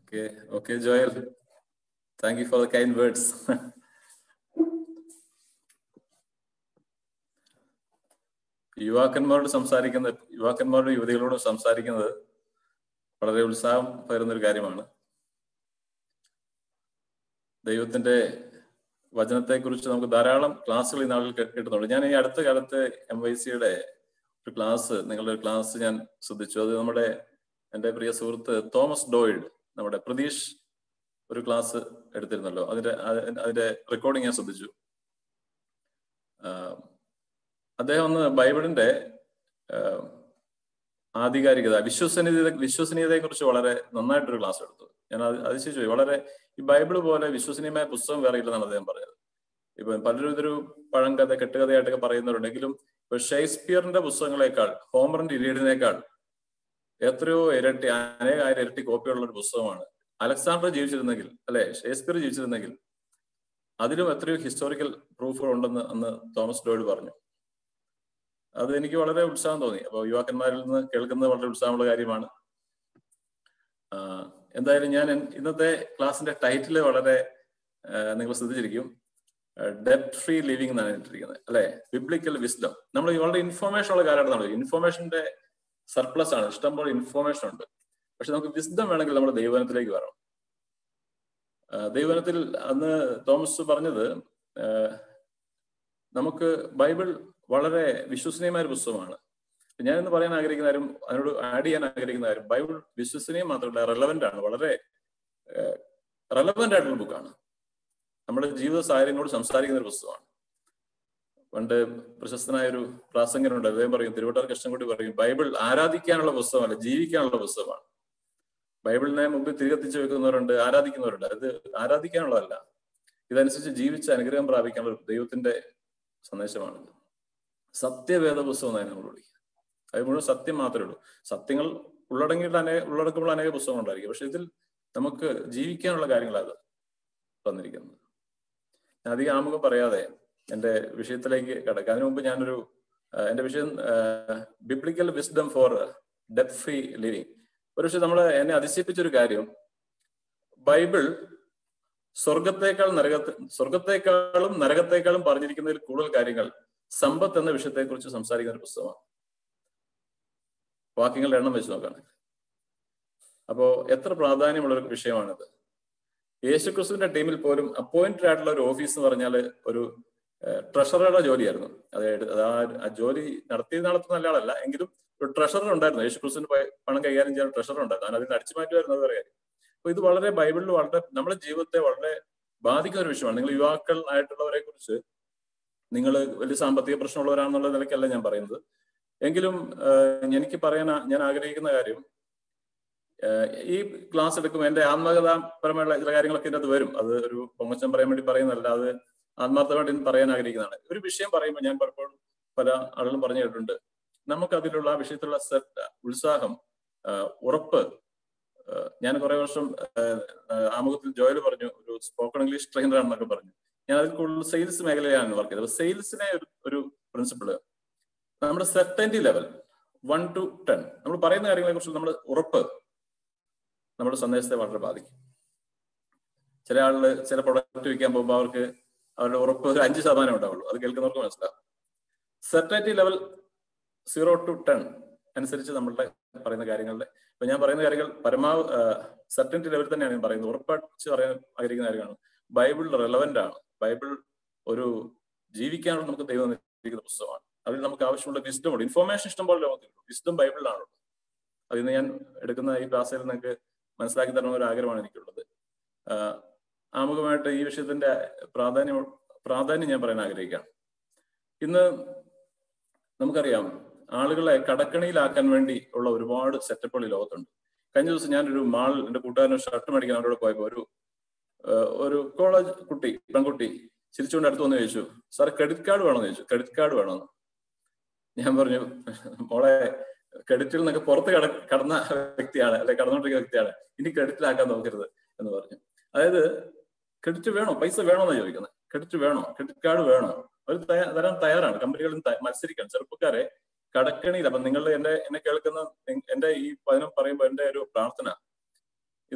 Okay, okay, Joel. Thank you for the kind words. യുവാക്കന്മാരോട് സംസാരിക്കുന്ന യുവാക്കന്മാരോട് യുവതികളോട് സംസാരിക്കുന്നത് വളരെ ഉത്സാഹം പകരുന്ന ഒരു കാര്യമാണ് ദൈവത്തിന്റെ വചനത്തെ കുറിച്ച് നമുക്ക് ധാരാളം ക്ലാസ്സുകൾ ഈ നാളിൽ കേ- കിട്ടുന്നുണ്ട് ഞാൻ ഈ അടുത്ത കാലത്ത് എം വൈ സിയുടെ ഒരു ക്ലാസ് നിങ്ങളുടെ ഒരു ക്ലാസ് ഞാൻ ശ്രദ്ധിച്ചു അത് നമ്മുടെ എൻ്റെ പ്രിയ സുഹൃത്ത് തോമസ് ഡോയിഡ് നമ്മുടെ പ്രതീഷ് ഒരു ക്ലാസ് എടുത്തിരുന്നല്ലോ അതിന്റെ അത് അതിന്റെ റെക്കോർഡിംഗ് ഞാൻ ശ്രദ്ധിച്ചു ആഹ് അദ്ദേഹം ഒന്ന് ബൈബിളിന്റെ ആഹ് ആധികാരികത വിശ്വസനീയത വിശ്വസനീയതയെ കുറിച്ച് വളരെ നന്നായിട്ടൊരു ക്ലാസ് എടുത്തു ഞാൻ അത് അതിശയിച്ചു പോയി. വളരെ ഈ ബൈബിൾ പോലെ വിശ്വസനീയമായ പുസ്തകം വേറെ ഇല്ലെന്നാണ് അദ്ദേഹം പറഞ്ഞത് ഇപ്പൊ പലരും ഇതൊരു പഴങ്കഥ കെട്ടുകഥയായിട്ടൊക്കെ പറയുന്നവരുണ്ടെങ്കിലും ഇപ്പൊ ഷേക്സ്പിയറിന്റെ പുസ്തകങ്ങളെക്കാൾ ഹോമറിന്റെ ഇരീഡിനേക്കാൾ എത്രയോ ഇരട്ടി അനേകായിരം ഇരട്ടി കോപ്പിയുള്ള ഒരു പുസ്തകമാണ് അലക്സാണ്ടർ ജീവിച്ചിരുന്നെങ്കിൽ അല്ലെ ഷേക്സ്പിയർ ജീവിച്ചിരുന്നെങ്കിൽ അതിലും എത്രയോ ഹിസ്റ്റോറിക്കൽ പ്രൂഫുകൾ ഉണ്ടെന്ന് അന്ന് തോമസ് ഡോയിഡ് പറഞ്ഞു അത് എനിക്ക് വളരെ ഉത്സാഹം തോന്നി അപ്പോൾ യുവാക്കന്മാരിൽ നിന്ന് കേൾക്കുന്നത് വളരെ ഉത്സാഹമുള്ള കാര്യമാണ് ആഹ് എന്തായാലും ഞാൻ എൻ- ഇന്നത്തെ ക്ലാസിന്റെ ടൈറ്റില് വളരെ ആഹ് നിങ്ങൾ ശ്രദ്ധിച്ചിരിക്കും ഡെപ്ത് ഫ്രീ ലിവിംഗ് എന്നാണ് ഇട്ടിരിക്കുന്നത് അല്ലെ ബിബ്ലിക്കൽ വിസ്ഡം നമ്മൾ വളരെ ഇൻഫോർമേഷൻ ഉള്ള കാലഘട്ടമാണ് ഇൻഫോർമേഷന്റെ സർപ്ലസ് ആണ് ഇഷ്ടംപോലെ ഇൻഫോർമേഷൻ ഉണ്ട് പക്ഷെ നമുക്ക് വിസ്ഡം വേണമെങ്കിൽ നമ്മുടെ ദൈവനത്തിലേക്ക് വരണം ആഹ് ദൈവനത്തിൽ അന്ന് തോമസ് പറഞ്ഞത് ആഹ് നമുക്ക് ബൈബിൾ വളരെ വിശ്വസനീയമായ ഒരു പുസ്തകമാണ് ഞാൻ ഇന്ന് പറയാൻ ആഗ്രഹിക്കുന്ന കാര്യം അതിനോട് ആഡ് ചെയ്യാൻ ആഗ്രഹിക്കുന്ന കാര്യം ബൈബിൾ വിശ്വസനീയം മാത്രമല്ല റെലവെന്റ് ആണ് വളരെ റെലവെന്റ് ആയിട്ടുള്ള ബുക്കാണ് നമ്മുടെ ജീവിത സാഹചര്യങ്ങളോട് സംസാരിക്കുന്ന ഒരു പുസ്തകമാണ് പണ്ട് പ്രശസ്തനായ ഒരു പ്രാസംഗനുണ്ട് അദ്ദേഹം പറയും തിരുവട്ടാർ കൃഷ്ണൻകുട്ടി പറയും ബൈബിൾ ആരാധിക്കാനുള്ള പുസ്തകമല്ല ജീവിക്കാനുള്ള പുസ്തകമാണ് ബൈബിളിനെ മുമ്പിൽ തിരികെത്തിച്ച് വെക്കുന്നവരുണ്ട് ആരാധിക്കുന്നവരുണ്ട് അത് ആരാധിക്കാനുള്ളതല്ല ഇതനുസരിച്ച് ജീവിച്ച് അനുഗ്രഹം പ്രാപിക്കാനുള്ള ഒരു ദൈവത്തിന്റെ സന്ദേശമാണിത് സത്യവേദ പുസ്തകം എന്നാണ് നമ്മൾ വിളിക്കുക അത് മുഴുവൻ സത്യം മാത്രമേ ഉള്ളൂ സത്യങ്ങൾ ഉള്ളടങ്ങിയിട്ട് അനേ ഉള്ളടക്കമുള്ള അനേക പുസ്തകം ഉണ്ടായിരിക്കും പക്ഷെ ഇതിൽ നമുക്ക് ജീവിക്കാനുള്ള കാര്യങ്ങളാണ് തന്നിരിക്കുന്നത് ഞാൻ അധികം ആമുഖം പറയാതെ എന്റെ വിഷയത്തിലേക്ക് കിടക്കാം അതിനു മുമ്പ് ഞാനൊരു ആ, എന്റെ വിഷയം biblical wisdom for debt free living ഒരു പക്ഷെ നമ്മൾ എന്നെ അതിശയിപ്പിച്ചൊരു കാര്യം ബൈബിൾ സ്വർഗത്തേക്കാൾ നരകത്തെ സ്വർഗത്തെക്കാളും നരകത്തെക്കാളും പറഞ്ഞിരിക്കുന്നതിൽ കൂടുതൽ കാര്യങ്ങൾ സമ്പത്ത് എന്ന വിഷയത്തെക്കുറിച്ച് സംസാരിക്കുന്ന ഒരു പുസ്തകമാണ് വാക്യങ്ങളുടെ എണ്ണം വെച്ച് നോക്കുകയാണ് അപ്പോ എത്ര പ്രാധാന്യമുള്ള ഒരു വിഷയമാണിത് യേശുക്രിസ്തുവിന്റെ ടീമിൽ പോലും അപ്പോയിന്റഡ് ആയിട്ടുള്ള ഒരു ഓഫീസ് എന്ന് പറഞ്ഞാൽ ഒരു ട്രഷററുടെ ജോലിയായിരുന്നു അതായത് അത് ആ- ആ ജോലി നടത്തി നടത്തുന്ന നല്ല ആളല്ല എങ്കിലും ഒരു ട്രഷറർ ഉണ്ടായിരുന്നു യേശുക്രിസ്തുവിന് പ- പണം കൈകാര്യം ചെയ്യാൻ ട്രഷറർ ഉണ്ടായിരുന്നു ഞാൻ അതിന് അടിച്ചു മാറ്റുമായിരുന്നു അത് വേറെ കാര്യം അപ്പൊ ഇത് വളരെ ബൈബിളിൽ വളരെ നമ്മുടെ ജീവിതത്തെ വളരെ ബാധിക്കുന്ന ഒരു വിഷയമാണ് നിങ്ങൾ യുവാക്കൾ ആയിട്ടുള്ളവരെ കുറിച്ച് നിങ്ങൾ വലിയ സാമ്പത്തിക പ്രശ്നമുള്ളവരാണെന്നുള്ള നിലയ്ക്കല്ല ഞാൻ പറയുന്നത് എങ്കിലും ആഹ് എനിക്ക് പറയാൻ ആ- ഞാൻ ആഗ്രഹിക്കുന്ന കാര്യം ആഹ് ഈ ക്ലാസ് എടുക്കുമ്പോൾ എന്റെ ആത്മകഥാപരമായുള്ള ചില കാര്യങ്ങളൊക്കെ ഇതിനകത്ത് വരും അത് ഒരു പൊങ്ങച്ചം പറയാൻ വേണ്ടി പറയുന്നതല്ല അത് ആത്മാർത്ഥമായിട്ട് ഇന്ന് പറയാൻ ആഗ്രഹിക്കുന്നതാണ് ഒരു വിഷയം പറയുമ്പോൾ ഞാൻ പലപ്പോഴും പല ആളുകളും പറഞ്ഞു കേട്ടിട്ടുണ്ട് നമുക്ക് അതിലുള്ള ആ വിഷയത്തിലുള്ള സെറ്റ് ഉത്സാഹം ആഹ് ഉറപ്പ് ആഹ് ഞാൻ കുറെ വർഷം ആഹ് ആഹ് ആമുഖത്തിൽ ജോയൽ പറഞ്ഞു ഒരു സ്പോക്കൺ ഇംഗ്ലീഷ് ട്രെയിനർ ആണെന്നൊക്കെ പറഞ്ഞു ഞാൻ അതിൽ കൂടുതൽ സെയിൽസ് മേഖലയാണ് വർക്ക് ചെയ്തത് സെയിൽസിനെ ഒരു ഒരു പ്രിൻസിപ്പിള് നമ്മുടെ certainty level one to ten നമ്മൾ പറയുന്ന കാര്യങ്ങളെ കുറിച്ച് നമ്മുടെ ഉറപ്പ് നമ്മുടെ സന്ദേശത്തെ വളരെ ബാധിക്കും ചില ആളുകൾ ചില പ്രൊഡക്റ്റ് വിൽക്കാൻ പോകുമ്പോൾ അവർക്ക് അവരുടെ ഉറപ്പ് ഒരു അഞ്ച് ശതമാനം ഉണ്ടാവുള്ളൂ അത് കേൾക്കുന്നവർക്ക് മനസ്സിലാവും certainty level zero to ten അനുസരിച്ച് നമ്മളുടെ പറയുന്ന കാര്യങ്ങളുടെ ഇപ്പൊ ഞാൻ പറയുന്ന കാര്യങ്ങൾ പരമാവധി സെർട്ടനിറ്റി ലെവൽ തന്നെയാണ് ഞാൻ പറയുന്നത് ഉറപ്പിച്ച് പറയാൻ ആഗ്രഹിക്കുന്ന കാര്യമാണ് ബൈബിൾ റെലവെന്റ് ആണ് ബൈബിൾ ഒരു ജീവിക്കാനുള്ള നമുക്ക് ദൈവം നൽകിയിരിക്കുന്ന പുസ്തകമാണ് അതിൽ നമുക്ക് ആവശ്യമുള്ള വിസ്ഡം ഉണ്ട് ഇൻഫോർമേഷൻ ഇഷ്ടം പോലെ ലോകത്തിലുണ്ട് വിസ്ഡം ബൈബിളിലാണ് അതിൽ നിന്ന് ഞാൻ എടുക്കുന്ന ഈ ക്ലാസ്സിൽ നിങ്ങൾക്ക് മനസ്സിലാക്കി തരണം ഒരു ആഗ്രഹമാണ് എനിക്കുള്ളത് ആഹ് ആമുഖമായിട്ട് ഈ വിഷയത്തിന്റെ പ്രാധാന്യം പ്രാധാന്യം ഞാൻ പറയാൻ ആഗ്രഹിക്കുകയാണ് ഇന്ന് നമുക്കറിയാം ആളുകളെ കടക്കണിയിലാക്കാൻ വേണ്ടി ഉള്ള ഒരുപാട് സെറ്റപ്പുകൾ ഈ ലോകത്തുണ്ട് കഴിഞ്ഞ ദിവസം ഞാനൊരു മാൾ എന്റെ കൂട്ടുകാരന് ഷർട്ട് മേടിക്കാൻ അവരോട് പോയപ്പോ ഒരു ആഹ് ഒരു കോളേജ് കുട്ടി പെൺകുട്ടി ചിരിച്ചുകൊണ്ട് അടുത്ത് വന്ന് ചോദിച്ചു സാർ ക്രെഡിറ്റ് കാർഡ് വേണമെന്ന് ചോദിച്ചു ക്രെഡിറ്റ് കാർഡ് വേണമെന്ന് ഞാൻ പറഞ്ഞു മോളെ ക്രെഡിറ്റിൽ നിന്നൊക്കെ പുറത്ത് കട കടന്ന വ്യക്തിയാണ് അല്ലെ കടന്നുകൊണ്ടിരിക്കുന്ന വ്യക്തിയാണ് ഇനി ക്രെഡിറ്റിലാക്കാൻ നോക്കരുത് എന്ന് പറഞ്ഞു അതായത് ക്രെഡിറ്റ് വേണോ പൈസ വേണോന്നാ ചോദിക്കുന്നത് ക്രെഡിറ്റ് വേണോ ക്രെഡിറ്റ് കാർഡ് വേണോ അവർ തയ്യാ- തരാൻ തയ്യാറാണ് കമ്പനികളിൽ ത- മത്സരിക്കാൻ ചെറുപ്പക്കാരെ കടക്കണിയിൽ അപ്പൊ നിങ്ങൾ എന്റെ എന്നെ കേൾക്കുന്ന നി- എന്റെ ഈ പതിനം പറയുമ്പോൾ എന്റെ ഒരു പ്രാർത്ഥന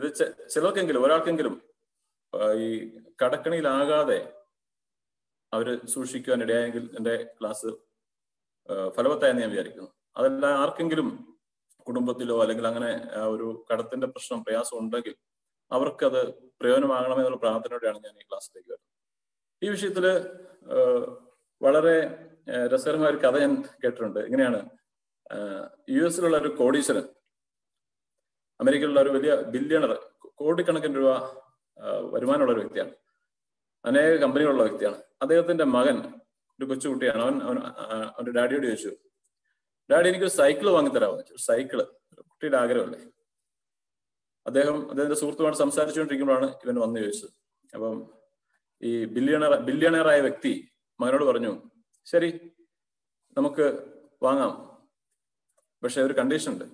ഇത് ചെ- ചിലർക്കെങ്കിലും ഒരാൾക്കെങ്കിലും ആ, ഈ കടക്കണിയിലാകാതെ അവര് സൂക്ഷിക്കുവാൻ ഇടയായെങ്കിൽ എൻ്റെ ക്ലാസ് ഫലവത്തായെന്ന് ഞാൻ വിചാരിക്കുന്നു അതല്ല ആർക്കെങ്കിലും കുടുംബത്തിലോ അല്ലെങ്കിൽ അങ്ങനെ ആ, ഒരു കടത്തിന്റെ പ്രശ്നം പ്രയാസം ഉണ്ടെങ്കിൽ അവർക്കത് പ്രയോജനമാകണമെന്നുള്ള പ്രാർത്ഥനയോടെയാണ് ഞാൻ ഈ ക്ലാസ്സിലേക്ക് വരുന്നത് ഈ വിഷയത്തില് ആ, വളരെ ആ, രസകരമായ ഒരു കഥ ഞാൻ കേട്ടിട്ടുണ്ട് ഇങ്ങനെയാണ് യു എസിലുള്ള ഒരു കോടീശ്വരൻ അമേരിക്കയിലുള്ള ഒരു വലിയ ബില്യണർ കോടിക്കണക്കിന് രൂപ ആ, വരുമാനമുള്ള ഒരു വ്യക്തിയാണ് അനേക കമ്പനികളുള്ള വ്യക്തിയാണ് അദ്ദേഹത്തിന്റെ മകൻ ഒരു കൊച്ചുകുട്ടിയാണ് അവൻ അവൻ ആ, അവന്റെ ഡാഡിയോട് ചോദിച്ചു ഡാഡി എനിക്കൊരു സൈക്കിൾ വാങ്ങിത്തരാമോ എന്ന് ചോദിച്ചു. ഒരു സൈക്കിള് കുട്ടിയുടെ ആഗ്രഹമല്ലേ അദ്ദേഹം അദ്ദേഹത്തിന്റെ സുഹൃത്തുമായിട്ട് സംസാരിച്ചുകൊണ്ടിരിക്കുമ്പോഴാണ് ഇവൻ വന്നു ചോദിച്ചത് അപ്പം ഈ ബില്യണർ ബില്യണറായ വ്യക്തി മകനോട് പറഞ്ഞു ശരി നമുക്ക് വാങ്ങാം പക്ഷെ ഒരു കണ്ടീഷൻ ഉണ്ട്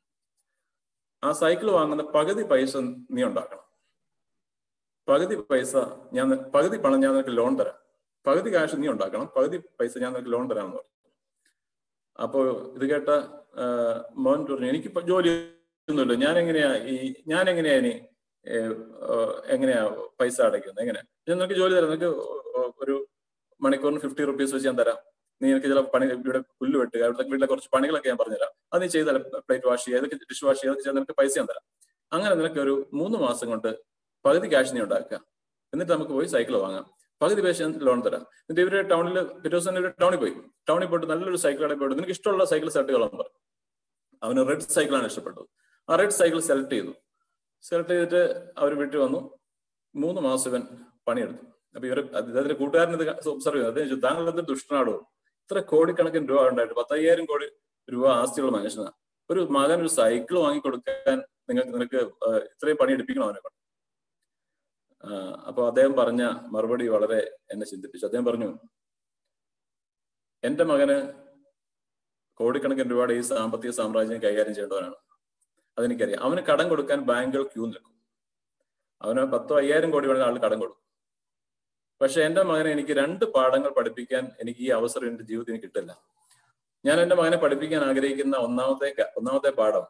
ആ സൈക്കിൾ വാങ്ങുന്ന പകുതി പൈസ നീ ഉണ്ടാക്കണം പകുതി പൈസ ഞാൻ പകുതി പണം ഞാൻ നിനക്ക് ലോൺ തരാം പകുതി കാശ് നീ ഉണ്ടാക്കണം പകുതി പൈസ ഞാൻ നിനക്ക് ലോൺ തരാമെന്ന് പറഞ്ഞു അപ്പോ ഇത് കേട്ട ആ, മോൻ പറഞ്ഞു എനിക്കിപ്പോ ജോലി ഒന്നുമില്ല ഞാൻ എങ്ങനെയാ ഈ ഞാൻ എങ്ങനെയാ ഇനി ഏ, ആ, എങ്ങനെയാ പൈസ അടയ്ക്കുന്നത് എങ്ങനെ ഞാൻ നിനക്ക് ജോലി തരാം നിനക്ക് ഒരു മണിക്കൂറിന് ഫിഫ്റ്റി റുപ്പീസ് വെച്ച് ഞാൻ തരാം നീ എനിക്ക് ചില പണി ഇവിടെ പുല്ല് വെട്ടുക അവിടുത്തെ വീട്ടിലെ കുറച്ച് പണികളൊക്കെ ഞാൻ പറഞ്ഞുതരാം അത് നീ ചെയ്താൽ പ്ലേറ്റ് വാഷ് ചെയ്യുക ഇതൊക്കെ ഡിഷ് വാഷ് ചെയ്യുക അതൊക്കെ ചെയ്താൽ നിനക്ക് പൈസ ഞാൻ തരാം അങ്ങനെ നിനക്ക് ഒരു മൂന്ന് മാസം കൊണ്ട് പകുതി ക്യാഷ് നീ ഉണ്ടാക്കുക എന്നിട്ട് നമുക്ക് പോയി സൈക്കിൾ വാങ്ങാം പകുതി പൈസ ഞാൻ ലോൺ തരാം എന്നിട്ട് ഇവര് ടൗണിൽ പിറ്റേ ദിവസം തന്നെ ഇവര് ടൗണിൽ പോയി ടൗണിൽ പോയിട്ട് നല്ലൊരു സൈക്കിൾ കടയിൽ പോയിട്ട് നിനക്ക് ഇഷ്ടമുള്ള സൈക്കിൾ സെലക്ട് ചെയ്യണം പറഞ്ഞു അവന് റെഡ് സൈക്കിളാണ് ഇഷ്ടപ്പെട്ടത് ആ റെഡ് സൈക്കിൾ സെലക്ട് ചെയ്തു സെലക്ട് ചെയ്തിട്ട് അവർ വീട്ടിൽ വന്നു മൂന്ന് മാസം ഇവൻ പണിയെടുത്തു അപ്പൊ ഇവര് അദ്ദേഹത്തിന്റെ കൂട്ടുകാരൻ ഇത് ഒബ്സർവ് ചെയ്തു അദ്ദേഹം ചോദിച്ചു താങ്കൾ എന്ത് ദുഷ്ടനാടോ ഇത്ര കോടിക്കണക്കിന് രൂപ ഉണ്ടായിട്ട് പത്തയ്യായിരം കോടി രൂപ ആസ്തിയുള്ള മനുഷ്യനാണ് ഒരു മകൻ ഒരു സൈക്കിൾ വാങ്ങിക്കൊടുക്കാൻ നിങ്ങൾക്ക് നിനക്ക് ആ, ഇത്രയും പണി എടുപ്പിക്കണം അവനെ കൊണ്ട് ആ, അപ്പൊ അദ്ദേഹം പറഞ്ഞ മറുപടി വളരെ എന്നെ ചിന്തിപ്പിച്ചു അദ്ദേഹം പറഞ്ഞു എന്റെ മകന് കോടിക്കണക്കിന് രൂപയുടെ ഈ സാമ്പത്തിക സാമ്രാജ്യം കൈകാര്യം ചെയ്യേണ്ടവനാണ് അതെനിക്കറിയാം അവന് കടം കൊടുക്കാൻ ബാങ്കുകൾ ക്യൂ നിൽക്കും അവന് പത്തോ അയ്യായിരം കോടി വേണമെങ്കിൽ ആൾ കടം കൊടുക്കും പക്ഷെ എന്റെ മകനെ എനിക്ക് രണ്ട് പാഠങ്ങൾ പഠിപ്പിക്കാൻ എനിക്ക് ഈ അവസരം എന്റെ ജീവിതത്തിന് കിട്ടില്ല ഞാൻ എന്റെ മകനെ പഠിപ്പിക്കാൻ ആഗ്രഹിക്കുന്ന ഒന്നാമത്തെ ക- ഒന്നാമത്തെ പാഠം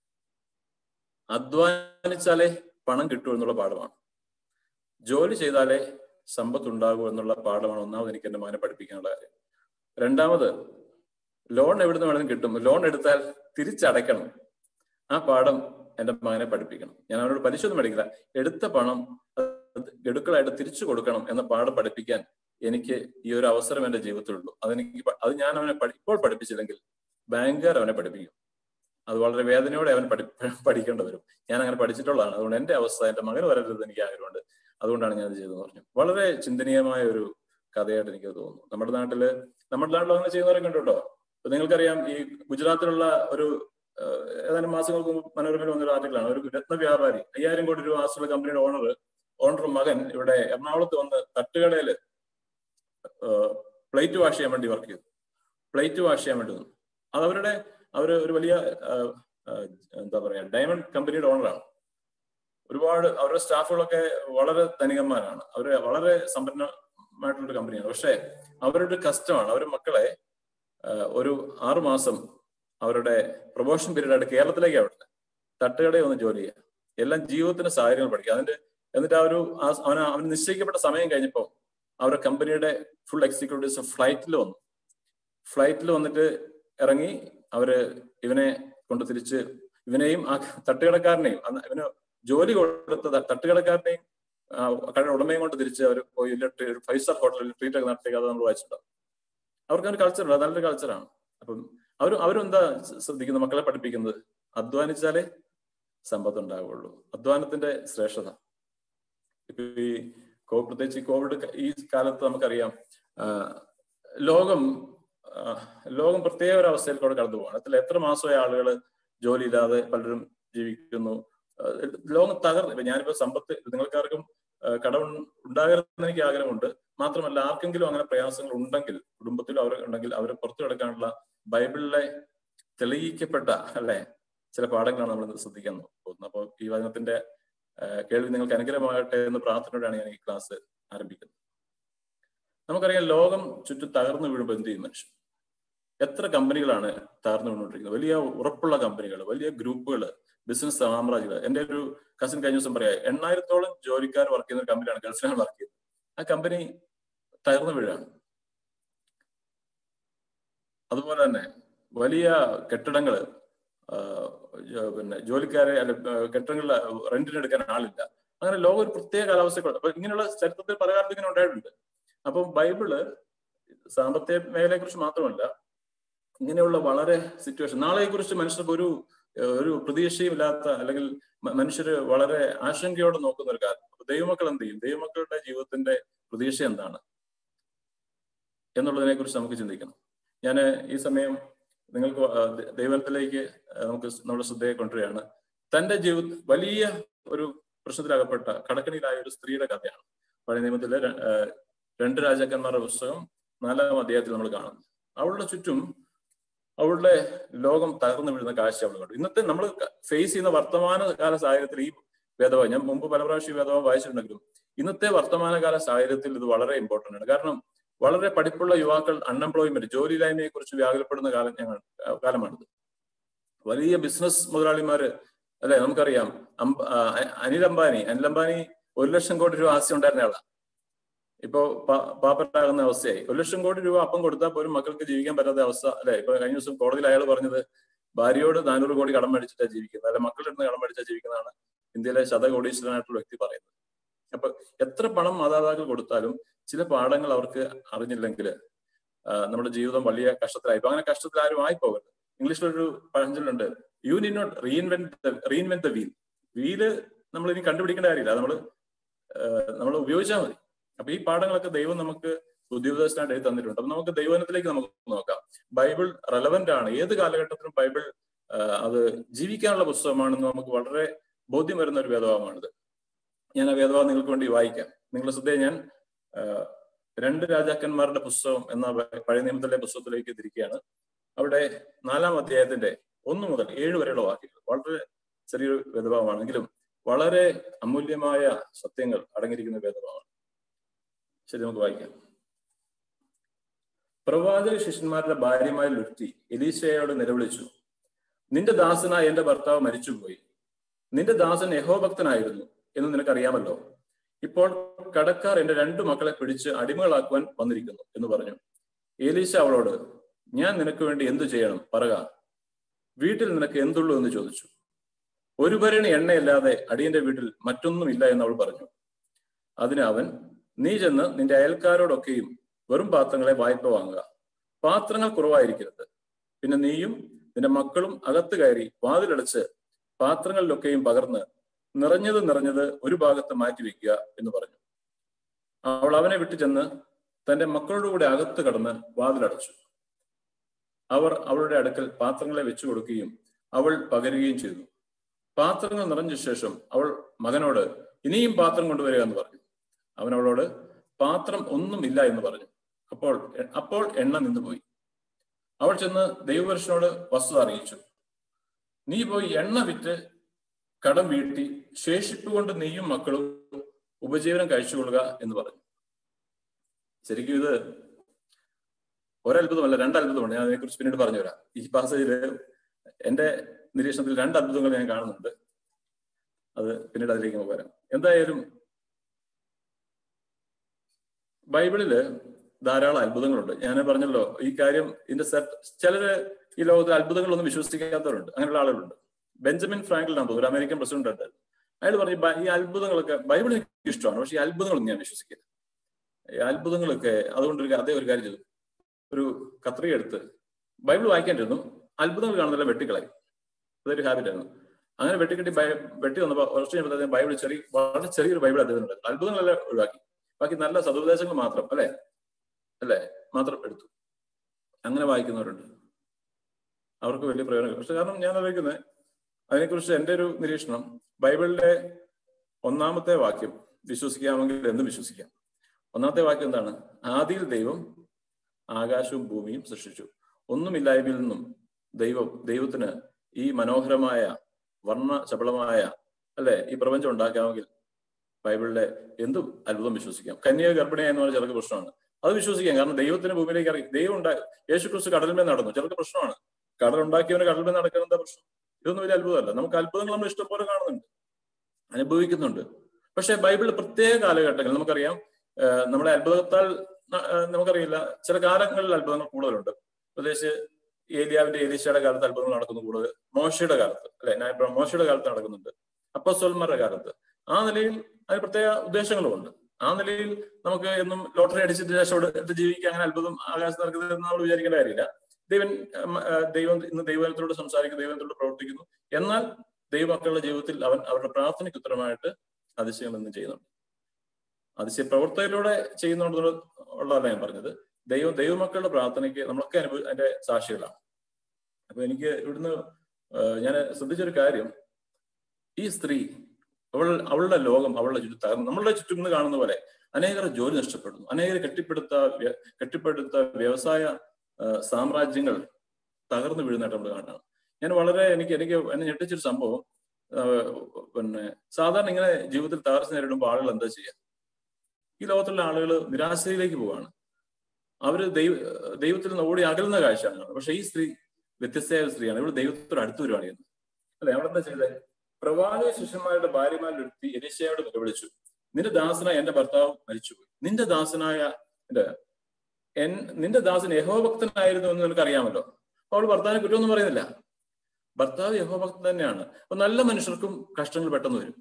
അധ്വാനിച്ചാലേ പണം കിട്ടൂ എന്നുള്ള പാഠമാണ് ജോലി ചെയ്താലേ സമ്പത്ത് ഉണ്ടാകൂ എന്നുള്ള പാഠമാണ് ഒന്നാമത് എനിക്ക് എന്റെ മകനെ പഠിപ്പിക്കാനുള്ള കാര്യം രണ്ടാമത് ലോൺ എവിടുന്ന് വേണമെങ്കിലും കിട്ടും ലോൺ എടുത്താൽ തിരിച്ചടയ്ക്കണം ആ പാഠം എന്റെ മകനെ പഠിപ്പിക്കണം ഞാൻ അവനോട് പലിശ ഒന്നും പഠിക്കില്ല എടുത്ത പണം അത് ഗഡുക്കളായിട്ട് തിരിച്ചു കൊടുക്കണം എന്ന പാഠം പഠിപ്പിക്കാൻ എനിക്ക് ഈ ഒരു അവസരം എന്റെ ജീവിതത്തിലുള്ളൂ അതെനിക്ക് പ- അത് ഞാൻ അവനെ പഠി- ഇപ്പോൾ പഠിപ്പിച്ചില്ലെങ്കിൽ ബാങ്കുകാർ അവനെ പഠിപ്പിക്കും അത് വളരെ വേദനയോടെ അവൻ പഠി പഠിക്കേണ്ടി വരും ഞാൻ അങ്ങനെ പഠിച്ചിട്ടുള്ളതാണ് അതുകൊണ്ട് എന്റെ അവസ്ഥ എന്റെ മകന് വരരുത് എനിക്ക് ആഗ്രഹമുണ്ട് അതുകൊണ്ടാണ് ഞാൻ ഇത് ചെയ്തതെന്ന് പറഞ്ഞു വളരെ ചിന്തനീയമായ ഒരു കഥയായിട്ട് എനിക്ക് തോന്നുന്നു നമ്മുടെ നാട്ടില് നമ്മുടെ നാട്ടിൽ അങ്ങനെ ചെയ്യുന്നവരൊക്കെ ഉണ്ട് കേട്ടോ ഇപ്പൊ നിങ്ങൾക്കറിയാം ഈ ഗുജറാത്തിലുള്ള ഒരു ഏഹ്, ഏതാനും മാസങ്ങൾക്ക് മുമ്പ് മനോരമയിൽ വന്നൊരു ആർട്ടിക്കിളാണ് ഒരു രത്ന വ്യാപാരി അയ്യായിരം കോടി രൂപ ആസ്തിയുള്ള കമ്പനിയുടെ ഓണർ ഓണർ മകൻ ഇവിടെ എറണാകുളത്ത് വന്ന് തട്ടുകടയില് പ്ലേറ്റ് വാഷ് ചെയ്യാൻ വേണ്ടി വർക്ക് ചെയ്തു പ്ലേറ്റ് വാഷ് ചെയ്യാൻ വേണ്ടി വന്നു അത് അവരുടെ അവര് ഒരു വലിയ ഏഹ്, ഏഹ്, എന്താ പറയാ ഡയമണ്ട് കമ്പനിയുടെ ഓണറാണ് ഒരുപാട് അവരുടെ സ്റ്റാഫുകളൊക്കെ വളരെ ധനികന്മാരാണ് അവര് വളരെ സമ്പന്നമായിട്ടുള്ള ഒരു കമ്പനിയാണ് പക്ഷെ അവരുടെ കഷ്ടമാണ് അവരുടെ മക്കളെ ഏഹ്, ഒരു ആറു മാസം അവരുടെ പ്രൊമോഷൻ പീരീഡ് ആയിട്ട് കേരളത്തിലേക്ക് അവിടുത്തെ തട്ടുകടയിൽ വന്ന് ജോലി ചെയ്യുക എല്ലാം ജീവിതത്തിന്റെ സാഹചര്യങ്ങൾ പഠിക്കുക അതിന്റെ എന്നിട്ട് ആ ഒരു ആ- അവന് അവന് നിശ്ചയിക്കപ്പെട്ട സമയം കഴിഞ്ഞപ്പോൾ അവരുടെ കമ്പനിയുടെ ഫുൾ എക്സിക്യൂട്ടീവ്സ് ഫ്ലൈറ്റിൽ വന്നു ഫ്ലൈറ്റിൽ വന്നിട്ട് ഇറങ്ങി അവര് ഇവനെ കൊണ്ട് തിരിച്ച് ഇവനെയും ആ തട്ടുകടക്കാരനെയും അന്ന് ഇവന് ജോലി കൊടുത്ത ത- തട്ടുകടക്കാരനെയും ആ, കടയുടെ ഉടമയും കൊണ്ട് തിരിച്ച് അവർ പോയി ഒരു ഫൈവ് സ്റ്റാർ ഹോട്ടലിൽ ട്രീറ്റ് ഒക്കെ നടത്തിയ കഥ നമ്മൾ വായിച്ചിട്ടുണ്ടാവും അവർക്ക് ഒരു കൾച്ചർ ഉണ്ട് അത് നല്ലൊരു കൾച്ചറാണ് അപ്പം അവർ അവരും എന്താ ശ്രദ്ധിക്കുന്നത് മക്കളെ പഠിപ്പിക്കുന്നത് അധ്വാനിച്ചാലേ സമ്പത്ത് ഉണ്ടാവുള്ളൂ അധ്വാനത്തിന്റെ ശ്രേഷ്ഠത ഇപ്പൊ ഈ കോ പ്രത്യേകിച്ച് ഈ കോവിഡ് ക- ഈ കാലത്ത് നമുക്കറിയാം ആ, ലോകം ആ, ലോകം പ്രത്യേക ഒരു അവസ്ഥയിൽ കൂടെ കടന്നു പോവാണ് അതിൽ എത്ര മാസമായ ആളുകൾ ജോലിയില്ലാതെ പലരും ജീവിക്കുന്നു ആ, ലോകം തകർന്നു ഇപ്പൊ ഞാനിപ്പോ സമ്പത്ത് നിങ്ങൾക്കാർക്കും ആ, കടം ഉണ്ടാകരുതെന്ന് എനിക്ക് ആഗ്രഹമുണ്ട് മാത്രമല്ല ആർക്കെങ്കിലും അങ്ങനെ പ്രയാസങ്ങൾ ഉണ്ടെങ്കിൽ കുടുംബത്തിലും അവർ ഉണ്ടെങ്കിൽ അവരെ പുറത്തു കിടക്കാനുള്ള ബൈബിളിലെ തെളിയിക്കപ്പെട്ട അല്ലെ ചില പാഠങ്ങളാണ് നമ്മൾ ഇന്ന് ശ്രദ്ധിക്കാൻ പോകുന്നത് അപ്പോൾ ഈ വചനത്തിന്റെ ആ, കേൾവി നിങ്ങൾക്ക് അനുഗ്രഹമാകട്ടെ എന്ന് പ്രാർത്ഥനയോടെയാണ് ഞാൻ ഈ ക്ലാസ് ആരംഭിക്കുന്നത് നമുക്കറിയാം ലോകം ചുറ്റും തകർന്നു വീഴുമ്പോൾ എന്ത് ചെയ്യും മനുഷ്യൻ എത്ര കമ്പനികളാണ് തകർന്നു വീണുകൊണ്ടിരിക്കുന്നത് വലിയ ഉറപ്പുള്ള കമ്പനികൾ വലിയ ഗ്രൂപ്പുകൾ ബിസിനസ് സാമ്രാജ്യം എന്റെ ഒരു കസിൻ കഴിഞ്ഞ ദിവസം പറയാം എണ്ണായിരത്തോളം ജോലിക്കാർ വർക്ക് ചെയ്യുന്ന ഒരു കമ്പനിയാണ് ഗൾഫിലാണ് വർക്ക് ചെയ്യുന്നത് ആ കമ്പനി തകർന്നു വീഴാണ് അതുപോലെ തന്നെ വലിയ കെട്ടിടങ്ങള് പിന്നെ ജോലിക്കാരെ അല്ല കെട്ടിടങ്ങളിൽ റെന്റിന് എടുക്കാൻ ആളില്ല അങ്ങനെ ലോകം ഒരു പ്രത്യേക കാലാവസ്ഥ അപ്പൊ ഇങ്ങനെയുള്ള ചരിത്രത്തിൽ പല കാലത്തും ഇങ്ങനെ ഉണ്ടായിട്ടുണ്ട് അപ്പം ബൈബിള് സാമ്പത്തിക മേഖലയെ കുറിച്ച് മാത്രമല്ല ഇങ്ങനെയുള്ള വളരെ സിറ്റുവേഷൻ നാളെയെ കുറിച്ച് മനുഷ്യർക്ക് ഒരു ഒരു പ്രതീക്ഷയുമില്ലാത്ത അല്ലെങ്കിൽ മനുഷ്യര് വളരെ ആശങ്കയോടെ നോക്കുന്ന ഒരു കാലം അപ്പൊ ദൈവമക്കൾ എന്ത് ചെയ്യും ദൈവമക്കളുടെ ജീവിതത്തിന്റെ പ്രതീക്ഷ എന്താണ് എന്നുള്ളതിനെ കുറിച്ച് നമുക്ക് ചിന്തിക്കണം ഞാൻ ഈ സമയം നിങ്ങൾക്ക് ദൈവത്തിലേക്ക് നമുക്ക് നമ്മുടെ ശ്രദ്ധയെ കൊണ്ടുവരികയാണ് തന്റെ ജീവിത വലിയ ഒരു പ്രശ്നത്തിലകപ്പെട്ട കടക്കണിയിലായ ഒരു സ്ത്രീയുടെ കഥയാണ് പഴയ നിയമത്തിലെ രണ്ട് രാജാക്കന്മാരുടെ പുസ്തകം നാലാം അധ്യായത്തിൽ നമ്മൾ കാണുന്നു അവളുടെ ചുറ്റും അവളുടെ ലോകം തകർന്നു വീഴുന്ന കാഴ്ച അവൾ കണ്ടു ഇന്നത്തെ നമ്മൾ ഫേസ് ചെയ്യുന്ന വർത്തമാന കാല സാഹചര്യത്തിൽ ഈ വേദവ ഞാൻ മുമ്പ് പല പ്രാവശ്യം വേദവ വായിച്ചിട്ടുണ്ടെങ്കിലും ഇന്നത്തെ വർത്തമാനകാല സാഹചര്യത്തിൽ ഇത് വളരെ ഇമ്പോർട്ടന്റ് ആണ് കാരണം വളരെ പഠിപ്പുള്ള യുവാക്കൾ അൺഎംപ്ലോയ്മെന്റ് ജോലിയില്ലായ്മയെ കുറിച്ച് വ്യാകുലപ്പെടുന്ന കാലം ഞങ്ങൾ കാലമാണിത് വലിയ ബിസിനസ് മുതലാളിമാര് അല്ലെ നമുക്കറിയാം അനിൽ അംബാനി അനിൽ അംബാനി ഒരു ലക്ഷം കോടി രൂപ ആസ്തി ഉണ്ടായിരുന്ന ആളാണ് ഇപ്പോ പാപ്പരാകുന്ന അവസ്ഥയായി ഒരു ലക്ഷം കോടി രൂപ അപ്പം കൊടുത്താൽ പോലും മക്കൾക്ക് ജീവിക്കാൻ പറ്റാത്ത അവസ്ഥ അല്ലെ ഇപ്പൊ കഴിഞ്ഞ ദിവസം കോടതിയിൽ അയാൾ പറഞ്ഞത് ഭാര്യയോട് നാനൂറ് കോടി കടം മേടിച്ചിട്ടാണ് ജീവിക്കുന്നത് അല്ലെ മക്കളുടെ അടുത്ത് കടം മേടിച്ചാൽ ജീവിക്കുന്നതാണ് ഇന്ത്യയിലെ ശതകോടീശ്വരനായിട്ടുള്ള വ്യക്തി പറയുന്നത് അപ്പൊ എത്ര പണം മാതാപിതാക്കൾ കൊടുത്താലും ചില പാഠങ്ങൾ അവർക്ക് അറിഞ്ഞില്ലെങ്കിൽ നമ്മുടെ ജീവിതം വലിയ കഷ്ടത്തിലായി ഇപ്പൊ അങ്ങനെ കഷ്ടത്തിൽ ആരും ആയി പോകരുത് ഇംഗ്ലീഷിലൊരു പഴഞ്ചൊല്ലുണ്ട് you need not reinvent reinvent the wheel wheel നമ്മൾ ഇനി കണ്ടുപിടിക്കേണ്ട കാര്യമില്ല നമ്മൾ നമ്മൾ ഉപയോഗിച്ചാൽ മതി അപ്പൊ ഈ പാഠങ്ങളൊക്കെ ദൈവം നമുക്ക് ബുദ്ധിപദേശനായിട്ട് എഴുതി തന്നിട്ടുണ്ട് അപ്പൊ നമുക്ക് ദൈവനത്തിലേക്ക് നമുക്ക് നോക്കാം ബൈബിൾ റെലവെന്റ് ആണ് ഏത് കാലഘട്ടത്തിലും ബൈബിൾ അത് ജീവിക്കാനുള്ള പുസ്തകമാണെന്ന് നമുക്ക് വളരെ ബോധ്യം വരുന്ന ഒരു വേദഭാവമാണിത് ഞാൻ ആ വേദഭാവം നിങ്ങൾക്ക് വേണ്ടി വായിക്കാം നിങ്ങളുടെ ശ്രദ്ധയെ ഞാൻ രണ്ട് രാജാക്കന്മാരുടെ പുസ്തകം എന്ന പഴയ നിയമത്തിലെ പുസ്തകത്തിലേക്ക് തിരിക്കുകയാണ് അവിടെ നാലാം അധ്യായത്തിന്റെ ഒന്ന് മുതൽ ഏഴ് വരെയുള്ള വാക്യങ്ങൾ വളരെ ചെറിയൊരു വേദഭാവമാണെങ്കിലും വളരെ അമൂല്യമായ സത്യങ്ങൾ അടങ്ങിയിരിക്കുന്ന വേദഭാവമാണ് ശരി നമുക്ക് വായിക്കാം പ്രവാചക ശിഷ്യന്മാരുടെ ഭാര്യമാരിൽ ഒരുത്തി എലീശയോട് നിലവിളിച്ചു നിന്റെ ദാസനായ എന്റെ ഭർത്താവ് മരിച്ചുപോയി നിന്റെ ദാസൻ യഹോഭക്തനായിരുന്നു എന്ന് നിനക്കറിയാമല്ലോ ഇപ്പോൾ കടക്കാർ എന്റെ രണ്ടു മക്കളെ പിടിച്ച് അടിമകളാക്കുവാൻ വന്നിരിക്കുന്നു എന്ന് പറഞ്ഞു ഏലീശ അവളോട് ഞാൻ നിനക്ക് വേണ്ടി എന്തു ചെയ്യണം പറക വീട്ടിൽ നിനക്ക് എന്തുള്ളൂ എന്ന് ചോദിച്ചു ഒരു ഭരണി എണ്ണയില്ലാതെ അടിയന്റെ വീട്ടിൽ മറ്റൊന്നുമില്ല എന്ന് അവൾ പറഞ്ഞു അതിന് അവൻ നീ ചെന്ന് നിന്റെ അയൽക്കാരോടൊക്കെയും വെറും പാത്രങ്ങളെ വായ്പ വാങ്ങുക പാത്രങ്ങൾ കുറവായിരിക്കരുത് പിന്നെ നീയും നിന്റെ മക്കളും അകത്ത് കയറി വാതിലടച്ച് പാത്രങ്ങളിലൊക്കെയും പകർന്ന് നിറഞ്ഞത് നിറഞ്ഞത് ഒരു ഭാഗത്ത് മാറ്റിവെക്കുക എന്ന് പറഞ്ഞു അവൾ അവനെ വിട്ടു ചെന്ന് തന്റെ മക്കളുടെ കൂടെ അകത്ത് കടന്ന് വാതിലടച്ചു അവർ അവളുടെ അടുക്കൽ പാത്രങ്ങളെ വെച്ചു കൊടുക്കുകയും അവൾ പകരുകയും ചെയ്തു പാത്രങ്ങൾ നിറഞ്ഞ ശേഷം അവൾ മകനോട് ഇനിയും പാത്രം കൊണ്ടുവരിക എന്ന് പറഞ്ഞു അവൻ അവളോട് പാത്രം ഒന്നും ഇല്ല എന്ന് പറഞ്ഞു അപ്പോൾ അപ്പോൾ എണ്ണ നിന്നുപോയി അവൾ ചെന്ന് ദൈവപുരുഷനോട് വസ്തുത അറിയിച്ചു നീ പോയി എണ്ണ വിറ്റ് കടം വീട്ടി ശേഷിപ്പ് കൊണ്ട് നീയും മക്കളും ഉപജീവനം കഴിച്ചുകൊള്ളുക എന്ന് പറഞ്ഞു ശരിക്കും ഇത് ഒരത്ഭുതമല്ല രണ്ട് അത്ഭുതമാണ് ഞാൻ അതിനെക്കുറിച്ച് പിന്നീട് പറഞ്ഞു തരാം ഈ പാസേജില് എന്റെ നിരീക്ഷണത്തിൽ രണ്ട് അത്ഭുതങ്ങൾ ഞാൻ കാണുന്നുണ്ട് അത് പിന്നീട് അതിലേക്ക് നമുക്ക് വരാം എന്തായാലും ബൈബിളില് ധാരാളം അത്ഭുതങ്ങളുണ്ട് ഞാൻ പറഞ്ഞല്ലോ ഈ കാര്യം ഇതിന്റെ ചിലര് ഈ ലോകത്തിൽ അത്ഭുതങ്ങളൊന്നും വിശ്വസിക്കാത്തവരുണ്ട് അങ്ങനെയുള്ള ആളുകളുണ്ട് ബെഞ്ചമിൻ ഫ്രാങ്കിൾ ആണ് ഒരു അമേരിക്കൻ പ്രസിഡന്റ് ഉണ്ടായിരുന്നു അയാൾ പറഞ്ഞു ഈ അത്ഭുതങ്ങളൊക്കെ ബൈബിൾ എനിക്ക് ഇഷ്ടമാണ് പക്ഷെ ഈ അത്ഭുതങ്ങളൊന്നും ഞാൻ വിശ്വസിക്കില്ല ഈ അത്ഭുതങ്ങളൊക്കെ അതുകൊണ്ട് ഒരു അതേ ഒരു കാര്യം ചെയ്തു ഒരു കത്രിക എടുത്ത് ബൈബിൾ വായിക്കാണ്ടിരുന്നു അത്ഭുതങ്ങൾ കാണുന്നില്ല വെട്ടിക്കളയും അതൊരു ഹാബിറ്റ് ആയിരുന്നു അങ്ങനെ വെട്ടിക്കെട്ടി വെട്ടി വന്നപ്പോൾ കുറച്ച് കഴിയുമ്പോൾ ബൈബിൾ ചെറിയ വളരെ ചെറിയൊരു ബൈബിൾ അദ്ദേഹം അത്ഭുതങ്ങളെല്ലാം ഒഴിവാക്കി ബാക്കി നല്ല സതുപദേശങ്ങൾ മാത്രം അല്ലെ അല്ലെ മാത്രം എടുത്തു അങ്ങനെ വായിക്കുന്നവരുണ്ട് അവർക്ക് വലിയ പ്രയോജനം പക്ഷെ കാരണം ഞാൻ ആലോചിക്കുന്നത് അതിനെക്കുറിച്ച് എൻ്റെ ഒരു നിരീക്ഷണം ബൈബിളിലെ ഒന്നാമത്തെ വാക്യം വിശ്വസിക്കാമെങ്കിൽ എന്തും വിശ്വസിക്കാം ഒന്നാമത്തെ വാക്യം എന്താണ് ആദിയിൽ ദൈവം ആകാശവും ഭൂമിയും സൃഷ്ടിച്ചു ഒന്നുമില്ലായ്മയിൽ നിന്നും ദൈവം ദൈവത്തിന് ഈ മനോഹരമായ വർണ്ണ ശബളമായ അല്ലെ ഈ പ്രപഞ്ചം ഉണ്ടാക്കാമെങ്കിൽ ബൈബിളിലെ എന്തും അത്ഭുതം വിശ്വസിക്കാം കന്യ ഗർഭിണിയ എന്ന് പറഞ്ഞാൽ ചിലർക്ക് പ്രശ്നമാണ് അത് വിശ്വസിക്കാം കാരണം ദൈവത്തിന് ഭൂമിയിലേക്ക് ഇറങ്ങി ദൈവം ഉണ്ടായി യേശു ക്രിസ്തു കടലിന്മേൽ നടന്നു ചിലർക്ക് പ്രശ്നമാണ് കടൽ ഉണ്ടാക്കിയവന് കടലിന്മേൽ നടക്കുന്ന എന്താ പ്രശ്നം ഇതൊന്നും വലിയ അത്ഭുതമല്ല നമുക്ക് അത്ഭുതങ്ങൾ നമ്മൾ ഇഷ്ടംപോലെ കാണുന്നുണ്ട് അനുഭവിക്കുന്നുണ്ട് പക്ഷെ ബൈബിളിൽ പ്രത്യേക കാലഘട്ടങ്ങൾ നമുക്കറിയാം നമ്മളെ അത്ഭുതത്താൽ നമുക്കറിയില്ല ചില കാലങ്ങളിൽ അത്ഭുതങ്ങൾ കൂടുതലുണ്ട് പ്രത്യേകിച്ച് ഏലിയാവിന്റെ ഏലീശയുടെ കാലത്ത് അത്ഭുതങ്ങൾ നടക്കുന്നു കൂടുതൽ മോശയുടെ കാലത്ത് അല്ലെ ഞാൻ മോശയുടെ കാലത്ത് നടക്കുന്നുണ്ട് അപ്പസ്വൽമാരുടെ കാലത്ത് ആ നിലയിൽ അതിന് പ്രത്യേക ഉദ്ദേശങ്ങളുമുണ്ട് ആ നിലയിൽ നമുക്ക് എന്നും ലോട്ടറി അടിച്ചിട്ട് രക്ഷപ്പെട്ട് ജീവിക്കുക അങ്ങനെ അത്ഭുതം ആകാശത്ത് നടക്കുന്നതെന്ന് നമ്മൾ വിചാരിക്കേണ്ട കാര്യമില്ല ദൈവൻ ദൈവം ഇന്ന് ദൈവത്തിലൂടെ സംസാരിക്കുന്നു ദൈവത്തിലൂടെ പ്രവർത്തിക്കുന്നു എന്നാൽ ദൈവമക്കളുടെ ജീവിതത്തിൽ അവൻ അവരുടെ പ്രാർത്ഥനയ്ക്ക് ഉത്തരമായിട്ട് അതിശയങ്ങൾ ഇന്ന് ചെയ്യുന്നുണ്ട് അതിശയ പ്രവർത്തകയിലൂടെ ചെയ്യുന്നുണ്ടെന്നുള്ള ഉള്ളതല്ല ഞാൻ പറഞ്ഞത് ദൈവം ദൈവമക്കളുടെ പ്രാർത്ഥനയ്ക്ക് നമ്മളൊക്കെ അനുഭവ അതിന്റെ സാക്ഷികളാണ് അപ്പൊ എനിക്ക് ഇവിടുന്ന് ഞാൻ ശ്രദ്ധിച്ചൊരു കാര്യം ഈ സ്ത്രീ അവൾ അവളുടെ ലോകം അവളുടെ ചുറ്റും തകർന്നു നമ്മളുടെ ചുറ്റും ഇന്ന് കാണുന്ന പോലെ അനേകർ ജോലി നഷ്ടപ്പെടുന്നു അനേകർ കെട്ടിപ്പടുത്ത കെട്ടിപ്പടുത്ത വ്യവസായ സാമ്രാജ്യങ്ങൾ തകർന്നു വീഴുന്നതായിട്ട് നമ്മൾ കാണാം ഞാൻ വളരെ എനിക്ക് എനിക്ക് എന്നെ ഞെട്ടിച്ചൊരു സംഭവം പിന്നെ സാധാരണ ഇങ്ങനെ ജീവിതത്തിൽ തകർച്ച നേരിടുമ്പോൾ ആളുകൾ എന്താ ചെയ്യുക ഈ ലോകത്തുള്ള ആളുകൾ നിരാശയിലേക്ക് പോവാണ് അവര് ദൈവ ദൈവത്തിൽ നിന്ന് ഓടി അകലുന്ന കാഴ്ചയാണ് കാണുന്നത് പക്ഷെ ഈ സ്ത്രീ വ്യത്യസ്തയായ സ്ത്രീയാണ് ഇവിടെ ദൈവത്തോട് അടുത്തു വരുവാണ് ചെയ്യുന്നത് അല്ലെ അവളെന്താ ചെയ്തത് പ്രവാചക ശിഷ്യന്മാരുടെ ഭാര്യമാരിൽ ഒരുത്തി എലിശയോട് നിലവിളിച്ചു നിന്റെ ദാസനായ എന്റെ ഭർത്താവ് മരിച്ചുപോയി നിന്റെ ദാസനായ എന്റെ എൻ നിന്റെ ദാസൻ യഹോഭക്തനായിരുന്നു എന്ന് നിനക്ക് അറിയാമല്ലോ അപ്പോൾ അവൾ ഭർത്താവിനെ കുറ്റമൊന്നും പറയുന്നില്ല ഭർത്താവ് യഹോഭക്തൻ തന്നെയാണ് അപ്പൊ നല്ല മനുഷ്യർക്കും കഷ്ടങ്ങൾ പെട്ടെന്ന് വരും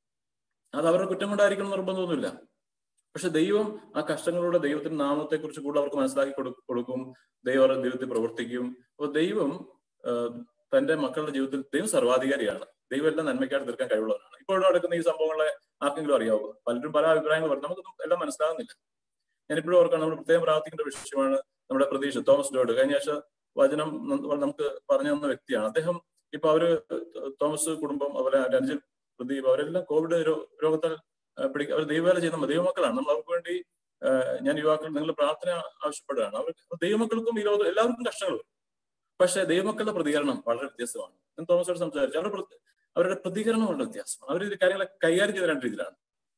അത് അവരുടെ കുറ്റം കൊണ്ടായിരിക്കണം നിർബന്ധമൊന്നുമില്ല പക്ഷെ ദൈവം ആ കഷ്ടങ്ങളുടെ ദൈവത്തിന്റെ നാമത്തെ കുറിച്ച് കൂടുതൽ അവർക്ക് മനസ്സിലാക്കി കൊടുക്കും ദൈവം അവരുടെ ജീവിതത്തിൽ പ്രവർത്തിക്കും അപ്പൊ ദൈവം തന്റെ മക്കളുടെ ജീവിതത്തിൽ ദൈവം സർവാധികാരിയാണ് ദൈവം എല്ലാം നന്മയ്ക്കായിട്ട് തീർക്കാൻ കഴിവുള്ളവരാണ് ഇപ്പോഴും നടക്കുന്ന ഈ സംഭവങ്ങളെ ആർക്കെങ്കിലും അറിയാവോ പലരും പല അഭിപ്രായങ്ങൾ പറഞ്ഞു നമുക്കൊന്നും എല്ലാം മനസ്സിലാകുന്നില്ല ഞാനിപ്പോഴും ഓർക്കണം നമ്മൾ പ്രത്യേകം പ്രാർത്ഥിക്കേണ്ട വിഷയമാണ് നമ്മുടെ പ്രതീക്ഷ തോമസ് ഡോഡ് കഴിഞ്ഞ ആഴ്ച വചനം നമുക്ക് പറഞ്ഞു തന്ന വ്യക്തിയാണ് അദ്ദേഹം ഇപ്പൊ അവര് തോമസ് കുടുംബം അവരെ അനുജൻ പ്രദീപ് അവരെല്ലാം കോവിഡ് രോഗത്താൽ പിടിക്കുക അവർ ദൈവവേല ചെയ്യുന്ന ദൈവമക്കളാണ് നമ്മൾ അവർക്ക് വേണ്ടി ഞാൻ യുവാക്കൾ നിങ്ങൾ പ്രാർത്ഥന ആവശ്യപ്പെടുകയാണ് അവർ ദൈവമക്കൾക്കും ഈ ലോകത്ത് എല്ലാവർക്കും കഷ്ടങ്ങൾ പക്ഷേ ദൈവമക്കളുടെ പ്രതികരണം വളരെ വ്യത്യസ്തമാണ് ഞാൻ തോമസോട് സംസാരിച്ചു അവരുടെ അവരുടെ പ്രതികരണം വളരെ വ്യത്യാസമാണ് അവർ ഈ കാര്യങ്ങളെ കൈകാര്യം ചെയ്ത രണ്ട് രീതിയിലാണ്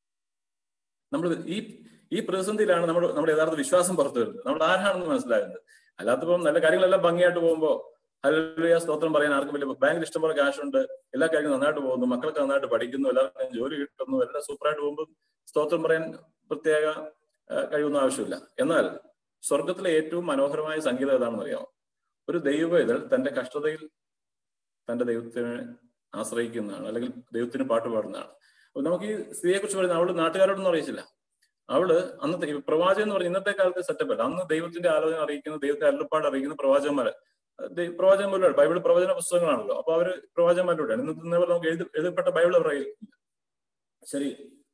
നമ്മൾ ഈ ഈ പ്രതിസന്ധിയിലാണ് നമ്മൾ നമ്മുടെ യഥാർത്ഥ വിശ്വാസം പുറത്തു വരുന്നത് നമ്മൾ ആരാണെന്ന് മനസ്സിലാകുന്നത് അല്ലാത്തപ്പം നല്ല കാര്യങ്ങളെല്ലാം ഭംഗിയായിട്ട് പോകുമ്പോൾ ഹല്ലേലൂയ സ്തോത്രം പറയാൻ ആർക്കും വലിയ ബാങ്കിൽ ഇഷ്ടംപോലെ കാശുണ്ട് എല്ലാ കാര്യങ്ങളും നന്നായിട്ട് പോകുന്നു മക്കൾക്ക് നന്നായിട്ട് പഠിക്കുന്നു എല്ലാവർക്കും ജോലി കിട്ടുന്നു എല്ലാം സൂപ്പറായിട്ട് പോകുമ്പോൾ സ്തോത്രം പറയാൻ പ്രത്യേക കഴിവൊന്നും ആവശ്യമില്ല എന്നാൽ സ്വർഗത്തിലെ ഏറ്റവും മനോഹരമായ സംഗീതം ഏതാണെന്ന് അറിയാമോ ഒരു ദൈവവേദൽ തന്റെ കഷ്ടതയിൽ തന്റെ ദൈവത്തിനെ ആശ്രയിക്കുന്നതാണ് അല്ലെങ്കിൽ ദൈവത്തിന് പാട്ട് പാടുന്നതാണ് അപ്പൊ നമുക്ക് ഈ സ്ത്രീയെ കുറിച്ച് പറയുന്നത് അവള് നാട്ടുകാരോടൊന്നും അറിയിച്ചില്ല അവള് അന്നത്തെ പ്രവാചകൻ എന്ന് പറഞ്ഞ ഇന്നത്തെ കാലത്തെ സെറ്റപ്പ് അല്ല അന്ന് ദൈവത്തിന്റെ ആലോചന അറിയിക്കുന്ന ദൈവത്തെ അരുളപ്പാട് അറിയിക്കുന്ന പ്രവാചകന്മാര് പ്രവാചകന്മാരുടെ ബൈബിൾ പ്രവചന പുസ്തകങ്ങളാണല്ലോ അപ്പൊ അവര് പ്രവാചകന്മാരിലൂടെയാണ് ഇന്നത്തെ പോലെ നമുക്ക് എഴുതി എഴുതപ്പെട്ട ബൈബിൾ അവരുടെ ശരി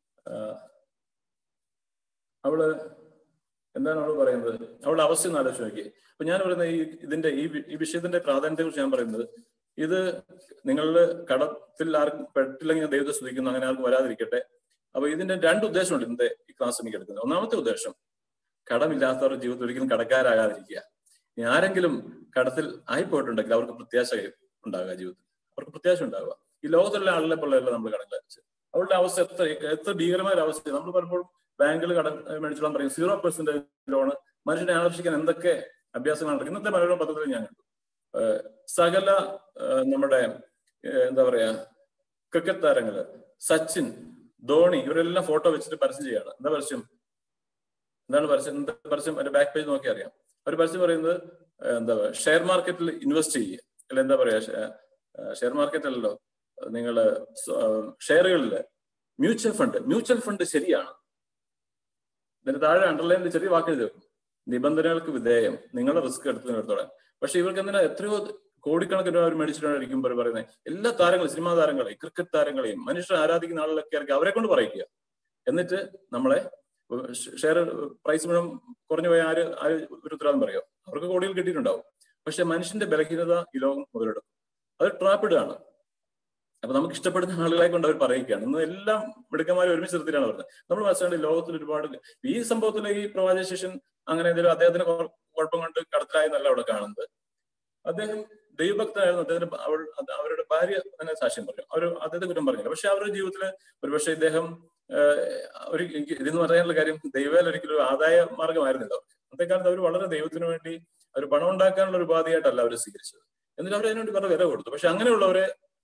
അവള് എന്താണ് അവൾ പറയുന്നത് അവളുടെ അവസ്ഥ ഒന്ന് ആലോചിച്ച് നോക്കി അപ്പൊ ഞാൻ പറയുന്നത് ഈ ഇതിന്റെ ഈ ഈ വിഷയത്തിന്റെ പ്രാധാന്യത്തെ കുറിച്ച് ഞാൻ പറയുന്നത് ഇത് നിങ്ങളുടെ കടത്തിൽ ആർക്കും പെട്ടില്ലെങ്കിൽ ദൈവത്തെ സ്തുതിക്കുന്നു അങ്ങനെ ആർക്കും വരാതിരിക്കട്ടെ അപ്പൊ ഇതിന്റെ രണ്ട് ഉദ്ദേശമുണ്ട് ഇന്നത്തെ ഈ ക്ലാസ് എനിക്ക് എടുക്കുന്നത് ഒന്നാമത്തെ ഉദ്ദേശം കടമില്ലാത്തവരുടെ ജീവിതത്തിൽ ഒരിക്കലും കടക്കാരാകാതിരിക്കുക ഇനി ആരെങ്കിലും കടത്തിൽ ആയിപ്പോയിട്ടുണ്ടെങ്കിൽ അവർക്ക് പ്രത്യാശ ഉണ്ടാകുക ജീവിതത്തിൽ അവർക്ക് പ്രത്യാശ ഉണ്ടാവുക ഈ ലോകത്തുള്ള ആളുകളെ പോലെയല്ല നമ്മൾ കടങ്ങളടിച്ച് അവളുടെ അവസ്ഥ എത്ര എത്ര ഭീകരമായ ഒരു അവസ്ഥ നമ്മൾ പലപ്പോഴും ബാങ്കിൽ കടം മേടിച്ചോളാൻ പറയും സീറോ പെർസെന്റ് ലോണ് മനുഷ്യനെ ആകർഷിക്കാൻ എന്തൊക്കെ അഭ്യാസങ്ങളാണ് ഇന്നത്തെ മനോരമ പത്രത്തിൽ ഞാൻ കണ്ടു സകല നമ്മുടെ എന്താ പറയാ ക്രിക്കറ്റ് താരങ്ങള് സച്ചിൻ ധോണി ഇവരെല്ലാം ഫോട്ടോ വെച്ചിട്ട് പരസ്യം ചെയ്യാണ് എന്താ പരസ്യം എന്താണ് പരസ്യം എന്താ പരസ്യം അതിന്റെ ബാക്ക് പേജ് നോക്കി അറിയാം അവർ പരസ്യം പറയുന്നത് എന്താ ഷെയർ മാർക്കറ്റിൽ ഇൻവെസ്റ്റ് ചെയ്യുക അല്ല എന്താ പറയാ ഷെയർ മാർക്കറ്റ് അല്ലല്ലോ നിങ്ങൾ ഷെയറുകളില് മ്യൂച്വൽ ഫണ്ട് മ്യൂച്വൽ ഫണ്ട് ശരിയാണ് ഇതിന്റെ താഴെ അണ്ടർലൈൻ ചെറിയ വാക്ക് എഴുതി വെക്കും നിബന്ധനകൾക്ക് വിധേയം നിങ്ങളുടെ റിസ്ക് എടുത്തതിനെടുത്തോളാം പക്ഷെ ഇവർക്ക് എന്തിനാ എത്രയോ കോടിക്കണക്കിന് രൂപ അവർ മേടിച്ചിട്ടായിരിക്കും ഇവർ പറയുന്നത് എല്ലാ താരങ്ങളും സിനിമാ താരങ്ങളെയും ക്രിക്കറ്റ് താരങ്ങളെയും മനുഷ്യർ ആരാധിക്കുന്ന ആളുകളൊക്കെ ഇറക്കി അവരെ കൊണ്ട് പറയിക്കുക എന്നിട്ട് നമ്മളെ ഷെയർ പ്രൈസ് മുഴുവൻ കുറഞ്ഞു പോയ ആര് ആര് ഒരു ഉത്തരവാദം പറയോ അവർക്ക് കോടികൾ കിട്ടിയിട്ടുണ്ടാവും പക്ഷെ മനുഷ്യന്റെ ബലഹീനത ഈ ലോകം മുതലെടുക്കും അത് ട്രാപ്പിഡാണ് അപ്പൊ നമുക്ക് ഇഷ്ടപ്പെടുന്ന ആളുകളെ കൊണ്ട് അവർ പറയുകയാണ് ഇന്ന് എല്ലാം മിടുക്കന്മാരെ ഒരുമിച്ച് നിർത്തിയിട്ടാണ് പറയുന്നത് നമ്മൾ മനസ്സിലാണ്ട് ലോകത്തിൽ ഒരുപാട് ഈ സംഭവത്തിൽ ഈ പ്രവാചക ശേഷൻ അങ്ങനെ എന്തെങ്കിലും അദ്ദേഹത്തിന് കുഴപ്പം കൊണ്ട് കടത്തിലായെന്നല്ല അവിടെ കാണുന്നത് അദ്ദേഹം ദൈവഭക്തനായിരുന്നു അദ്ദേഹത്തിന് അവൾ അവരുടെ ഭാര്യ തന്നെ സാക്ഷ്യം പറഞ്ഞു അവർ അദ്ദേഹത്തെ കുറ്റം പറഞ്ഞില്ല പക്ഷെ അവരുടെ ജീവിതത്തിൽ ഒരുപക്ഷെ ഇദ്ദേഹം ഒരു ഇതെന്ന് പറയാനുള്ള കാര്യം ദൈവേൽ ഒരിക്കലും ഒരു ആദായ മാർഗമായിരുന്നില്ല അന്നത്തെ കാലത്ത് അവർ വളരെ ദൈവത്തിന് വേണ്ടി അവർ പണം ഉണ്ടാക്കാനുള്ള ഒരു ഉപാധിയായിട്ടല്ല അവർ സ്വീകരിച്ചത് എന്നിട്ട് അവർ അതിനുവേണ്ടി വളരെ വില കൊടുത്തു പക്ഷെ അങ്ങനെയുള്ളവരെ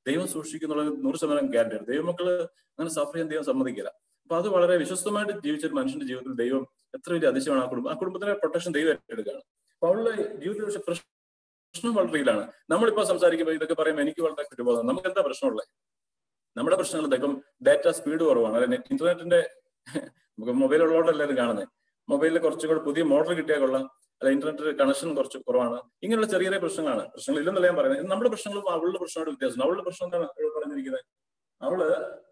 ദൈവം സൂക്ഷിക്കുന്നുള്ള നൂറ് ശതമാനം ഗ്യാരണ്ടി ദൈവമക്കള് അങ്ങനെ സഫർ ചെയ്യാൻ ദൈവം സമ്മതിക്കില്ല അപ്പൊ അത് വളരെ വിശ്വസ്തമായിട്ട് ജീവിച്ച ഒരു മനുഷ്യന്റെ ജീവിതത്തിൽ ദൈവം എത്ര വലിയ അതിശയമാണ് ആ കുടുംബം ആ കുടുംബത്തിലെ പ്രൊട്ടക്ഷൻ ദൈവം ഏറ്റെടുക്കുകയാണ് അപ്പൊ അവളുടെ ജീവിതത്തിൽ പക്ഷെ പ്രശ്നം വളരെ റിയലാണ് നമ്മളിപ്പോ സംസാരിക്കുമ്പോൾ ഇതൊക്കെ പറയുമ്പോൾ എനിക്ക് വളരെ കുറ്റബോധം നമുക്ക് എന്താ പ്രശ്നമുള്ളത് നമ്മുടെ പ്രശ്നങ്ങൾ ഇപ്പം ഡാറ്റ സ്പീഡ് കുറവാണ് അല്ലെ നെറ്റ് ഇന്റർനെറ്റിന്റെ നമുക്ക് മൊബൈൽ ഉള്ളതുകൊണ്ട് എല്ലാവരും കാണുന്നത് മൊബൈലിൽ കുറച്ചുകൂടെ പുതിയ മോഡൽ കിട്ടിയാൽ കൊള്ളാം അല്ല ഇന്റർനെറ്റ് കണക്ഷൻ കുറച്ച് കുറവാണ് ഇങ്ങനെയുള്ള ചെറിയ ചെറിയ പ്രശ്നങ്ങളാണ് പ്രശ്നങ്ങൾ ഇല്ലെന്നല്ല ഞാൻ പറയുന്നത് നമ്മുടെ പ്രശ്നങ്ങളും അവളുടെ പ്രശ്നമായിട്ട് വ്യത്യാസം അവളുടെ പ്രശ്നം എന്താണ് അവൾ പറഞ്ഞിരിക്കുന്നത് അവള്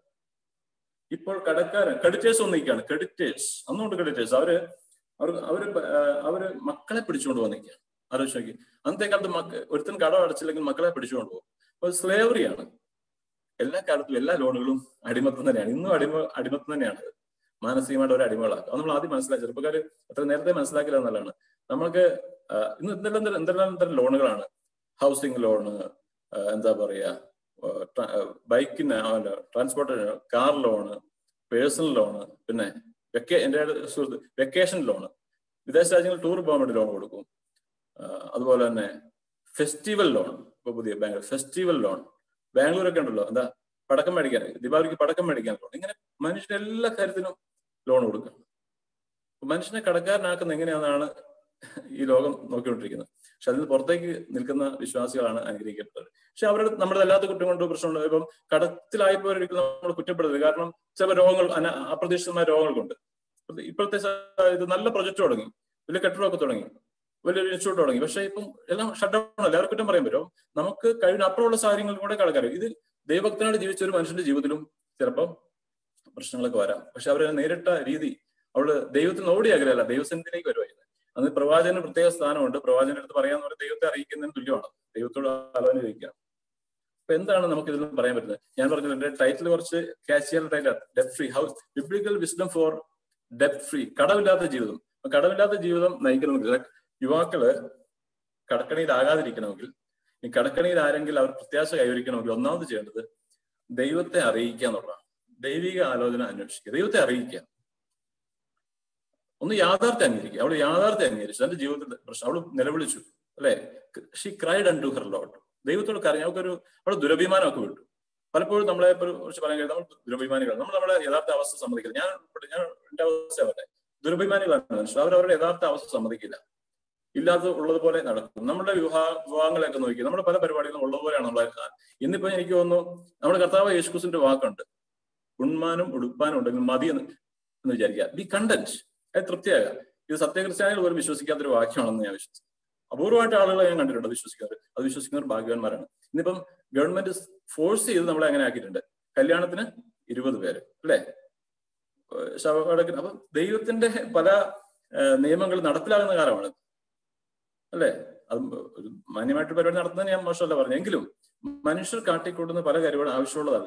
ഇപ്പോൾ കടക്കാരൻ ക്രെഡിറ്റേഴ്സ് ഒന്നിക്കാണ് ക്രെഡിറ്റേഴ്സ് അന്നുകൊണ്ട് ക്രെഡിറ്റേഴ്സ് അവര് അവർ അവര് അവര് മക്കളെ പിടിച്ചുകൊണ്ട് വന്നിരിക്കുകയാണ് ആലോചിച്ച് നോക്കി അന്നത്തെ കാലത്ത് മക്ക ഒരുത്തൻ കടം അടച്ചില്ലെങ്കിൽ മക്കളെ പിടിച്ചുകൊണ്ട് പോകും അപ്പൊ സ്ലേവറിയാണ് എല്ലാ കാലത്തും എല്ലാ ലോണുകളും അടിമത്തം തന്നെയാണ് ഇന്നും അടിമ അടിമത്തം തന്നെയാണ് മാനസികമായിട്ട് ഒരു അടിമകളാക്കുക അത് നമ്മൾ ആദ്യം മനസ്സിലാക്കി ചെറുപ്പക്കാർ അത്ര നേരത്തെ മനസ്സിലാക്കില്ല എന്നുള്ളതാണ് നമ്മൾക്ക് ഇന്ന് എന്തെല്ലാം എന്തെല്ലാം തരം ലോണുകളാണ് ഹൗസിംഗ് ലോണ് എന്താ പറയാ ബൈക്കിന് transportation car loan personal loan പിന്നെ വെക്കേ എൻ്റെ സുഹൃത്ത് വെക്കേഷൻ ലോണ് വിദേശ രാജ്യങ്ങളിൽ ടൂർ പോകാൻ വേണ്ടി ലോൺ കൊടുക്കും അതുപോലെ തന്നെ ഫെസ്റ്റിവൽ ലോൺ ഇപ്പൊ പുതിയ ബാംഗ്ലൂർ ഫെസ്റ്റിവൽ ലോൺ ബാംഗ്ലൂരൊക്കെ ഉണ്ടല്ലോ എന്താ പടക്കം മേടിക്കാൻ ദീപാവലിക്ക് പടക്കം മേടിക്കാൻ ലോൺ ഇങ്ങനെ മനുഷ്യന്റെ എല്ലാ കാര്യത്തിനും ലോൺ കൊടുക്കുക മനുഷ്യനെ കടക്കാരനാക്കുന്ന എങ്ങനെയാണെന്നാണ് ഈ ലോകം നോക്കിക്കൊണ്ടിരിക്കുന്നത് പക്ഷെ അതിന് പുറത്തേക്ക് നിൽക്കുന്ന വിശ്വാസികളാണ് അനുഗ്രഹിക്കപ്പെട്ടത് പക്ഷെ അവരുടെ നമ്മുടെ അല്ലാത്ത കുറ്റം കൊണ്ട് പ്രശ്നമുണ്ട് ഇപ്പം കടത്തിലായപ്പോഴൊരിക്കലും നമ്മൾ കുറ്റപ്പെടരുത് കാരണം ചില രോഗങ്ങൾ അപ്രതീക്ഷിതമായ രോഗങ്ങൾ കൊണ്ട് ഇപ്പോഴത്തെ ഇത് നല്ല പ്രൊജക്ട് തുടങ്ങി വലിയ കെട്ടിടമൊക്കെ തുടങ്ങി വലിയൊരു ഇൻസ്റ്റിറ്റ്യൂട്ട് തുടങ്ങി പക്ഷെ ഇപ്പം എല്ലാം ഷട്ട് ഡൗൺ അല്ല കുറ്റം പറയാൻ പറ്റും നമുക്ക് കഴിഞ്ഞ അപ്പുറമുള്ള സാഹചര്യങ്ങളിൽ കൂടെ കടക്കാരും ഇത് ദൈവഭക്തനായിട്ട് ജീവിച്ച ഒരു മനുഷ്യന്റെ ജീവിതത്തിലും ചിലപ്പം പ്രശ്നങ്ങളൊക്കെ വരാം പക്ഷെ അവരെ നേരിട്ട രീതി അവള് ദൈവത്തിൽ നിന്ന് ഓടിയാകലല്ല ദൈവസന്നിധിയിലേക്ക് വരുമായിരുന്നു അന്ന് പ്രവാചകന് പ്രത്യേക സ്ഥാനമുണ്ട് പ്രവാചകന്റെ അടുത്ത് പറയാന്ന് പറഞ്ഞാൽ ദൈവത്തെ അറിയിക്കുന്നതിന് തുല്യമാണ് ദൈവത്തോട് ആലോചന ചോദിക്കുക അപ്പൊ എന്താണ് നമുക്ക് ഇതിൽ നിന്ന് പറയാൻ പറ്റുന്നത് ഞാൻ പറഞ്ഞത് എന്റെ ടൈറ്റിൽ കുറച്ച് കാച്ചിയൽ title debt free house biblical wisdom for debt free കടമില്ലാത്ത ജീവിതം കടമില്ലാത്ത ജീവിതം നയിക്കണമെങ്കിൽ യുവാക്കള് കടക്കണിയിലാകാതിരിക്കണമെങ്കിൽ ഈ കടക്കണിയിൽ ആരെങ്കിലും അവർ പ്രത്യാശ കൈവരിക്കണമെങ്കിൽ ഒന്നാമത് ചെയ്യേണ്ടത് ദൈവത്തെ അറിയിക്കുക എന്നുള്ളതാണ് ദൈവിക ആലോചന അന്വേഷിക്കുക ദൈവത്തെ അറിയിക്കുക ഒന്ന് യാഥാർത്ഥ്യം അംഗീകരിക്കുക അവൾ യാഥാർത്ഥ്യം അംഗീകരിച്ചു തന്റെ ജീവിതത്തിൽ പ്രശ്നം അവൾ നിലവിളിച്ചു അല്ലെ she cried unto her lord ദൈവത്തോട് കരഞ്ഞു അവൾക്കൊരു അവൾ ദുരഭിമാനമൊക്കെ വിട്ടു പലപ്പോഴും നമ്മളെ കുറിച്ച് പറയാൻ കഴിയും നമ്മൾ ദുരഭിമാനികൾ നമ്മൾ നമ്മുടെ യഥാർത്ഥ അവസ്ഥ സമ്മതിക്കില്ല ഞാൻ ഞാൻ എന്റെ അവസ്ഥ അവരുടെ ദുരഭിമാനികളാണ് മനുഷ്യർ അവർ അവരുടെ യഥാർത്ഥ അവസ്ഥ സമ്മതിക്കില്ല ഇല്ലാത്ത ഉള്ളതുപോലെ നടക്കും നമ്മുടെ വിവാഹ വിവാഹങ്ങളൊക്കെ നോക്കി നമ്മുടെ പല പരിപാടികളും ഉള്ളതുപോലെയാണ് നമ്മളെ ഇന്നിപ്പോ എനിക്ക് തോന്നുന്നു നമ്മുടെ കർത്താവ് യേശുക്രിസ്തുവിന്റെ വാക്കുണ്ട് ഉണ്മാനും ഉടുപ്പാനും ഉണ്ടെങ്കിൽ മതി എന്ന് എന്ന് വിചാരിക്കുക ബി കണ്ടന്റ് അത് തൃപ്തിയാകാം ഇത് സത്യക്രിസ്ത്യാനികൾ പോലും വിശ്വസിക്കാത്തൊരു വാക്യമാണെന്ന് ഞാൻ വിശ്വസിച്ചു അപൂർവമായിട്ട് ആളുകളെ ഞാൻ കണ്ടിട്ടുണ്ട് വിശ്വസിക്കാറ് അത് വിശ്വസിക്കുന്നവർ ഭാഗ്യവാന്മാരാണ് ഇന്നിപ്പം ഗവൺമെന്റ് ഫോഴ്സ് ചെയ്ത് നമ്മളെ അങ്ങനെ ആക്കിയിട്ടുണ്ട് കല്യാണത്തിന് ഇരുപത് പേര് അല്ലേ ശവടക്കിന് അപ്പൊ ദൈവത്തിന്റെ പല നിയമങ്ങൾ നടപ്പിലാകുന്ന കാലമാണ് അല്ലേ അത് ഒരു മാന്യമായിട്ട് പരിപാടി നടത്തുന്നത് ഞാൻ മോശമല്ല പറഞ്ഞു എങ്കിലും മനുഷ്യർ കാട്ടിക്കൂട്ടുന്ന പല കാര്യങ്ങളും ആവശ്യമുള്ളതല്ല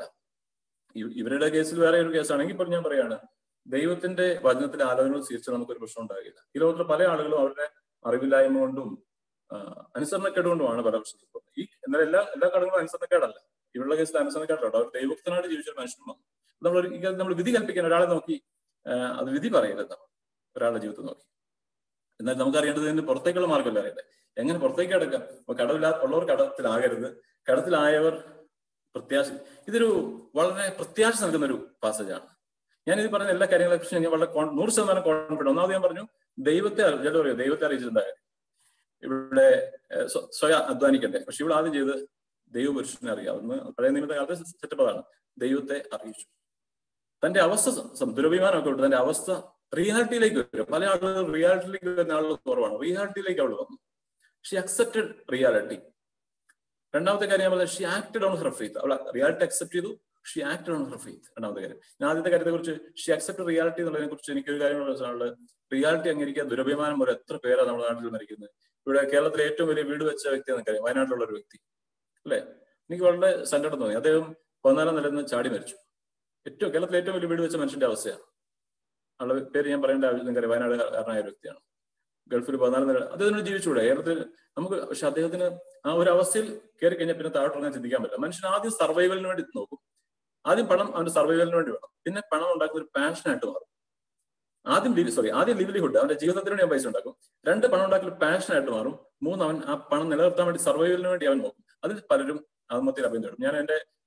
ഇവരുടെ കേസിൽ വേറെ ഒരു കേസാണെങ്കിൽ ഇപ്പോൾ ഞാൻ പറയാണ് ദൈവത്തിന്റെ വചനത്തിലെ ആലോചനകൾ സ്വീകരിച്ചാൽ നമുക്കൊരു പ്രശ്നം ഉണ്ടാകില്ല ഈ ലോകത്തിലെ പല ആളുകളും അവരുടെ അറിവില്ലായ്മ കൊണ്ടും അനുസരണക്കേട് കൊണ്ടുമാണ് പല പ്രശ്നത്തിൽ ഈ എന്നാൽ എല്ലാ എല്ലാ കടകളും അനുസരണക്കേടല്ല ഇവരുടെ കേസിൽ അനുസരണക്കേടല്ല അവർ ദൈവത്തിനായിട്ട് ജീവിച്ച മനുഷ്യനും നമ്മൾ നമ്മൾ വിധി കൽപ്പിക്കാൻ ഒരാളെ നോക്കി അത് വിധി പറയരുത് നമ്മൾ ഒരാളുടെ ജീവിതത്തെ നോക്കി എന്നാൽ നമുക്കറിയേണ്ടത് ഇതിന് പുറത്തേക്കുള്ള മാർഗമല്ല അറിയട്ടെ എങ്ങനെ പുറത്തേക്ക് കിടക്കാം അപ്പൊ കടവില്ലാ ഉള്ളവർ കടത്തിലാകരുത് കടത്തിലായവർ പ്രത്യാശ ഇതൊരു വളരെ പ്രത്യാശ നൽകുന്ന ഒരു പാസേജാണ് ഞാൻ ഇത് പറഞ്ഞ എല്ലാ കാര്യങ്ങളെ കുറിച്ച് ഞാൻ വളരെ നൂറ് ശതമാനം കോൺഫിഡൻറ്റ് ഒന്നാമത് ഞാൻ പറഞ്ഞു ദൈവത്തെ ചില പറയും ദൈവത്തെ അറിയിച്ചിട്ടുണ്ടായ ഇവിടെ സ്വയം അധ്വാനിക്കട്ടെ പക്ഷെ ഇവിടെ ആദ്യം ചെയ്ത് ദൈവപുരുഷനെ അറിയാം അന്ന് പഴയ നിയമത്തെ കാലത്തെ സെറ്റപ്പ് അതാണ് ദൈവത്തെ അറിയിച്ചു തന്റെ അവസ്ഥ ദുരഭിമാനമൊക്കെ ഉണ്ട് തന്റെ അവസ്ഥ റിയാലിറ്റിയിലേക്ക് വരും പല ആളുകൾ റിയാലിറ്റിയിലേക്ക് വരുന്ന ആളുകൾ കുറവാണ് റിയാലിറ്റിയിലേക്ക് അവൾ വന്നു ഷി അക്സെപ്റ്റഡ് റിയാലിറ്റി രണ്ടാമത്തെ കാര്യം ഞാൻ പറഞ്ഞത് she acted on her faith അവൾ റിയാലിറ്റി അക്സെപ്റ്റ് ചെയ്തു she acted on her faith രണ്ടാമത്തെ കാര്യം ഞാൻ ആദ്യത്തെ കാര്യത്തെ കുറിച്ച് ഷി അക്സെപ്റ്റ് റിയാലിറ്റി എന്നുള്ളതിനെ കുറിച്ച് എനിക്കൊരു കാര്യം മനസ്സിലാവുള്ളത് റിയാലിറ്റി അംഗീകരിക്കാൻ ദുരഭിമാനം ഒരു എത്ര പേരാണ് നമ്മുടെ നാട്ടിൽ മരിക്കുന്നത് ഇവിടെ കേരളത്തിലെ ഏറ്റവും വലിയ വീട് വെച്ച വ്യക്തി എന്നൊക്കെ വയനാട്ടിലുള്ള ഒരു വ്യക്തി അല്ലെ എനിക്ക് വളരെ സങ്കടം തോന്നി അദ്ദേഹം പതിനാലാം നിലയിൽ നിന്ന് ചാടി മരിച്ചു ഏറ്റവും കേരളത്തിലെ ഏറ്റവും വലിയ വീട് വെച്ച മനുഷ്യന്റെ അവസ്ഥയാണ് ആളുടെ പേര് ഞാൻ പറയേണ്ട ആവശ്യം നിങ്ങൾക്കറിയാം വയനാട് കാരനായ ഒരു വ്യക്തിയാണ് ഗൾഫിൽ പതിനാല് നില അദ്ദേഹത്തിന് ജീവിച്ചുകൂടെ കേരളത്തിൽ നമുക്ക് പക്ഷെ അദ്ദേഹത്തിന് ആ ഒരു അവസ്ഥയിൽ കയറി കഴിഞ്ഞാൽ പിന്നെ താഴോട്ടിറങ്ങാൻ ചിന്തിക്കാൻ പറ്റില്ല മനുഷ്യൻ ആദ്യം സർവൈവലിന് വേണ്ടി നോക്കും ആദ്യം പണം അവന്റെ സർവൈവലിന് വേണ്ടി വേണം പിന്നെ പണം ഉണ്ടാക്കുന്ന ഒരു പാഷനായിട്ട് മാറും ആദ്യം ലിവി സോറി ആദ്യം ലിവ്ലിഹുഡ് അവന്റെ ജീവിതത്തിന് വേണ്ടി അവൻ പൈസ ഉണ്ടാക്കും രണ്ട് പണം ഉണ്ടാക്കൽ പാഷനായിട്ട് മാറും മൂന്ന് അവൻ ആ പണം നിലനിർത്താൻ വേണ്ടി സർവൈവലിന് വേണ്ടി അവൻ നോക്കും അതിൽ പലരും ആത്മഹത്യയിൽ അഭയം തേടും ഞാൻ എന്റെ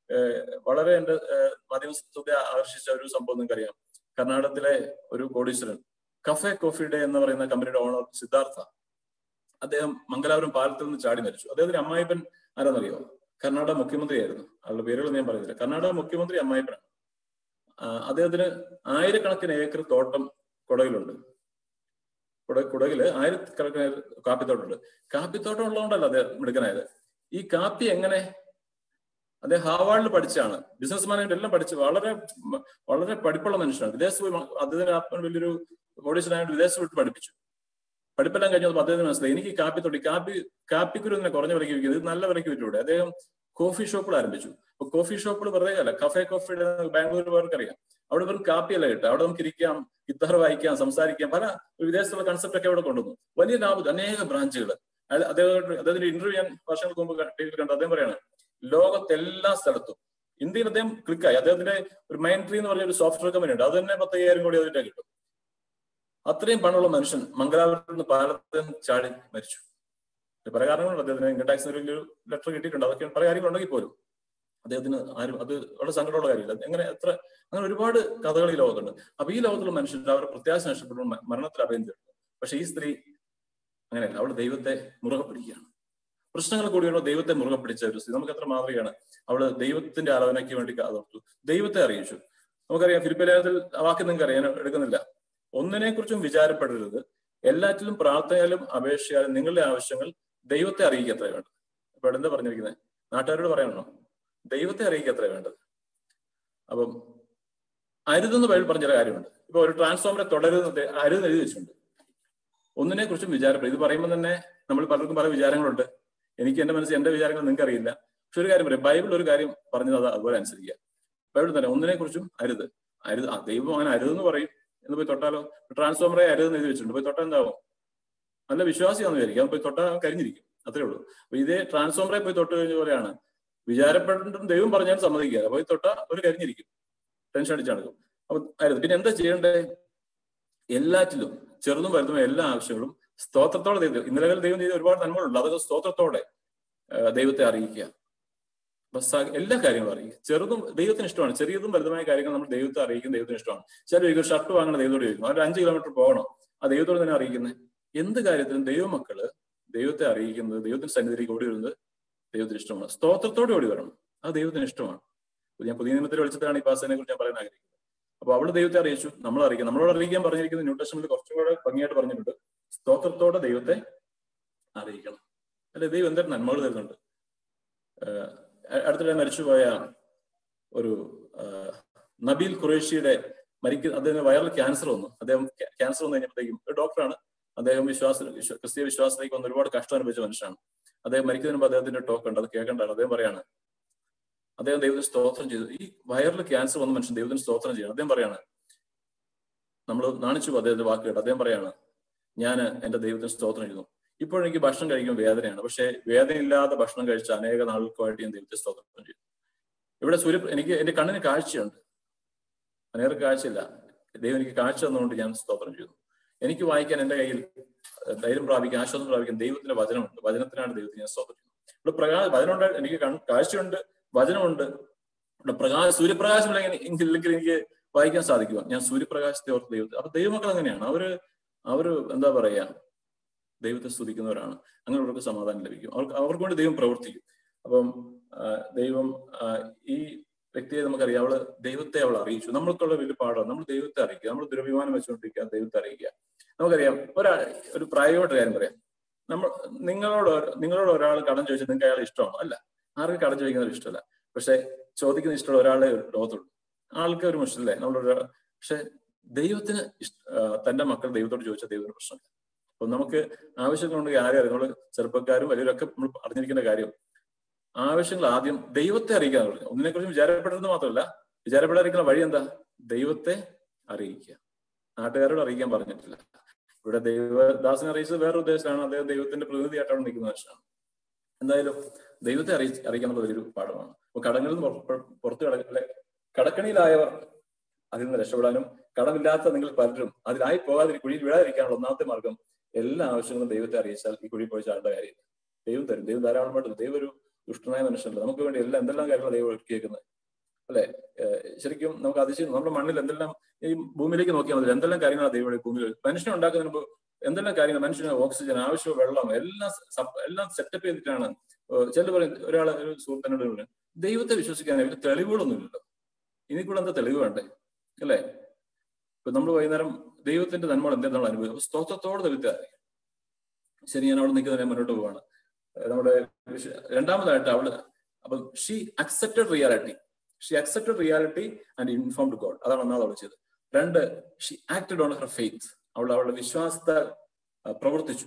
വളരെ എന്റെ മാധ്യമ ശ്രദ്ധ ആകർഷിച്ച ഒരു സംഭവം നിങ്ങൾക്കറിയാം കർണാടകത്തിലെ ഒരു കോടീശ്വരൻ കഫേ കോഫി ഡേ എന്ന് പറയുന്ന കമ്പനിയുടെ ഓണർ സിദ്ധാർത്ഥ അദ്ദേഹം മംഗലാപുരം പാലത്തിൽ നിന്ന് ചാടി മരിച്ചു അദ്ദേഹത്തിന്റെ അമ്മായിപ്പൻ ആരാന്നറിയോ കർണാടക മുഖ്യമന്ത്രിയായിരുന്നു ആളുടെ പേരുകൾ ഞാൻ പറയുന്നില്ല കർണാടക മുഖ്യമന്ത്രി അമ്മായിപ്പനാണ് അദ്ദേഹത്തിന് ആയിരക്കണക്കിന് ഏക്കർ തോട്ടം കുടകിലുണ്ട് കുട കുടകില് ആയിരക്കണക്കിന് കാപ്പിത്തോട്ടമുണ്ട് കാപ്പിത്തോട്ടം ഉള്ളതുകൊണ്ടല്ല അദ്ദേഹം മിടുക്കനായത് ഈ കാപ്പി എങ്ങനെ അദ്ദേഹം ഹാവാർഡിൽ പഠിച്ചാണ് ബിസിനസ് മാനേജ്മെന്റ് എല്ലാം പഠിച്ച് വളരെ വളരെ പഠിപ്പുള്ള മനുഷ്യനാണ് വിദേശത്ത് പോയി അദ്ദേഹത്തിന് വലിയൊരു കോടീശ്വരനായിട്ട് വിദേശത്ത് വിട്ട് പഠിപ്പിച്ചു പഠിപ്പെല്ലാം കഴിഞ്ഞപ്പോൾ അദ്ദേഹത്തിന് മനസ്സിലായി എനിക്ക് കാപ്പി തൊട്ടി കാപ്പി കാപ്പിക്കുരു ഇങ്ങനെ കുറഞ്ഞ വിലയ്ക്ക് വിൽക്കുന്നത് ഇത് നല്ല വിലയ്ക്ക് വിറ്റൂടെ അദ്ദേഹം കോഫി ഷോപ്പുകൾ ആരംഭിച്ചു അപ്പൊ കോഫി ഷോപ്പുകൾ വെറുതെ അല്ല കഫേ കോഫിയുടെ ബാംഗ്ലൂർ പേർക്കറിയാം അവിടെ വെറും കാപ്പിയല്ല കിട്ടുക അവിടെ നമുക്ക് ഇരിക്കാം ഗിത്താർ വായിക്കാം സംസാരിക്കാം പല വിദേശത്തുള്ള കൺസെപ്റ്റ് ഒക്കെ അവിടെ കൊണ്ടുവന്നു വലിയ ലാഭം അനേക ബ്രാഞ്ചുകൾ അദ്ദേഹം അദ്ദേഹത്തിന്റെ ഇന്റർവ്യൂ ഞാൻ വർഷങ്ങൾക്ക് മുമ്പ് ടിവിയിൽ കണ്ടു അദ്ദേഹം പറയാണ് ലോകത്തെല്ലാ സ്ഥലത്തും ഇന്ത്യയിൽ അദ്ദേഹം ക്ലിക്കായി അദ്ദേഹത്തിന്റെ ഒരു മൈൻഡ് ട്രീ എന്ന് പറഞ്ഞ ഒരു സോഫ്റ്റ്വെയർ കമ്പനി ഉണ്ട് അത് തന്നെ പത്തയ്യായിരം കോടി അതിന്റെ കിട്ടും അത്രയും പണമുള്ള മനുഷ്യൻ മംഗലാപുരത്ത് നിന്ന് പാലത്തിൽ നിന്ന് ചാടി മരിച്ചു പല കാരണങ്ങളുണ്ട് അദ്ദേഹത്തിന് ഇൻകം ടാക്സിന് ഒരു ലെറ്റർ കിട്ടിയിട്ടുണ്ട് അതൊക്കെ പല കാര്യങ്ങളുണ്ടെങ്കിൽ പോലും അദ്ദേഹത്തിന് ആരും അത് വളരെ സങ്കടമുള്ള കാര്യമില്ല എങ്ങനെ എത്ര അങ്ങനെ ഒരുപാട് കഥകൾ ഈ ലോകത്തുണ്ട് അപ്പൊ ഈ ലോകത്തുള്ള മനുഷ്യർ അവരുടെ പ്രത്യാശ നഷ്ടപ്പെട്ടു മരണത്തിൽ അഭയം തരുന്നു പക്ഷെ ഈ സ്ത്രീ അങ്ങനെയല്ല അവൾ ദൈവത്തെ മുറുകെ പിടിക്കുകയാണ് പ്രശ്നങ്ങൾ കൂടിയുള്ള ദൈവത്തെ മുറുകെ പിടിച്ച ഒരു സ്ത്രീ നമുക്ക് എത്ര മാതൃകയാണ് അവള് ദൈവത്തിന്റെ ആലോചനയ്ക്ക് വേണ്ടി കാതോർത്തു ദൈവത്തെ അറിയിച്ചു നമുക്കറിയാം ഫിലിപ്പിലേഖനത്തിൽ ആ വാക്ക് നിങ്ങൾക്ക് അറിയാൻ എടുക്കുന്നില്ല ഒന്നിനെ കുറിച്ചും വിചാരപ്പെടരുത് എല്ലാറ്റിലും പ്രാർത്ഥനയാലും അപേക്ഷയാലും നിങ്ങളുടെ ആവശ്യങ്ങൾ ദൈവത്തെ അറിയിക്കുക എത്ര വേണ്ടത് ഇപ്പൊ എന്താ പറഞ്ഞിരിക്കുന്നത് നാട്ടുകാരോട് പറയണോ ദൈവത്തെ അറിയിക്കുക എത്ര വേണ്ടത് അപ്പം അരുതെന്ന് ബൈബിൾ പറഞ്ഞ കാര്യമുണ്ട് ഇപ്പൊ ഒരു ട്രാൻസ്ഫോമറെ തുടരുന്നത് അരുതെന്ന് എഴുതി വെച്ചിട്ടുണ്ട് ഒന്നിനെ കുറിച്ചും വിചാരപ്പെടും ഇത് പറയുമ്പോൾ തന്നെ നമ്മൾ പലർക്കും പല വിചാരങ്ങളുണ്ട് എനിക്ക് എന്റെ മനസ്സിൽ എന്റെ വിചാരങ്ങൾ നിങ്ങൾക്ക് അറിയില്ല പക്ഷെ ഒരു കാര്യം പറയാം ബൈബിൾ ഒരു കാര്യം പറഞ്ഞത് അത് അതുപോലെ അനുസരിക്കുക ബൈബിൾ തന്നെ ഒന്നിനെ കുറിച്ചും അരുത് അരുത് ആ ദൈവം അങ്ങനെ അരുതെന്ന് പറയും എന്ന് പോയി തൊട്ടാലോ ട്രാൻസ്ഫോമറെ അരുതെന്ന് എഴുതി വെച്ചിട്ടുണ്ട് പോയി തൊട്ടാൽ എന്താവും നല്ല വിശ്വാസിയാണെന്ന് വിചാരിക്കും അത് പോയി തൊട്ടാൽ കരിഞ്ഞിരിക്കും അത്രേ ഉള്ളൂ അപ്പൊ ഇതേ ട്രാൻസ്ഫോമറെ പോയി തൊട്ട് കഴിഞ്ഞ പോലെയാണ് വിചാരപ്പെട്ടിട്ടും ദൈവം പറഞ്ഞാൽ സമ്മതിക്കുക പോയി തൊട്ടാൽ ഒരു കരിഞ്ഞിരിക്കും ടെൻഷൻ അടിച്ച് നടക്കും അപ്പൊ അരുത് പിന്നെ എന്താ ചെയ്യേണ്ടേ എല്ലാറ്റിലും ചെറുതും വലുതും എല്ലാ ആവശ്യങ്ങളും സ്തോത്രത്തോടെ ദൈവം ഇന്നലെ ദൈവം ചെയ്ത ഒരുപാട് നന്മകളുണ്ട് അതൊക്കെ സ്തോത്രത്തോടെ ദൈവത്തെ അറിയിക്കുക എല്ലാ കാര്യങ്ങളും അറിയിക്കുക ചെറുതും ദൈവത്തിന് ഇഷ്ടമാണ് ചെറിയതും വലുതുമായ കാര്യങ്ങൾ നമ്മൾ ദൈവത്തെ അറിയിക്കും ദൈവത്തിന് ഇഷ്ടമാണ് ചില ചോദിക്കും ഷർട്ട് വാങ്ങണ ദൈവത്തോട് ചോദിക്കും അവർ അഞ്ച് കിലോമീറ്റർ പോകണം ആ ദൈവത്തോട് തന്നെ അറിയിക്കുന്നത് എന്ത് കാര്യത്തിലും ദൈവമക്കള് ദൈവത്തെ അറിയിക്കുന്നത് ദൈവത്തിന്റെ സന്നിധിയിലേക്ക് ഓടി വരുന്നത് ദൈവത്തിന് ഇഷ്ടമാണ് സ്തോത്രത്തോടെ ഓടി വരണം അത് ദൈവത്തിന് ഇഷ്ടമാണ് ഞാൻ പുതിയ നിയമത്തിൽ വിളിച്ചിട്ടാണ് ഈ പാസനെ കുറിച്ച് ഞാൻ പറയാൻ ആഗ്രഹിക്കുന്നത് അപ്പൊ അവള് ദൈവത്തെ അറിയിച്ചു നമ്മൾ അറിയിക്കാം നമ്മളോട് അറിയിക്കാൻ പറഞ്ഞിരിക്കുന്നത് ന്യൂ ടെസ്റ്റമെന്റിൽ കുറച്ചും കൂടെ ഭംഗിയായിട്ട് പറഞ്ഞിട്ടുണ്ട് സ്തോത്രത്തോടെ ദൈവത്തെ അറിയിക്കണം അല്ലെ ദൈവം എന്തൊരു നന്മകൾ തരുന്നുണ്ട് അടുത്തിടെ മരിച്ചുപോയ ഒരു നബീൽ ഖുറേഷിയുടെ മരിക്കുന്ന അദ്ദേഹത്തിന് വൈറൽ ക്യാൻസർ വന്നു അദ്ദേഹം ക്യാൻസർ വന്നു കഴിഞ്ഞപ്പോഴത്തേക്കും ഒരു ഡോക്ടറാണ് അദ്ദേഹം വിശ്വാസ ക്രിസ്തീയ വിശ്വാസത്തിലേക്ക് വന്ന് ഒരുപാട് കഷ്ടം അനുഭവിച്ച മനുഷ്യനാണ് അദ്ദേഹം മരിക്കുന്നതിന് മുമ്പ് അദ്ദേഹത്തിന്റെ ടോക്ക് ഉണ്ട് അത് കേൾക്കേണ്ടതാണ് അദ്ദേഹം പറയാണ് അദ്ദേഹം ദൈവത്തിന് സ്തോത്രം ചെയ്തു ഈ വയറിൽ ക്യാൻസർ വന്ന മനുഷ്യൻ ദൈവത്തിന് സ്തോത്രം ചെയ്യണം അദ്ദേഹം പറയാണ് നമ്മൾ നാണിച്ചു അദ്ദേഹത്തിന്റെ വാക്ക് കേട്ട് അദ്ദേഹം പറയാണ് ഞാൻ എന്റെ ദൈവത്തിന് സ്തോത്രം ചെയ്യുന്നു ഇപ്പോഴെനിക്ക് ഭക്ഷണം കഴിക്കുമ്പോൾ വേദനയാണ് പക്ഷേ വേദനയില്ലാതെ ഭക്ഷണം കഴിച്ച അനേക നാളുകൾക്കുമായിട്ട് ഞാൻ ദൈവത്തെ സ്തോത്രം ചെയ്തു ഇവിടെ സൂര്യ എനിക്ക് എന്റെ കണ്ണിന് കാഴ്ചയുണ്ട് അനേക കാഴ്ചയില്ല ദൈവം എനിക്ക് കാഴ്ച തന്നുകൊണ്ട് ഞാൻ സ്തോത്രം ചെയ്യുന്നു എനിക്ക് വായിക്കാൻ എന്റെ കയ്യിൽ ധൈര്യം പ്രാപിക്കാൻ ആശ്വാസം പ്രാപിക്കാൻ ദൈവത്തിന്റെ വചനമുണ്ട് വചനത്തിനാണ് ദൈവത്തിന് ഞാൻ സ്തോത്രം ചെയ്യുന്നത് ഇവിടെ പ്രകാശ വചനമുണ്ട് എനിക്ക് കാഴ്ചയുണ്ട് വചനമുണ്ട് ഇവിടെ പ്രകാശ സൂര്യപ്രകാശം ഇല്ലെങ്കിൽ എനിക്ക് വായിക്കാൻ സാധിക്കുക ഞാൻ സൂര്യപ്രകാശത്തെ ഓർത്ത് ദൈവത്തെ അപ്പൊ ദൈവമക്കൾ അങ്ങനെയാണ് അവര് അവര് എന്താ പറയാ ദൈവത്തെ സ്തുതിക്കുന്നവരാണ് അങ്ങനെയുള്ളവർക്ക് സമാധാനം ലഭിക്കും അവർക്ക് അവർക്ക് വേണ്ടി ദൈവം പ്രവർത്തിക്കും അപ്പം ദൈവം ഈ വ്യക്തിയെ നമുക്കറിയാം അവള് ദൈവത്തെ അവൾ അറിയിച്ചു നമ്മൾക്കുള്ള വലിയ പാഠം നമ്മൾ ദൈവത്തെ അറിയിക്കുക നമ്മൾ ദുരഭിമാനം വെച്ചുകൊണ്ടിരിക്കുക ദൈവത്തെ അറിയിക്കുക നമുക്കറിയാം ഒരാ ഒരു പ്രായമായിട്ട് കാര്യം പറയാം നമ്മൾ നിങ്ങളോട് നിങ്ങളോട് ഒരാൾ കടം ചോദിച്ചാൽ നിങ്ങൾക്ക് അയാൾ ഇഷ്ടമാണോ അല്ല ആർക്കും കടം ചോദിക്കുന്നവർ ഇഷ്ടമല്ല പക്ഷെ ചോദിക്കുന്ന ഇഷ്ടമുള്ള ഒരാളെ ലോകത്തുള്ളൂ ആൾക്ക് ഒരു മുഷ്ടല്ലേ നമ്മളൊരു പക്ഷെ ദൈവത്തിന് ഇഷ്ട തന്റെ മക്കൾ ദൈവത്തോട് ചോദിച്ചാൽ ദൈവത്തിന് പ്രശ്നമില്ല അപ്പൊ നമുക്ക് ആവശ്യങ്ങളുണ്ടെങ്കിൽ ആരും അറിയാം നമ്മൾ ചെറുപ്പക്കാരും വലിയവരൊക്കെ നമ്മൾ അറിഞ്ഞിരിക്കേണ്ട കാര്യം ആവശ്യങ്ങൾ ആദ്യം ദൈവത്തെ അറിയിക്കാൻ പറഞ്ഞു ഒന്നിനെ കുറിച്ച് വിചാരപ്പെടുന്നത് മാത്രമല്ല വിചാരപ്പെടാതിരിക്കുന്ന വഴി എന്താ ദൈവത്തെ അറിയിക്കുക നാട്ടുകാരോട് അറിയിക്കാൻ പറഞ്ഞിട്ടില്ല ഇവിടെ ദൈവദാസനെ അറിയിച്ചത് വേറെ ഉദ്ദേശമാണ് അദ്ദേഹം ദൈവത്തിന്റെ പ്രതിനിധിയായിട്ടാണ് നിൽക്കുന്ന മനുഷ്യനാണ് എന്തായാലും ദൈവത്തെ അറിയി അറിയിക്കാനുള്ള വലിയൊരു പാഠമാണ് അപ്പൊ കടങ്ങളിൽ നിന്ന് പുറത്തു കട കടക്കണിയിലായവർ അതിൽ നിന്ന് രക്ഷപ്പെടാനും കടമില്ലാത്ത നിങ്ങൾ പലരും അതിലായി പോകാതിരി കുഴിയിൽ വീഴാതിരിക്കാനുള്ള ഒന്നാമത്തെ മാർഗം എല്ലാ ആവശ്യങ്ങളും ദൈവത്തെ അറിയിച്ചാൽ ഈ കുഴി പോയി ചാടേണ്ട കാര്യമില്ല ദൈവം തരും ദൈവം ധാരാളമായിട്ട് ദൈവം ഒരു ദുഷ്ടനായ മനുഷ്യനല്ല നമുക്ക് വേണ്ടി എല്ലാം എന്തെല്ലാം കാര്യങ്ങൾ ദൈവം ഒരുക്കിയേക്കുന്നത് അല്ലെ ശരിക്കും നമുക്ക് അതിശയം നമ്മുടെ മണ്ണിൽ എന്തെല്ലാം ഈ ഭൂമിയിലേക്ക് നോക്കിയാൽ മതി എന്തെല്ലാം കാര്യങ്ങളാണ് ദൈവം ഈ ഭൂമിയിൽ മനുഷ്യനെ ഉണ്ടാക്കുന്നതിന് മുമ്പ് എന്തെല്ലാം കാര്യങ്ങൾ മനുഷ്യന് ഓക്സിജൻ ആവശ്യം വെള്ളം എല്ലാം സപ്- എല്ലാം സെറ്റപ്പ് ചെയ്തിട്ടാണ് ചില പറയും ഒരാൾ ഒരു സുഹൃത്തിനോട് പറഞ്ഞു, ദൈവത്തെ വിശ്വസിക്കാൻ ഇവര് തെളിവുകളൊന്നുമില്ലല്ലോ ഇനി കൂടെ എന്താ തെളിവ് വേണ്ടേ അല്ലേ ഇപ്പൊ നമ്മൾ വൈകുന്നേരം ദൈവത്തിന്റെ നന്മകൾ എന്താ നമ്മൾ അനുഭവിക്കും അപ്പൊ സ്തോത്രത്തോടെ ദൈവത്തെ അറിയാം ശരി ഞാൻ അവിടെ നിൽക്കുന്നതിനെ മുന്നോട്ട് പോവാണ് ഏഹ് നമ്മുടെ വിശ- രണ്ടാമതായിട്ട് അവള് അപ്പൊ she accepted reality she accepted reality and informed God അതാണ് ഒന്നാമത് അവൾ ചെയ്തത് രണ്ട് she acted on her faith അവൾ അവളുടെ വിശ്വാസത്തെ അഹ് പ്രവർത്തിച്ചു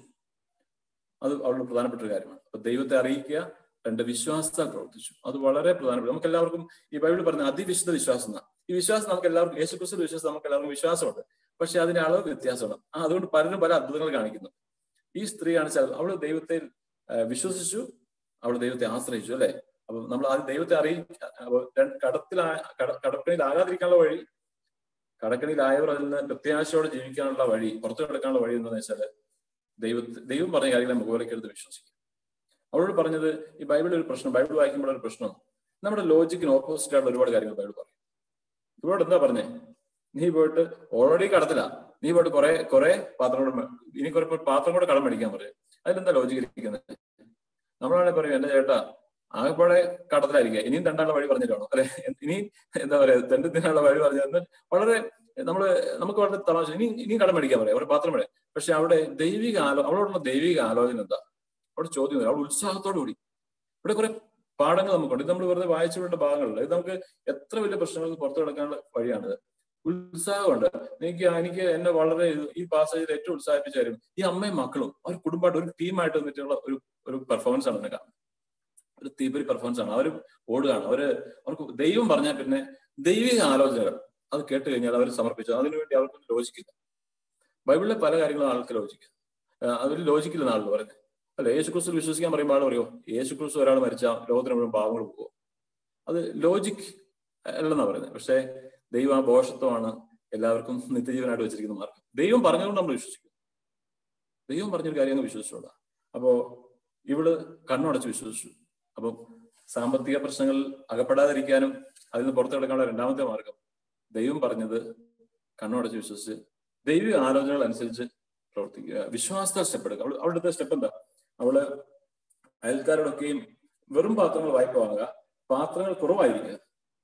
അത് അവളുടെ പ്രധാനപ്പെട്ട ഒരു കാര്യമാണ് അപ്പൊ ദൈവത്തെ അറിയിക്കുക രണ്ട് വിശ്വാസത്താൽ പ്രവർത്തിച്ചു അത് വളരെ പ്രധാനപ്പെട്ട നമുക്ക് എല്ലാവർക്കും ഈ ബൈബിൾ പറഞ്ഞ അതിവിശുദ്ധ വിശ്വാസം എന്നാ ഈ വിശ്വാസം നമുക്ക് എല്ലാവർക്കും യേശുക്രിസ്തു വിശ്വാസം നമുക്ക് എല്ലാവർക്കും വിശ്വാസമുണ്ട് പക്ഷെ അതിന്റെ അളവ് വ്യത്യാസമാണ് ആ അതുകൊണ്ട് പലരും പല അത്ഭുതങ്ങൾ കാണിക്കുന്നു ഈ സ്ത്രീയാണ് ചെ- അവള് ദൈവത്തെ ആ, വിശ്വസിച്ചു അവൾ ദൈവത്തെ ആശ്രയിച്ചു അല്ലെ അപ്പൊ നമ്മൾ ആദ്യം ദൈവത്തെ അറിയിക്കുക കടത്തിൽ കടക്കണിയിലാകാതിരിക്കാനുള്ള വഴി കടക്കണിയിലായവർ അതിൽ നിന്ന് പ്രത്യാശയോടെ ജീവിക്കാനുള്ള വഴി പുറത്തു കിടക്കാനുള്ള വഴി എന്താണെന്ന് വെച്ചാല് ദൈവത്തെ ദൈവം പറഞ്ഞ കാര്യങ്ങളെ മുഖവിലേക്ക് എടുത്ത് വിശ്വസിക്കും അവളോട് പറഞ്ഞത് ഈ ബൈബിളിൽ ഒരു പ്രശ്നം ബൈബിൾ വായിക്കുമ്പോൾ ഒരു പ്രശ്നം നമ്മുടെ ലോജിക്കിന് ഓപ്പോസിറ്റ് ആയിട്ടുള്ള ഒരുപാട് കാര്യങ്ങൾ ബൈബിൾ പറയും ഇവരോട് എന്താ പറഞ്ഞേ നീ പോയിട്ട് ഓൾറെഡി കടത്തില്ല നീ പോയിട്ട് കുറെ കുറെ പാത്രം കൂടെ മേ- ഇനി കുറെ പാത്രം കൂടെ കടം മേടിക്കാൻ പറയും അതിലെന്താ ലോജിക്ക് ഇരിക്കുന്നത് നമ്മളാണെങ്കിൽ പറയും എന്റെ ചേട്ടാ ആകെപ്പാടെ കടത്തിലായിരിക്കുക ഇനിയും രണ്ടാളുടെ വഴി പറഞ്ഞിട്ടാണോ അല്ലെ ഇനി എന്താ പറയാ തെണ്ടിത്തിനുള്ള വഴി പറഞ്ഞു വളരെ നമ്മള് നമുക്ക് വളരെ തമാശ ഇനി ഇനിയും കടം മേടിക്കാൻ പറയാം അവരുടെ പാത്രം മേടിക്കാം പക്ഷെ അവിടെ ദൈവിക ആലോ അവളോടുള്ള ദൈവിക ആലോചന എന്താ അവിടെ ചോദ്യം വരും. അവൾ ഉത്സാഹത്തോടു കൂടി ഇവിടെ കുറെ പാഠങ്ങൾ നമുക്കുണ്ട് ഇത് നമ്മൾ വെറുതെ വായിച്ചു വിടേണ്ട ഭാഗങ്ങളല്ല ഇത് നമുക്ക് എത്ര വലിയ പ്രശ്നങ്ങൾക്ക് പുറത്തു കിടക്കാനുള്ള വഴിയാണിത് ഉത്സാഹമുണ്ട് എനിക്ക് എനിക്ക് എന്നെ വളരെ ഇത് ഈ പാസേജിൽ ഏറ്റവും ഉത്സാഹിപ്പിച്ച കാര്യം ഈ അമ്മയും മക്കളും ഒരു കുടുംബമായിട്ട് ഒരു ടീമായിട്ട് നിന്നിട്ടുള്ള ഒരു ഒരു പെർഫോമൻസ് ആണ് എന്നെ കാണുന്നത് ഒരു തീപരി പെർഫോമൻസ് ആണ് അവർ ഓടുകയാണ് അവര് അവർക്ക് ദൈവം പറഞ്ഞാൽ പിന്നെ ദൈവിക ആലോചനകൾ അത് കേട്ട് കഴിഞ്ഞാൽ അവർ സമർപ്പിച്ചു അതിനുവേണ്ടി അവർക്ക് ലോചിക്കില്ല ബൈബിളിലെ പല കാര്യങ്ങളും ആൾക്ക് ലോചിക്കുക അതിൽ ലോചിക്കില്ലെന്ന് ആളുകൾ പറയുന്നത് അല്ല യേശുക്രിസ്തു വിശ്വസിക്കാൻ പറയുമ്പോൾ ആൾ പറയുമോ യേശുക്രിസ്തു ഒരാൾ മരിച്ചാൽ ലോകത്തിന് മുഴുവൻ പാവങ്ങൾ പോകുമോ അത് ലോജിക് അല്ലെന്നാ പറയുന്നത് പക്ഷേ ദൈവം ആ ബോഷത്വമാണ് എല്ലാവർക്കും നിത്യജീവനായിട്ട് വെച്ചിരിക്കുന്ന മാർഗം ദൈവം പറഞ്ഞതുകൊണ്ട് നമ്മൾ വിശ്വസിക്കും ദൈവം പറഞ്ഞൊരു കാര്യം അങ്ങ് വിശ്വസിച്ചോളാ അപ്പോ ഇവള് കണ്ണുടച്ച് വിശ്വസിച്ചു അപ്പൊ സാമ്പത്തിക പ്രശ്നങ്ങളിൽ അകപ്പെടാതിരിക്കാനും അതിൽ നിന്ന് പുറത്തു കിടക്കാനുള്ള രണ്ടാമത്തെ മാർഗം ദൈവം പറഞ്ഞത് കണ്ണുടച്ച് വിശ്വസിച്ച് ദൈവിക ആലോചനകൾ അനുസരിച്ച് പ്രവർത്തിക്കുക വിശ്വാസത്താൽ സ്റ്റെപ്പ് എടുക്കുക അവൾ അവളുടെ സ്റ്റെപ്പ് എന്താ അവള് അയൽക്കാരോടൊക്കെയും വെറും പാത്രങ്ങൾ വായ്പ വാങ്ങുക പാത്രങ്ങൾ കുറവായിരിക്കുക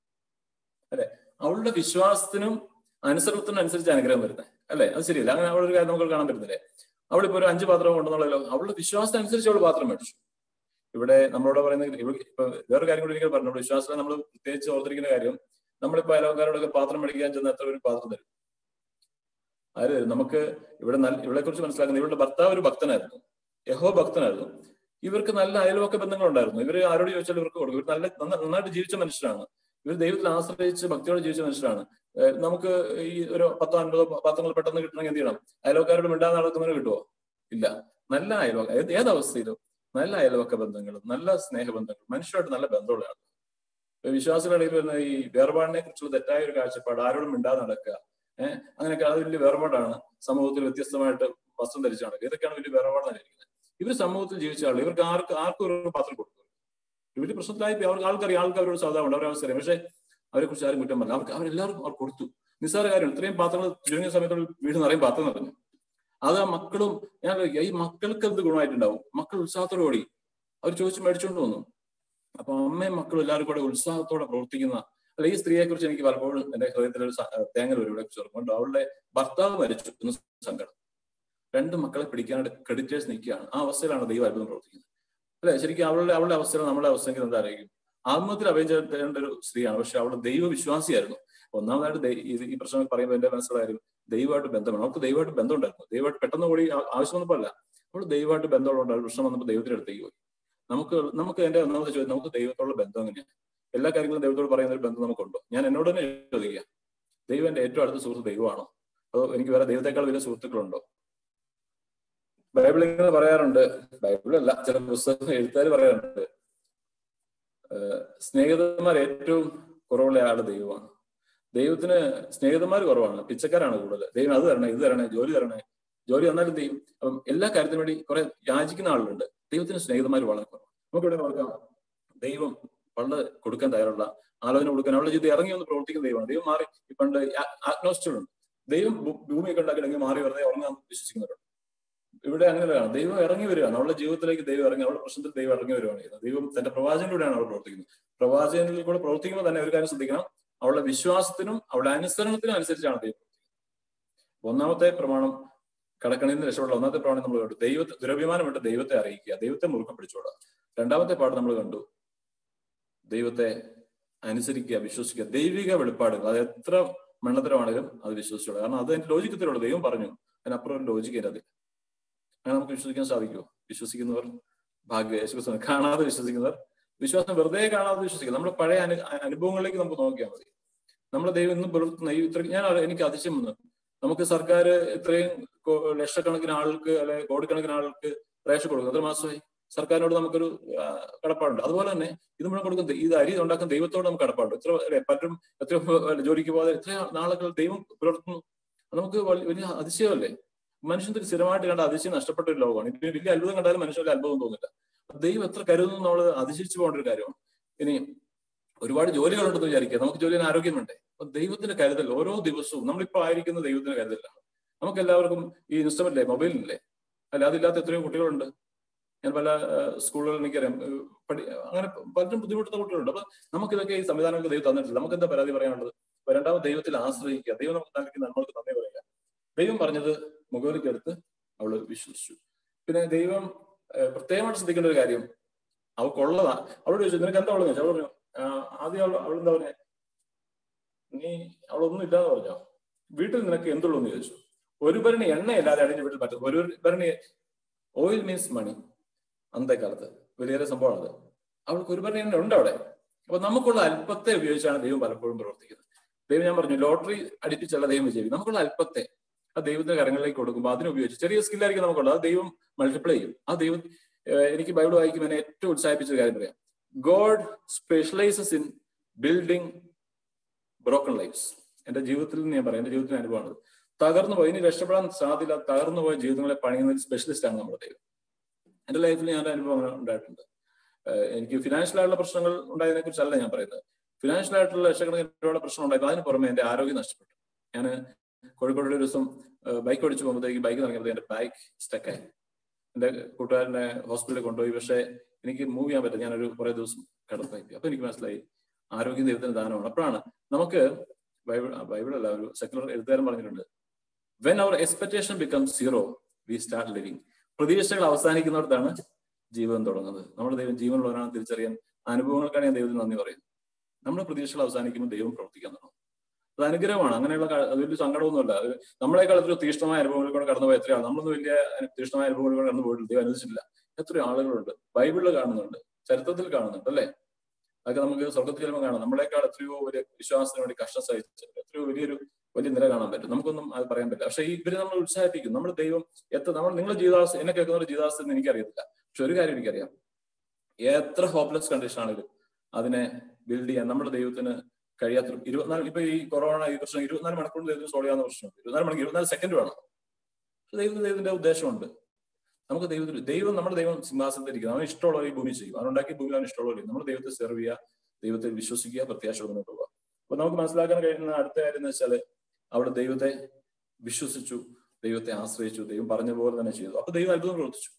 അല്ലെ അവളുടെ വിശ്വാസത്തിനും അനുസരണത്തിനും അനുസരിച്ച് അനുഗ്രഹം വരുന്നത് അല്ലെ അത് ശരിയല്ല അങ്ങനെ അവളൊരു കാര്യം നമുക്ക് കാണാൻ പറ്റുന്നില്ലേ അവളിപ്പോ ഒരു അഞ്ച് പാത്രം കൊണ്ടുവന്നുള്ളല്ലോ അവളുടെ വിശ്വാസത്തിനനുസരിച്ച് അവൾ പാത്രം മേടിച്ചു ഇവിടെ നമ്മളോട് പറയുന്നത് ഇവിടെ ഇപ്പൊ വേറെ കാര്യം കൂടി എനിക്ക് പറഞ്ഞു വിശ്വാസത്തിൽ നമ്മൾ പ്രത്യേകിച്ച് ഓർത്തിരിക്കുന്ന കാര്യം നമ്മളിപ്പോ അയൽക്കാരോടൊക്കെ പാത്രം മേടിക്കാൻ ചെന്ന എത്ര ഒരു പാത്രം തരും ആര് തരും? നമുക്ക് ഇവിടെ നല്ല ഇവളെ കുറിച്ച് മനസ്സിലാക്കുന്നത് ഇവളുടെ ഭർത്താവ് ഒരു ഭക്തനായിരുന്നു യഹോ ഭക്തനായിരുന്നു ഇവർക്ക് നല്ല അയൽവക്ക ബന്ധങ്ങളുണ്ടായിരുന്നു ഇവർ ആരോട് ചോദിച്ചാലും ഇവർക്ക് കൊടുക്കും ഇവർ നല്ല നന്ന- നന്നായിട്ട് ജീവിച്ച മനുഷ്യരാണ് ഇവർ ദൈവത്തിൽ ആശ്രയിച്ച് ഭക്തിയോടെ ജീവിച്ച മനുഷ്യരാണ് ഏഹ് നമുക്ക് ഈ ഒരു പത്തോ അൻപതോ പാത്രങ്ങൾ പെട്ടെന്ന് കിട്ടണമെങ്കിൽ എന്ത് ചെയ്യണം അയൽവക്കാരോട് മിണ്ടാതെ നടക്കുന്നതിന് കിട്ടുമോ ഇല്ല നല്ല അയൽവക്ക ഏത് ഏത് അവസ്ഥയിലും നല്ല അയൽവക്ക ബന്ധങ്ങൾ നല്ല സ്നേഹബന്ധങ്ങൾ മനുഷ്യരായിട്ട് നല്ല ബന്ധമുള്ളതാണ് ഇപ്പൊ വിശ്വാസികളുടെ ഇടയിൽ വരുന്ന ഈ വേർപാടിനെ കുറിച്ചുള്ള തെറ്റായ ഒരു കാഴ്ചപ്പാട് ആരോടും മിണ്ടാതെ നടക്കുക ഏഹ് അങ്ങനെയൊക്കെ അത് വലിയ വേർപാടാണ് സമൂഹത്തിൽ വ്യത്യസ്തമായിട്ട് വസ്ത്രം ധരിച്ചു നടക്കുക ഇതൊക്കെയാണ് വലിയ വേർപാടാണ് ഇരിക്കുന്നത് ഇവർ സമൂഹത്തിൽ ജീവിച്ച ആളുകൾ ഇവർക്ക് ആർക്ക് ആർക്കും ഒരു പാത്രം കൊടുക്കും ഇവര് പ്രശ്നത്തിലായി പോയി. അവർക്ക് ആൾക്കറിയാം ആൾക്ക് അവരോട് സൗദാമുണ്ട് അവരെ അവസ്ഥ പക്ഷെ അവരെ കുറിച്ച് ആരും കുറ്റം പറഞ്ഞില്ല അവർക്ക് അവരെല്ലാവർക്കും അവർ കൊടുത്തു നിസ്സാര കാര്യം ഇത്രയും പാത്രങ്ങൾ ചുരുങ്ങിയ സമയത്തുള്ള വീട് നിറയും പാത്രം നിറഞ്ഞു അത് ആ മക്കളും ഞാൻ ചോദിക്കുക ഈ മക്കൾക്ക് എന്ത് ഗുണമായിട്ടുണ്ടാവും മക്കൾ ഉത്സാഹത്തോടെ ഓടി അവർ ചോദിച്ചു മേടിച്ചുകൊണ്ട് വന്നു അപ്പൊ അമ്മയും മക്കളും എല്ലാവരും കൂടെ ഉത്സാഹത്തോടെ പ്രവർത്തിക്കുന്ന അല്ല ഈ സ്ത്രീയെ കുറിച്ച് എനിക്ക് പലപ്പോഴും എന്റെ ഹൃദയത്തിൽ ഒരു സ- തേങ്ങൽ ഒരു ഇവിടെ ചെറുപ്പമുണ്ട് അവളുടെ ഭർത്താവ് മരിച്ചു എന്ന് സങ്കടം രണ്ട് മക്കളെ പിടിക്കാനായിട്ട് ക്രെഡിറ്റേഴ്സ് നിൽക്കുകയാണ് ആ അവസ്ഥയിലാണ് ദൈവം അത്ഭുതം പ്രവർത്തിക്കുന്നത് അല്ലെ ശരിക്കും അവളുടെ അവളുടെ അവസ്ഥയിൽ നമ്മുടെ അവസ്ഥയ്ക്ക് എന്താ അറിയിക്കും ആത്മഹത്യയിൽ അഭയം ചെയ്യേണ്ട ഒരു സ്ത്രീയാണ് പക്ഷെ അവൾ ദൈവവിശ്വാസിയായിരുന്നു ഒന്നാമതായിട്ട് ദൈ- ഇത് ഈ പ്രശ്നം പറയുമ്പോൾ എന്റെ മനസ്സിലുള്ള കാര്യം ദൈവമായിട്ട് ബന്ധമാണ് അവൾക്ക് ദൈവമായിട്ട് ബന്ധമുണ്ടായിരുന്നു ദൈവമായിട്ട് പെട്ടെന്ന് കൂടി ആ- ആവശ്യം വന്നപ്പോൾ അല്ല അവൾ ദൈവമായിട്ട് ബന്ധമുള്ളതുകൊണ്ട് ഒരു പ്രശ്നം വന്നപ്പോൾ ദൈവത്തിന്റെ അടുത്തേക്ക് പോയി നമുക്ക് നമുക്ക് എന്റെ ഒന്നാമത്തെ ചോദ്യം നമുക്ക് ദൈവത്തോടുള്ള ബന്ധം എങ്ങനെയാണ് എല്ലാ കാര്യങ്ങളും ദൈവത്തോട് പറയുന്ന ഒരു ബന്ധം നമുക്കുണ്ടോ ഞാൻ എന്നോട് തന്നെ ചോദിക്കുക ദൈവം എന്റെ ഏറ്റവും അടുത്ത സുഹൃത്ത് ദൈവമാണോ അതോ എനിക്ക് വേറെ ദൈവത്തെക്കാൾ വലിയ സുഹൃത്തുക്കളുണ്ടോ ബൈബിൾ ഇങ്ങനെ പറയാറുണ്ട് ബൈബിളല്ല ചില പുസ്തകം എഴുത്തുകാർ പറയാറുണ്ട് ഏഹ് സ്നേഹിതന്മാർ ഏറ്റവും കുറവുള്ള ആള് ദൈവമാണ് ദൈവത്തിന് സ്നേഹിതന്മാർ കുറവാണ് പിച്ചക്കാരാണ് കൂടുതൽ ദൈവം അത് തരണേ ഇത് തരണേ ജോലി തരണേ ജോലി തന്നാലും ചെയ്യും അപ്പം എല്ലാ കാര്യത്തിനും വേണ്ടി കുറെ യാചിക്കുന്ന ആളുകളുണ്ട് ദൈവത്തിന് സ്നേഹിതന്മാർ വളരെ കുറവാണ് നമുക്കിവിടെ നോക്കാം ദൈവം പണ്ട് കൊടുക്കാൻ തയ്യാറുള്ള ആലോചന കൊടുക്കാൻ അവളുടെ ജീവിതം ഇറങ്ങി ഒന്ന് പ്രവർത്തിക്കുന്ന ദൈവമാണ് ദൈവം മാറി ഈ പണ്ട് ആഗ്നോസ്റ്റുകളുണ്ട് ദൈവം ഭൂ- ഭൂമിയൊക്കെ ഉണ്ടാക്കിയില്ലെങ്കിൽ മാറി വെറുതെ ഉറങ്ങാൻ വിശ്വസിക്കുന്നവരുണ്ട് ഇവിടെ അങ്ങനെയാണ് ദൈവം ഇറങ്ങി വരികയാണ് അവളുടെ ജീവിതത്തിലേക്ക് ദൈവം ഇറങ്ങി അവളുടെ പ്രശ്നത്തിൽ ദൈവം ഇറങ്ങി വരികയാണ് ചെയ്യുന്നത് ദൈവം തന്റെ പ്രവാചകനിലൂടെയാണ് അവൾ പ്രവർത്തിക്കുന്നത് പ്രവാചകനിൽ കൂടെ പ്രവർത്തിക്കുമ്പോൾ തന്നെ ഒരു കാര്യം ശ്രദ്ധിക്കണം അവളുടെ വിശ്വാസത്തിനും അവളുടെ അനുസരണത്തിനും അനുസരിച്ചാണ് ദൈവം പ്രവർത്തിക്കുന്നത്. ഒന്നാമത്തെ പ്രമാണം കടക്കണിൽ നിന്ന് രക്ഷപ്പെടുള്ള ഒന്നാമത്തെ പ്രമാണം നമ്മൾ കണ്ടു ദൈവത്തെ ദുരഭിമാനം വിട്ട് ദൈവത്തെ അറിയിക്കുക ദൈവത്തെ മുറുക്കം പിടിച്ചോടുക രണ്ടാമത്തെ പാഠം നമ്മൾ കണ്ടു ദൈവത്തെ അനുസരിക്കുക വിശ്വസിക്കുക ദൈവിക വെളിപ്പാടുകൾ അത് എത്ര മണ്ണത്തരമാണെങ്കിലും അത് വിശ്വസിച്ചോളുക കാരണം അത് അതിന്റെ ലോജിക്കത്തിലുള്ള ദൈവം പറഞ്ഞു അതിനപ്പുറം ഒരു ലോജിക്ക് അതിനകത്ത് അങ്ങനെ നമുക്ക് വിശ്വസിക്കാൻ സാധിക്കുമോ വിശ്വസിക്കുന്നവർ ഭാഗ്യ യേശുക്രിസ്തു കാണാതെ വിശ്വസിക്കുന്നവർ വിശ്വാസം വെറുതെ കാണാതെ വിശ്വസിക്കുക നമ്മുടെ പഴയ അനു അനുഭവങ്ങളിലേക്ക് നമുക്ക് നോക്കിയാൽ മതി നമ്മുടെ ദൈവം ഇന്ന് പുലർത്തുന്ന ഈ ഇത്ര ഞാൻ അറിയാം, എനിക്ക് അതിശയം വന്നു നമുക്ക് സർക്കാർ ഇത്രയും കോ- ലക്ഷക്കണക്കിന് ആൾക്ക് അല്ലെ കോടിക്കണക്കിന് ആൾക്ക് റേഷൻ കൊടുക്കും എത്ര മാസമായി സർക്കാരിനോട് നമുക്കൊരു ആ, കടപ്പാടുണ്ട് അതുപോലെ തന്നെ ഇത് മുഴുവൻ കൊടുക്കുന്ന ഇത് അരി ഉണ്ടാക്കുന്ന ദൈവത്തോട് നമുക്ക് കടപ്പാടുണ്ട് എത്ര അല്ലെ പലരും എത്രയോ അല്ലെ, ജോലിക്ക് പോകാതെ എത്രയോ നാളുകൾ ദൈവം പുലർത്തുന്നു അത് നമുക്ക് വലി- വലിയ അതിശയമല്ലേ മനുഷ്യന് സ്ഥിരമായിട്ട് കണ്ട അതിശയം നഷ്ടപ്പെട്ട ഒരു ലോകമാണ് ഇപ്പൊ വലിയ അത്ഭുതം കണ്ടാലും മനുഷ്യർക്ക് അത്ഭുതം തോന്നില്ല ദൈവം എത്ര കരുതുന്നു നമ്മൾ അതിശയിച്ചു പോകേണ്ട ഒരു കാര്യമാണ് ഇനി ഒരുപാട് ജോലികളുണ്ടെന്ന് വിചാരിക്കുക നമുക്ക് ജോലിന് ആരോഗ്യം വേണ്ടേ അപ്പൊ ദൈവത്തിന്റെ കരുതൽ ഓരോ ദിവസവും നമ്മളിപ്പോ ആയിരിക്കുന്ന ദൈവത്തിന്റെ കരുതലാണ് നമുക്ക് എല്ലാവർക്കും ഈ ഇൻസ്റ്റമല്ലേ മൊബൈലില്ലേ അല്ല അതില്ലാത്ത എത്രയോ കുട്ടികളുണ്ട് ഞാൻ പല സ്കൂളുകളിൽ എനിക്കറിയാം ഏഹ് പഠി അങ്ങനെ പലരും ബുദ്ധിമുട്ടുന്ന കുട്ടികളുണ്ട് അപ്പൊ നമുക്കിതൊക്കെ ഈ സംവിധാനങ്ങൾക്ക് ദൈവം തന്നിട്ടില്ല നമുക്ക് എന്താ പരാതി പറയാനുള്ളത് അപ്പൊ രണ്ടാമത് ദൈവത്തിൽ ആശ്രയിക്കുക ദൈവം നമുക്ക് നൽകി നമ്മൾക്ക് നന്ദി പറയുക ദൈവം പറഞ്ഞത് മുഖവിലേക്കെടുത്ത് അവള് വിശ്വസിച്ചു പിന്നെ ദൈവം ഏഹ് പ്രത്യേകമായിട്ട് ശ്രദ്ധിക്കേണ്ട ഒരു കാര്യം അവൾക്കുള്ളതാ അവളോട് ചോദിച്ചു നിനക്ക് എന്താ ഉള്ളത് അവൾ പറഞ്ഞു "ആ, ആദ്യം അവൾ അവളെന്താ പറഞ്ഞേ നീ അവളൊന്നും ഇല്ലാന്ന് പറഞ്ഞോ വീട്ടിൽ നിനക്ക് എന്തുള്ളൂ എന്ന് ചോദിച്ചു ഒരു ഭരണി എണ്ണയില്ലാതെ അടിഞ്ഞ വീട്ടിൽ പറ്റും ഒരു ഭരണി ഓയിൽ മീൻസ് മണി അന്നത്തെ കാലത്ത് വലിയൊരു സംഭവമാണ് അത് അവൾക്ക് ഒരു ഭരണി എണ്ണ ഉണ്ട് അവിടെ അപ്പൊ നമുക്കുള്ള അല്പത്തെ ഉപയോഗിച്ചാണ് ദൈവം പലപ്പോഴും പ്രവർത്തിക്കുന്നത് ദൈവം ഞാൻ പറഞ്ഞു ലോട്ടറി അടിപ്പിച്ചല്ല ദൈവം വിജയിക്കും നമുക്കുള്ള അല്പത്തെ ആ ദൈവത്തിന്റെ കരങ്ങളിലേക്ക് കൊടുക്കുമ്പോൾ അതിനെ ഉപയോഗിച്ച് ചെറിയ സ്കില്ലായിരിക്കും നമുക്കുള്ളത് അത് ദൈവം മൾട്ടിപ്ലൈ ചെയ്യും ആ ദൈവം ഏഹ് എനിക്ക് ബൈബിൾ വായിക്കുമ്പോൾ എന്നെ ഏറ്റവും ഉത്സാഹിപ്പിച്ച ഒരു കാര്യം പറയാം God specialises in building broken lifes എന്റെ ജീവിതത്തിൽ നിന്ന് ഞാൻ പറയാം എന്റെ ജീവിതത്തിന് അനുഭവമാണ് തകർന്നു പോയി ഇനി രക്ഷപ്പെടാൻ സാധ്യത തകർന്നു പോയ ജീവിതങ്ങളെ പണിയുന്ന സ്പെഷ്യലിസ്റ്റ് ആണ് നമ്മുടെ ദൈവം എന്റെ ലൈഫിൽ ഞാൻ ഒരു അനുഭവം അങ്ങനെ ഉണ്ടായിട്ടുണ്ട് ഏഹ് എനിക്ക് ഫിനാൻഷ്യൽ ആയിട്ടുള്ള പ്രശ്നങ്ങൾ ഉണ്ടായതിനെ കുറിച്ചല്ല ഞാൻ പറയുന്നത് ഫിനാൻഷ്യൽ ആയിട്ടുള്ള ലക്ഷക്കണക്കിന് രൂപയുടെ പ്രശ്നം ഉണ്ടായപ്പോൾ അതിന് പുറമെ എന്റെ ആരോഗ്യം നഷ്ടപ്പെട്ടു ഞാൻ കോഴിക്കോട് ഒരു ദിവസം ബൈക്ക് ഓടിച്ചു പോകുമ്പോഴത്തേക്ക് ബൈക്ക് ഇറങ്ങിയപ്പോൾ എന്റെ ബൈക്ക് സ്റ്റക്കായി എന്റെ കൂട്ടുകാരനെ ഹോസ്പിറ്റലിൽ കൊണ്ടുപോയി പക്ഷേ എനിക്ക് മൂവ് ചെയ്യാൻ പറ്റില്ല ഞാനൊരു കുറെ ദിവസം കിടപ്പായി അപ്പൊ എനിക്ക് മനസ്സിലായി ആരോഗ്യം ദൈവത്തിന് ദാനമാണ് അപ്പോഴാണ് നമുക്ക് ബൈബിൾ ബൈബിൾ അല്ല ഒരു സെക്കുലർ എഴുത്തുകാരൻ പറഞ്ഞിട്ടുണ്ട് when our expectation become zero we start living പ്രതീക്ഷകൾ അവസാനിക്കുന്നിടത്താണ് ജീവിതം തുടങ്ങുന്നത് നമ്മുടെ ദൈവം ജീവനുള്ളവരാണ് തിരിച്ചറിയാൻ അനുഭവങ്ങൾക്കാണ് ഞാൻ ദൈവത്തിന് നന്ദി പറയുന്നത് നമ്മുടെ പ്രതീക്ഷകൾ അവസാനിക്കുമ്പോൾ ദൈവം പ്രവർത്തിക്കാൻ തുടങ്ങും അത് അനുഗ്രഹമാണ് അങ്ങനെയുള്ള കാ- അത് വലിയ സങ്കടമൊന്നുമല്ല അത് നമ്മളെക്കാൾ എത്രയോ തീഷ്ണമായ അനുഭവങ്ങളിൽ കൂടെ കടന്നുപോയ എത്രയാണ് നമ്മളൊന്നും വലിയ അനു- തീഷ്ണമായ അനുഭവങ്ങളിൽ കൂടെ കടന്നു പോയിട്ടില്ല ദൈവം അനുവദിച്ചിട്ടില്ല എത്രയോ ആളുകളുണ്ട് ബൈബിളിൽ കാണുന്നുണ്ട് ചരിത്രത്തിൽ കാണുന്നുണ്ട് അല്ലേ അതൊക്കെ നമുക്ക് സ്വർഗത്തിൽ ചിലപ്പോൾ കാണാം നമ്മളെക്കാൾ എത്രയോ വലിയ വിശ്വാസത്തിന് വേണ്ടി കഷ്ടം സഹിച്ചു എത്രയോ വലിയൊരു വലിയ നില കാണാൻ പറ്റും നമുക്കൊന്നും അത് പറയാൻ പറ്റില്ല പക്ഷേ ഈ ഇവര് നമ്മൾ ഉത്സാഹിപ്പിക്കും നമ്മുടെ ദൈവം എത്ര നമ്മൾ നിങ്ങളുടെ ജീവിതാവസ്ഥ എന്നെ കേൾക്കുന്നവരുടെ ജീവിതാവസ്ഥ എന്ന് എനിക്കറിയത്തില്ല പക്ഷെ ഒരു കാര്യം എനിക്കറിയാം എത്ര ഹോപ്ലെസ് കണ്ടീഷൻ ആണെങ്കിലും അതിനെ ബിൽഡ് ചെയ്യാൻ നമ്മുടെ ദൈവത്തിന് കഴിയാത്ത ഇരുപത്തിനാല് ഇപ്പൊ ഈ കൊറോണ ഈ പ്രശ്നം ഇരുപത്തിനാല് മണിക്കൂർ ദൈവത്തിന് സോൾവ് ചെയ്യാവുന്ന പ്രശ്നം ഇരുപത്തിനാല് മണിക്കൂർ ഇരുപത്തിനാല് സെക്കൻഡ് വേണം പക്ഷെ ദൈവത്തിന് ദൈവത്തിന്റെ ഉദ്ദേശമുണ്ട് നമുക്ക് ദൈവത്തിൽ ദൈവം നമ്മുടെ ദൈവം സിംഹാസനത്തിൽ ഇരിക്കുന്നത് അവന് ഇഷ്ടമുള്ള ഈ ഭൂമി ചെയ്യും അവനുണ്ടാക്കിയ ഭൂമി അവന് ഇഷ്ടമുള്ള നമ്മൾ ദൈവത്തെ സെർവ് ചെയ്യുക ദൈവത്തെ വിശ്വസിക്കുക പ്രത്യാശ മുന്നോട്ട് പോവുക അപ്പൊ നമുക്ക് മനസ്സിലാക്കാൻ കഴിയുന്ന അടുത്ത കാര്യം എന്ന് വെച്ചാല് അവിടെ ദൈവത്തെ വിശ്വസിച്ചു ദൈവത്തെ ആശ്രയിച്ചു ദൈവം പറഞ്ഞ പോലെ തന്നെ ചെയ്തു അപ്പൊ ദൈവം അത്ഭുതം പ്രവർത്തിച്ചു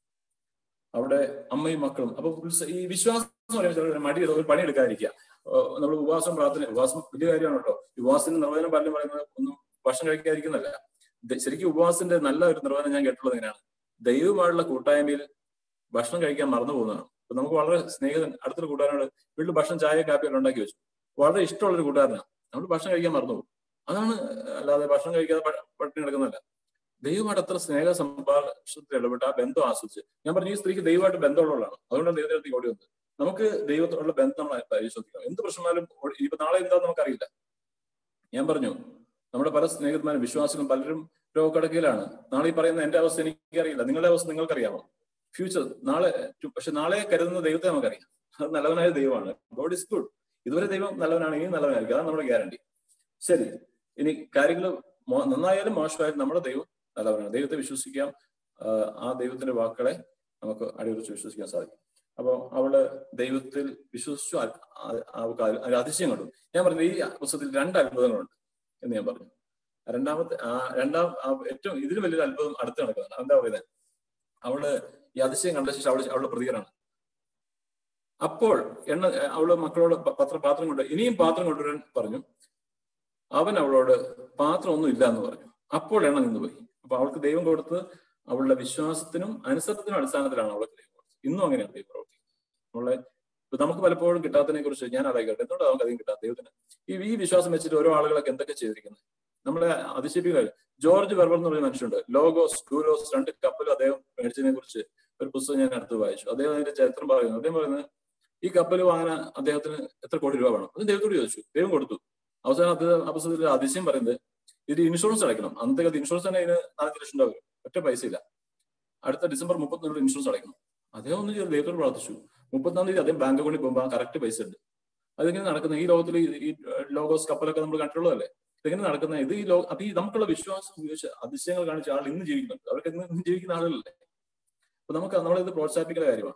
അവിടെ അമ്മയും മക്കളും അപ്പൊ ഉത്സ- ഈ വിശ്വാസം എന്ന് പറയുമ്പോൾ മടി ഒരു പണിയെടുക്കാതിരിക്കുക നമ്മൾ ഉപവാസം പ്രാർത്ഥന ഉപവാസം വലിയ കാര്യമാണ് കേട്ടോ ഈ ഉപവാസത്തിന്റെ നിർവചനം പലരും പറയുന്നത് ഒന്നും ഭക്ഷണം കഴിക്കാതിരിക്കുന്നല്ല ദ- ശരിക്കും ഉപവാസത്തിന്റെ നല്ല ഒരു നിർവചനം ഞാൻ കേട്ടുള്ളത് എങ്ങനെയാണ് ദൈവമായുള്ള കൂട്ടായ്മയിൽ ഭക്ഷണം കഴിക്കാൻ മറന്നു പോകുന്നതാണ് അപ്പൊ നമുക്ക് വളരെ സ്നേഹിതൻ അടുത്തൊരു കൂട്ടുകാരനോട് വീട്ടിൽ ഭക്ഷണം ചായ കാപ്പി എല്ലാം ഉണ്ടാക്കി വെച്ചു വളരെ ഇഷ്ടമുള്ള ഒരു കൂട്ടുകാരനാണ് നമ്മൾ ഭക്ഷണം കഴിക്കാൻ മറന്നു പോകും അതാണ് അല്ലാതെ ഭക്ഷണം കഴിക്കാതെ പ- പട്ടിണി കിടക്കുന്നതല്ല ദൈവമായിട്ട് അത്ര സ്നേഹ സംഭാഷണത്തിൽ ഇടപെട്ട് ആ ബന്ധം ആസ്വദിച്ച് ഞാൻ പറഞ്ഞു ഈ സ്ത്രീക്ക് ദൈവമായിട്ട് ബന്ധമുള്ളതാണ് അതുകൊണ്ടാണ് ദൈവത്തിനടുത്ത് ഓടി വന്നത് നമുക്ക് ദൈവത്തോടുള്ള ബന്ധം നമ്മൾ പരിശോധിക്കണം എന്ത് പ്രശ്നമായാലും ഇപ്പൊ നാളെ എന്താന്ന് നമുക്കറിയില്ല ഞാൻ പറഞ്ഞു നമ്മുടെ പല സ്നേഹിതന്മാരും വിശ്വാസികളും പലരും രോഗക്കടക്കയിലാണ് നാളെ ഈ പറയുന്ന എന്റെ അവസ്ഥ എനിക്കറിയില്ല നിങ്ങളുടെ അവസ്ഥ നിങ്ങൾക്കറിയാമോ ഫ്യൂച്ചർ നാളെ പക്ഷെ നാളെ കരുതുന്ന ദൈവത്തെ നമുക്കറിയാം അത് നല്ലവനായ ദൈവമാണ് ഗോഡ് ഇസ് ഗുഡ് ഇതുവരെ ദൈവം നല്ലവനാണ് ഇനി നല്ലവനായിരിക്കും അതാണ് നമ്മുടെ ഗ്യാരണ്ടി ശരി ഇനി കാര്യങ്ങൾ നന്നായാലും മോശമായാലും നമ്മുടെ ദൈവം നല്ലവനാണ് ദൈവത്തെ വിശ്വസിക്കാം ആഹ് ആ ദൈവത്തിന്റെ വാക്കുകളെ നമുക്ക് അടിയുറച്ച് വിശ്വസിക്കാൻ സാധിക്കും അപ്പൊ അവള് ദൈവത്തിൽ വിശ്വസിച്ചു അ- അ- അവൾക്ക് അതിൽ അതിൽ അതിശയം കണ്ടു ഞാൻ പറഞ്ഞു ഈ പുസ്തകത്തിൽ രണ്ട് അത്ഭുതങ്ങളുണ്ട് എന്ന് ഞാൻ പറഞ്ഞു രണ്ടാമത്തെ ആ രണ്ടാം ആ ഏറ്റവും ഇതിന് വലിയൊരു അത്ഭുതം അടുത്ത് നടക്കുന്നതാണ് എന്താ പറയുന്നത് അവള് ഈ അതിശയം കണ്ട ശേഷം അവള് അവളുടെ പ്രതികരണം അപ്പോൾ എണ്ണ അവള് മക്കളോട് പ- പത്ര പാത്രം കൊണ്ട് ഇനിയും പാത്രം കൊണ്ടുവരാൻ പറഞ്ഞു അവൻ അവളോട് പാത്രം ഒന്നും ഇല്ല എന്ന് പറഞ്ഞു അപ്പോൾ എണ്ണ നിന്നുപോയി അപ്പൊ അവൾക്ക് ദൈവം കൊടുത്ത് അവളുടെ വിശ്വാസത്തിനും അനുസരണത്തിനും അടിസ്ഥാനത്തിലാണ് അവൾക്ക് ദൈവം കൊടുത്തത് ഇന്നും അങ്ങനെയാണ് ദൈവം പ്രവർത്തിക്കുന്നത് നമ്മളെ ഇപ്പൊ നമുക്ക് പലപ്പോഴും കിട്ടാത്തതിനെ കുറിച്ച് ഞാൻ ആലോചിക്കട്ടെ എന്തുകൊണ്ടാണ് നമുക്ക് അധികം കിട്ടാത്ത ദൈവത്തിന് ഈ ഈ വിശ്വാസം വെച്ചിട്ട് ഓരോ ആളുകളൊക്കെ എന്തൊക്കെ ചെയ്തിരിക്കുന്നത് നമ്മളെ അതിശയിപ്പിക്കുക ജോർജ് വെർബർ എന്ന് പറഞ്ഞ മനുഷ്യനുണ്ട് ലോഗോസ് ഡൂലോസ് രണ്ട് കപ്പലും അദ്ദേഹം മേടിച്ചതിനെ കുറിച്ച് ഒരു പുസ്തകം ഞാൻ അടുത്ത് വായിച്ചു അദ്ദേഹം അതിന്റെ ചരിത്രം പറയുന്നു അദ്ദേഹം പറയുന്നത് ഈ കപ്പൽ വാങ്ങാൻ അദ്ദേഹത്തിന് എത്ര കോടി രൂപ വേണം അത് ദൈവത്തോട് ചോദിച്ചു ദൈവം കൊടുത്തു അവസാനം അദ്ദേഹം ആ പുസ്തകത്തിൽ അതിശയം പറയുന്നത് ഇത് ഇൻഷുറൻസ് അടയ്ക്കണം അന്നത്തെ ഇൻഷുറൻസ് തന്നെ ഇതിന് നാലഞ്ച് ലക്ഷം രൂപ വരും ഒറ്റ പൈസ ഇല്ല അടുത്ത ഡിസംബർ മുപ്പത്തൊന്നിന് ഇൻഷുറൻസ് അടയ്ക്കണം അദ്ദേഹം ഒന്നും ചെയ്തു ദൈവത്തോട് പ്രാർത്ഥിച്ചു മുപ്പത്താം തീയതി അദ്ദേഹം ബാങ്ക് അക്കൗണ്ടിൽ പോകുമ്പോൾ കറക്റ്റ് പൈസ ഉണ്ട് അതെങ്ങനെ നടക്കുന്നത് ഈ ലോകത്തിൽ ഈ- ഈ ലോഗോസ് കപ്പലൊക്കെ നമ്മൾ കണ്ടിട്ടുള്ളതല്ലേ ഇതെങ്ങനെ നടക്കുന്നത് ഇത് ഈ ലോ അത് ഈ നമുക്കുള്ള വിശ്വാസം ഉപയോഗിച്ച് അതിശയങ്ങൾ കാണിച്ച ആൾ ഇന്ന് ജീവിക്കുന്നുണ്ട് അവർക്ക് ഇന്ന് ഇന്ന് ജീവിക്കുന്ന ആളുകളല്ലേ അപ്പൊ നമുക്ക് നമ്മളിത് പ്രോത്സാഹിപ്പിക്കുന്ന കാര്യമാണ്